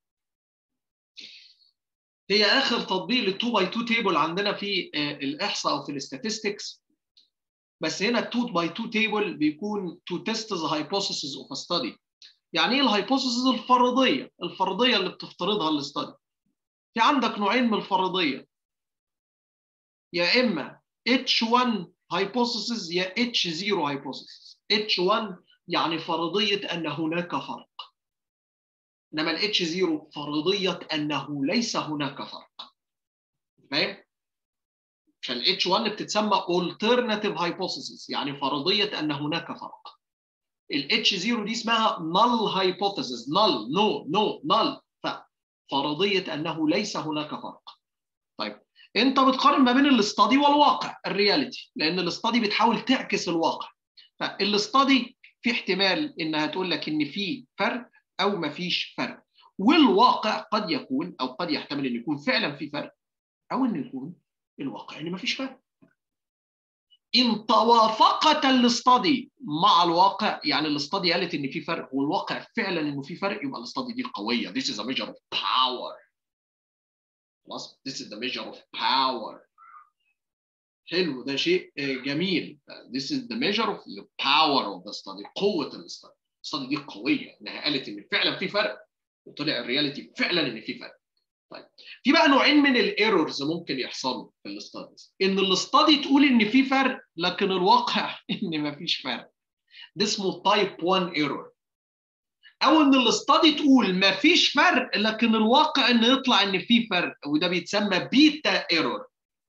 هي اخر تطبيق لل 2 باي 2 تيبل عندنا في الاحصاء او في الاستاتستكس بس هنا ال 2 باي 2 تيبل بيكون to test the hypothesis of a study يعني ايه الهايبوثيسز الفرضيه الفرضيه اللي بتفترضها الاستادي في عندك نوعين من الفرضيه يا اما H1 hypothesis يا H0 hypothesis H1 يعني فرضيه ان هناك فرق انما ال H0 فرضيه انه ليس هناك فرق فاهم عشان ال H1 بتتسمى alternative hypothesis يعني فرضيه ان هناك فرق ال H0 دي اسمها null hypothesis null no no null فرضيه انه ليس هناك فرق طيب انت بتقارن ما بين الاستادي والواقع الرياليتي لان الاستادي بتحاول تعكس الواقع فالاستادي في احتمال انها تقول لك ان في فرق او ما فيش فرق والواقع قد يكون او قد يحتمل ان يكون فعلا في فرق او ان يكون الواقع ان ما فيش فرق ان توافقت الاستادي مع الواقع يعني الاستادي قالت ان في فرق والواقع فعلا انه في فرق يبقى الاستادي دي قويه this is a measure of power خلاص this is the measure of power حلو ده شيء جميل this is the measure of the power of the study قوه الاستادي الاستادي دي قويه انها قالت ان فعلا في فرق وطلع الرياليتي فعلا ان في فرق طيب في بقى نوعين من الايرورز ممكن يحصلوا في الاستاديز ان الاستادي تقول ان في فرق لكن الواقع ان ما فيش فرق ده اسمه تايب 1 ايرور او ان الاستادي تقول ما فيش فرق لكن الواقع ان يطلع ان في فرق وده بيتسمى بيتا ايرور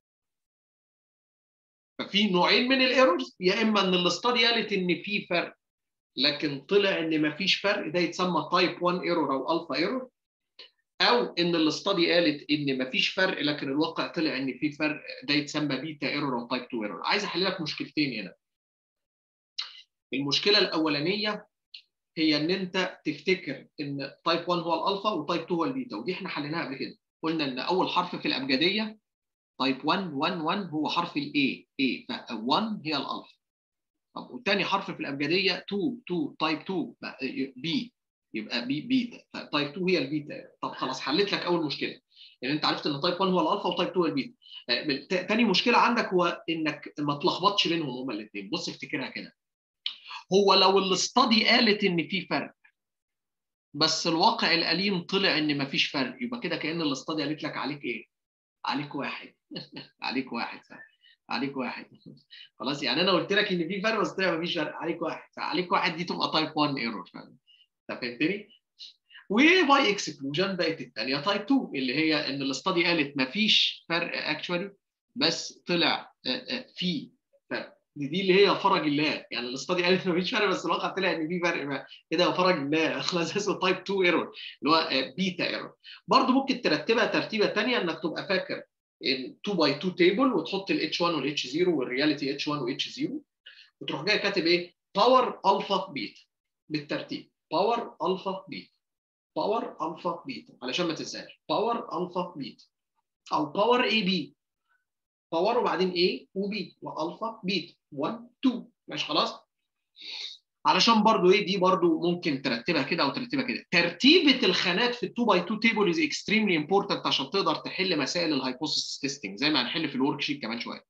ففي نوعين من الايرورز يا اما ان الاستادي قالت ان في فرق لكن طلع ان ما فيش فرق ده يتسمى تايب 1 ايرور او الفا ايرور او ان الاستادي قالت ان مفيش فرق لكن الواقع طلع ان في فرق ده يتسمى بيتا ايرور او تايب 2 ايرور عايز احل لك مشكلتين هنا المشكله الاولانيه هي ان انت تفتكر ان تايب 1 هو الالفا وتايب 2 هو البيتا ودي احنا حليناها قبل كده قلنا ان اول حرف في الابجديه تايب 1 1 1 هو حرف الاي اي ف 1 هي الالفا طب والثاني حرف في الابجديه 2 2 تايب 2 بي يبقى بي بيتا فتايب 2 هي البيتا طب خلاص حليت لك اول مشكله يعني انت عرفت ان تايب 1 هو الالفا وتايب 2 هو البيتا تاني مشكله عندك هو انك ما تلخبطش بينهم هما الاثنين بص افتكرها كده هو لو الاستادي قالت ان في فرق بس الواقع الاليم طلع ان مفيش فرق يبقى كده كان الاستادي قالت لك عليك ايه؟ عليك واحد عليك واحد عليك واحد خلاص يعني انا قلت لك ان في فرق بس طلع مفيش فرق عليك واحد عليك واحد دي تبقى تايب 1 ايرور فاهم انت فهمتني؟ وباي اكسكلوجن بقت الثانيه تايب 2 اللي هي ان الاستادي قالت مفيش فرق اكشوالي بس طلع في فرق دي, دي اللي هي فرج الله يعني الاستادي قالت مفيش فرق بس الواقع طلع ان في فرق كده فرج الله خلاص اسمه تايب 2 ايرور اللي هو بيتا ايرور برضه ممكن ترتبها ترتيبه ثانيه انك تبقى فاكر 2 باي 2 تيبل وتحط الاتش 1 والاتش 0 والرياليتي اتش 1 واتش 0 وتروح جاي كاتب ايه باور الفا بيتا بالترتيب باور الفا بيتا باور الفا بيتا علشان ما تنساش باور الفا بيتا او باور اي بي باور وبعدين ايه وبي والفا بيتا 1 2 ماشي خلاص علشان برضو ايه دي برضو ممكن ترتبها كده او ترتبها كده ترتيبه الخانات في ال 2 باي 2 تيبل از اكستريملي امبورتنت عشان تقدر تحل مسائل الهايبوثيسيس تيستنج زي ما هنحل في الورك شيت كمان شويه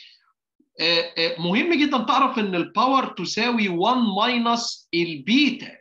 مهم جدا تعرف ان الباور تساوي 1 ماينس البيتا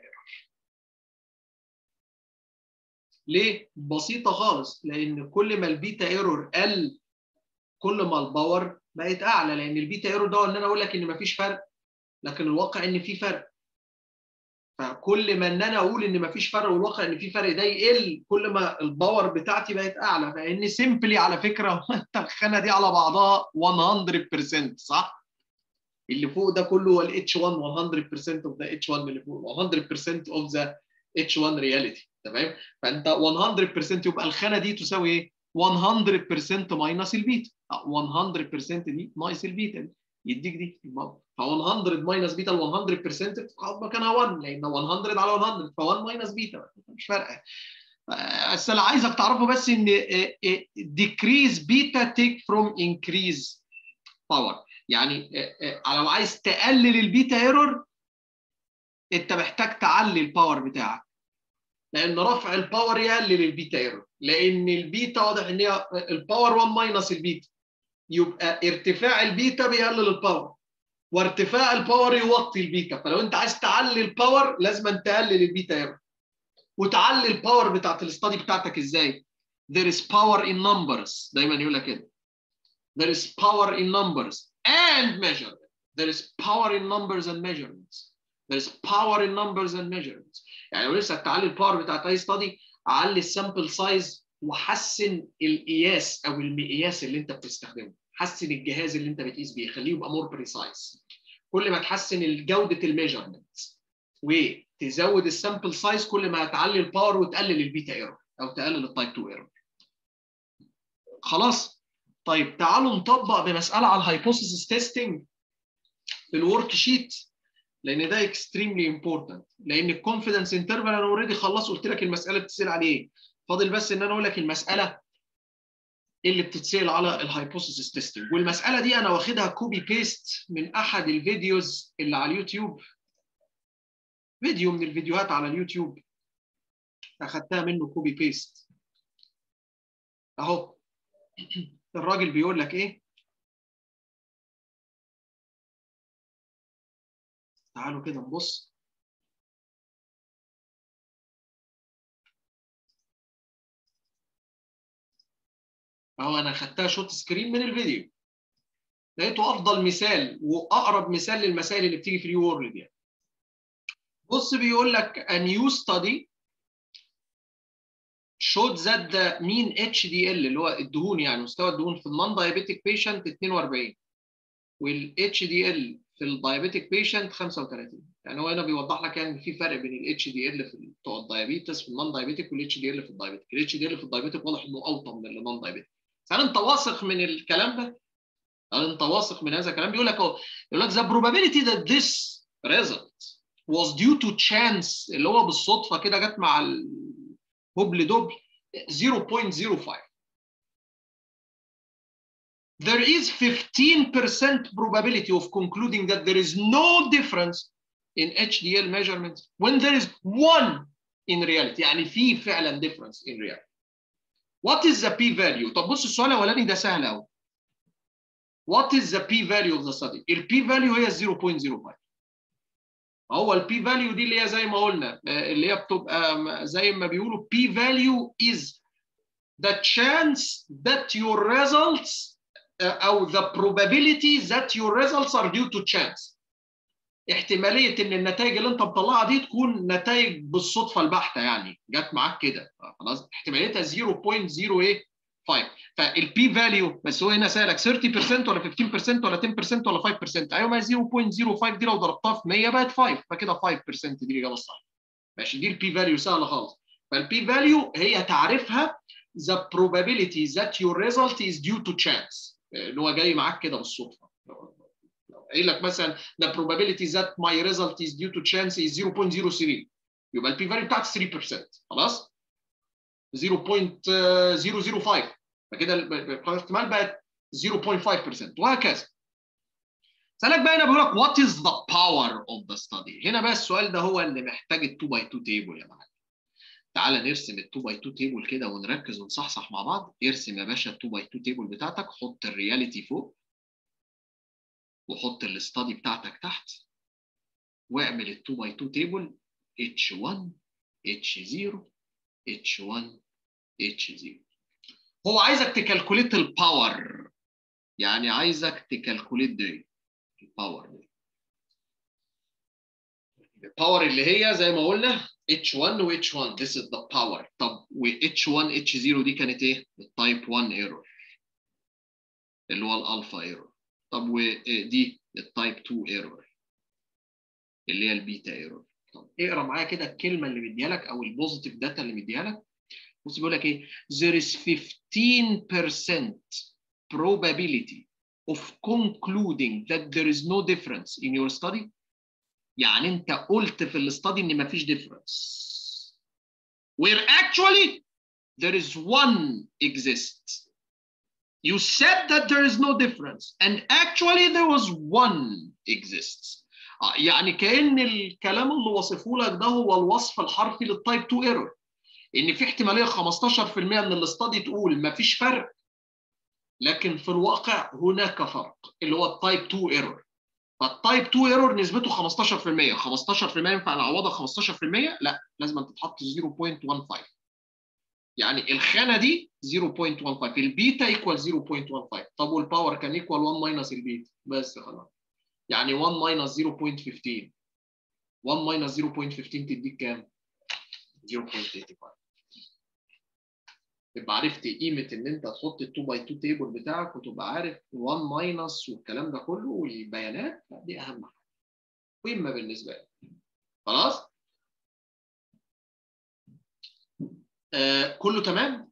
ليه؟ بسيطة خالص لأن كل ما البيتا ايرور قل كل ما الباور بقت أعلى لأن البيتا ايرور ده إن أنا أقول لك إن مفيش فرق لكن الواقع إن في فرق فكل ما إن أنا أقول إن مفيش فرق والواقع إن في فرق ده يقل كل ما الباور بتاعتي بقت أعلى لأن سيمبلي على فكرة أنت الخانة دي على بعضها 100% صح؟ اللي فوق ده كله هو الاتش 1 100% اوف ذا اتش 1 اللي فوق 100% اوف ذا اتش 1 رياليتي تمام فانت 100% يبقى الخانه دي تساوي ايه 100% ماينس البيتا 100% دي ناقص البيتا دي يديك دي ف 100 ماينس بيتا ال 100% مكانها 1 لان 100 على 100 ف 1 ماينس بيتا مش فارقه بس انا عايزك تعرفوا بس ان decrease بيتا take from increase باور يعني لو عايز تقلل البيتا ايرور انت محتاج تعلي الباور بتاعك لان رفع الباور يقلل البيتا ايرور لان البيتا واضح ان هي الباور 1 ماينس البيتا يبقى ارتفاع البيتا بيقلل الباور وارتفاع الباور يوطي البيتا فلو انت عايز تعلي الباور لازم تقلل البيتا ايرور وتعلي الباور بتاعت الاستادي بتاعتك ازاي there is power in numbers دايما يقول لك كده there is power in numbers and measurement there is power in numbers and measurements there is power in numbers and measurements يعني لو لسه تعلي الباور بتاعت اي ستادي علي السامبل سايز وحسن القياس او المقياس اللي انت بتستخدمه حسن الجهاز اللي انت بتقيس بيه خليه يبقى مور بريسايز كل ما تحسن جوده الميجرمنت وتزود السامبل سايز كل ما هتعلي الباور وتقلل البيتا ايرور او تقلل التايب 2 ايرور خلاص طيب تعالوا نطبق بمساله على الهايبوثيسيس تيستنج في الورك شيت لان ده اكستريملي امبورتنت لان الكونفيدنس انترفال انا اوريدي خلصت قلت لك المساله بتسال عليه فاضل بس ان انا اقول لك المساله اللي بتتسال على الهايبوثيسيس تيستنج والمساله دي انا واخدها كوبي بيست من احد الفيديوز اللي على اليوتيوب فيديو من الفيديوهات على اليوتيوب اخدتها منه كوبي بيست اهو الراجل بيقول لك ايه تعالوا كده نبص اهو انا خدتها شوت سكرين من الفيديو لقيته افضل مثال واقرب مثال للمسائل اللي بتيجي في اليو وورلد يعني بص بيقول لك a new study showed that the mean HDL اللي هو الدهون يعني مستوى الدهون في النون diabetic patient 42 وال HDL في الدايابيتيك بيشنت 35 يعني هو هنا بيوضح لك يعني في فرق بين الاتش دي ال في بتوع الدايابيتس في النون دايابيتيك والاتش دي ال في الدايابيتيك الاتش دي ال في الدايابيتيك واضح انه اوطى من النون دايابيتيك هل انت واثق من الكلام ده؟ هل انت واثق من هذا الكلام؟ بيقول لك اهو يقول لك the probability that this result was due to chance اللي هو بالصدفه كده جت مع الهبل دبل 0.05 there is 15% probability of concluding that there is no difference in HDL measurements when there is one in reality يعني في فعلا difference in reality What is the p value طب بص السؤال الاولاني ده سهل قوي What is the p value of the study ال p value هي 0.05 هو ال p value دي اللي هي زي ما قلنا اللي هي بتبقى زي ما بيقولوا p value is the chance that your results او the probability that your results are due to chance احتماليه ان النتائج اللي انت مطلعها دي تكون نتائج بالصدفه البحته يعني جت معاك كده خلاص احتماليتها 0.08 فالبي فاليو بس هو هنا سالك 30% ولا 15% ولا 10% ولا 5% ايوه ما 0.05 دي لو ضربتها في 100 بقت 5 فكده 5% دي الاجابه الصح ماشي دي البي فاليو سهله خالص فالبي فاليو هي تعرفها the probability that your result is due to chance اللي هو جاي معاك كده بالصدفه قايل لك مثلا the probability that my result is due to chance is 0.03 يبقى البي فاليو بتاعت 3% خلاص 0.005 فكده الاحتمال بقت 0.5% وهكذا سالك بقى هنا بيقول لك what is the power of the study هنا بقى السؤال ده هو اللي محتاج ال 2 باي 2 تيبل يا معلم تعالى نرسم ال 2 باي 2 تيبل كده ونركز ونصحصح مع بعض ارسم يا باشا ال 2 باي 2 تيبل بتاعتك حط الرياليتي فوق وحط الاستادي بتاعتك تحت واعمل ال 2 باي 2 تيبل H1 H0 H1 H0 هو عايزك تكالكوليت الباور يعني عايزك تكالكوليت دي الباور دي الباور اللي هي زي ما قلنا H1 و H1 this is the power طب و H1 H0 دي كانت ايه؟ التايب 1 ايرور اللي هو الالفا ايرور طب ودي التايب 2 ايرور اللي هي البيتا ايرور طب اقرا معايا كده الكلمه اللي مديها لك او البوزيتيف داتا اللي مديها لك بص بيقول لك ايه there is 15% probability of concluding that there is no difference in your study يعني انت قلت في الاستادي ان مفيش difference where actually there is one exists you said that there is no difference and actually there was one exists آه يعني كأن الكلام اللي وصفه لك ده هو الوصف الحرفي للتايب 2 ايرور ان في احتماليه 15% من الاستادي تقول مفيش فرق لكن في الواقع هناك فرق اللي هو التايب 2 ايرور فالتايب 2 ايرور نسبته 15% 15% ينفع نعوضها 15% لا لازم تتحط 0.15 يعني الخانه دي 0.15 البيتا ايكوال 0.15 طب والباور كان ايكوال 1 ماينس البيتا بس خلاص يعني 1 ماينس 0.15 1 ماينس 0.15 تديك كام؟ 0.85 تبقى عرفت قيمه ان انت تحط ال 2 باي 2 تيبل بتاعك وتبقى عارف 1 ماينس والكلام ده كله والبيانات دي اهم حاجه قمه بالنسبه لي خلاص آه كله تمام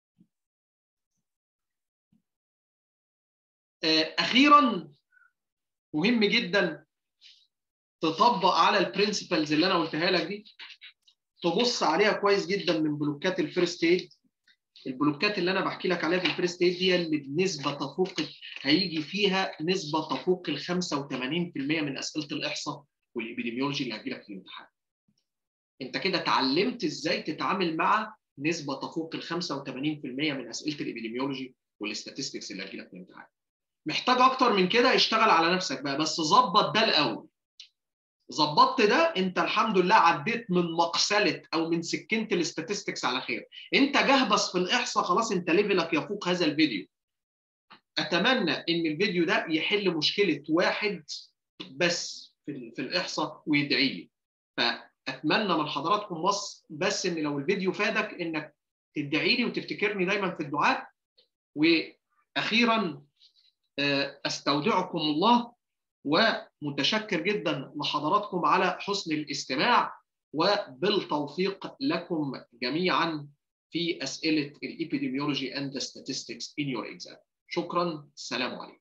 آه اخيرا مهم جدا تطبق على البرنسبلز اللي انا قلتها لك دي تبص عليها كويس جدا من بلوكات الفيرست ايد البلوكات اللي انا بحكي لك عليها في الفيرست ايد دي اللي بنسبه تفوق هيجي فيها نسبه تفوق ال 85% من اسئله الاحصاء والابيديميولوجي اللي هتجي لك في الامتحان. انت كده اتعلمت ازاي تتعامل مع نسبه تفوق ال 85% من اسئله الابيديميولوجي والاستاتستكس اللي هتجي لك في الامتحان. محتاج اكتر من كده اشتغل على نفسك بقى بس ظبط ده الاول. ظبطت ده انت الحمد لله عديت من مقسله او من سكينه الاستاتستكس على خير انت جهبس في الاحصاء خلاص انت ليفلك يفوق هذا الفيديو اتمنى ان الفيديو ده يحل مشكله واحد بس في, في الاحصاء ويدعي لي فاتمنى من حضراتكم بس بس ان لو الفيديو فادك انك تدعي لي وتفتكرني دايما في الدعاء واخيرا استودعكم الله ومتشكر جدا لحضراتكم على حسن الاستماع وبالتوفيق لكم جميعا في اسئله الابيديميولوجي اند statistics in your exam شكرا السلام عليكم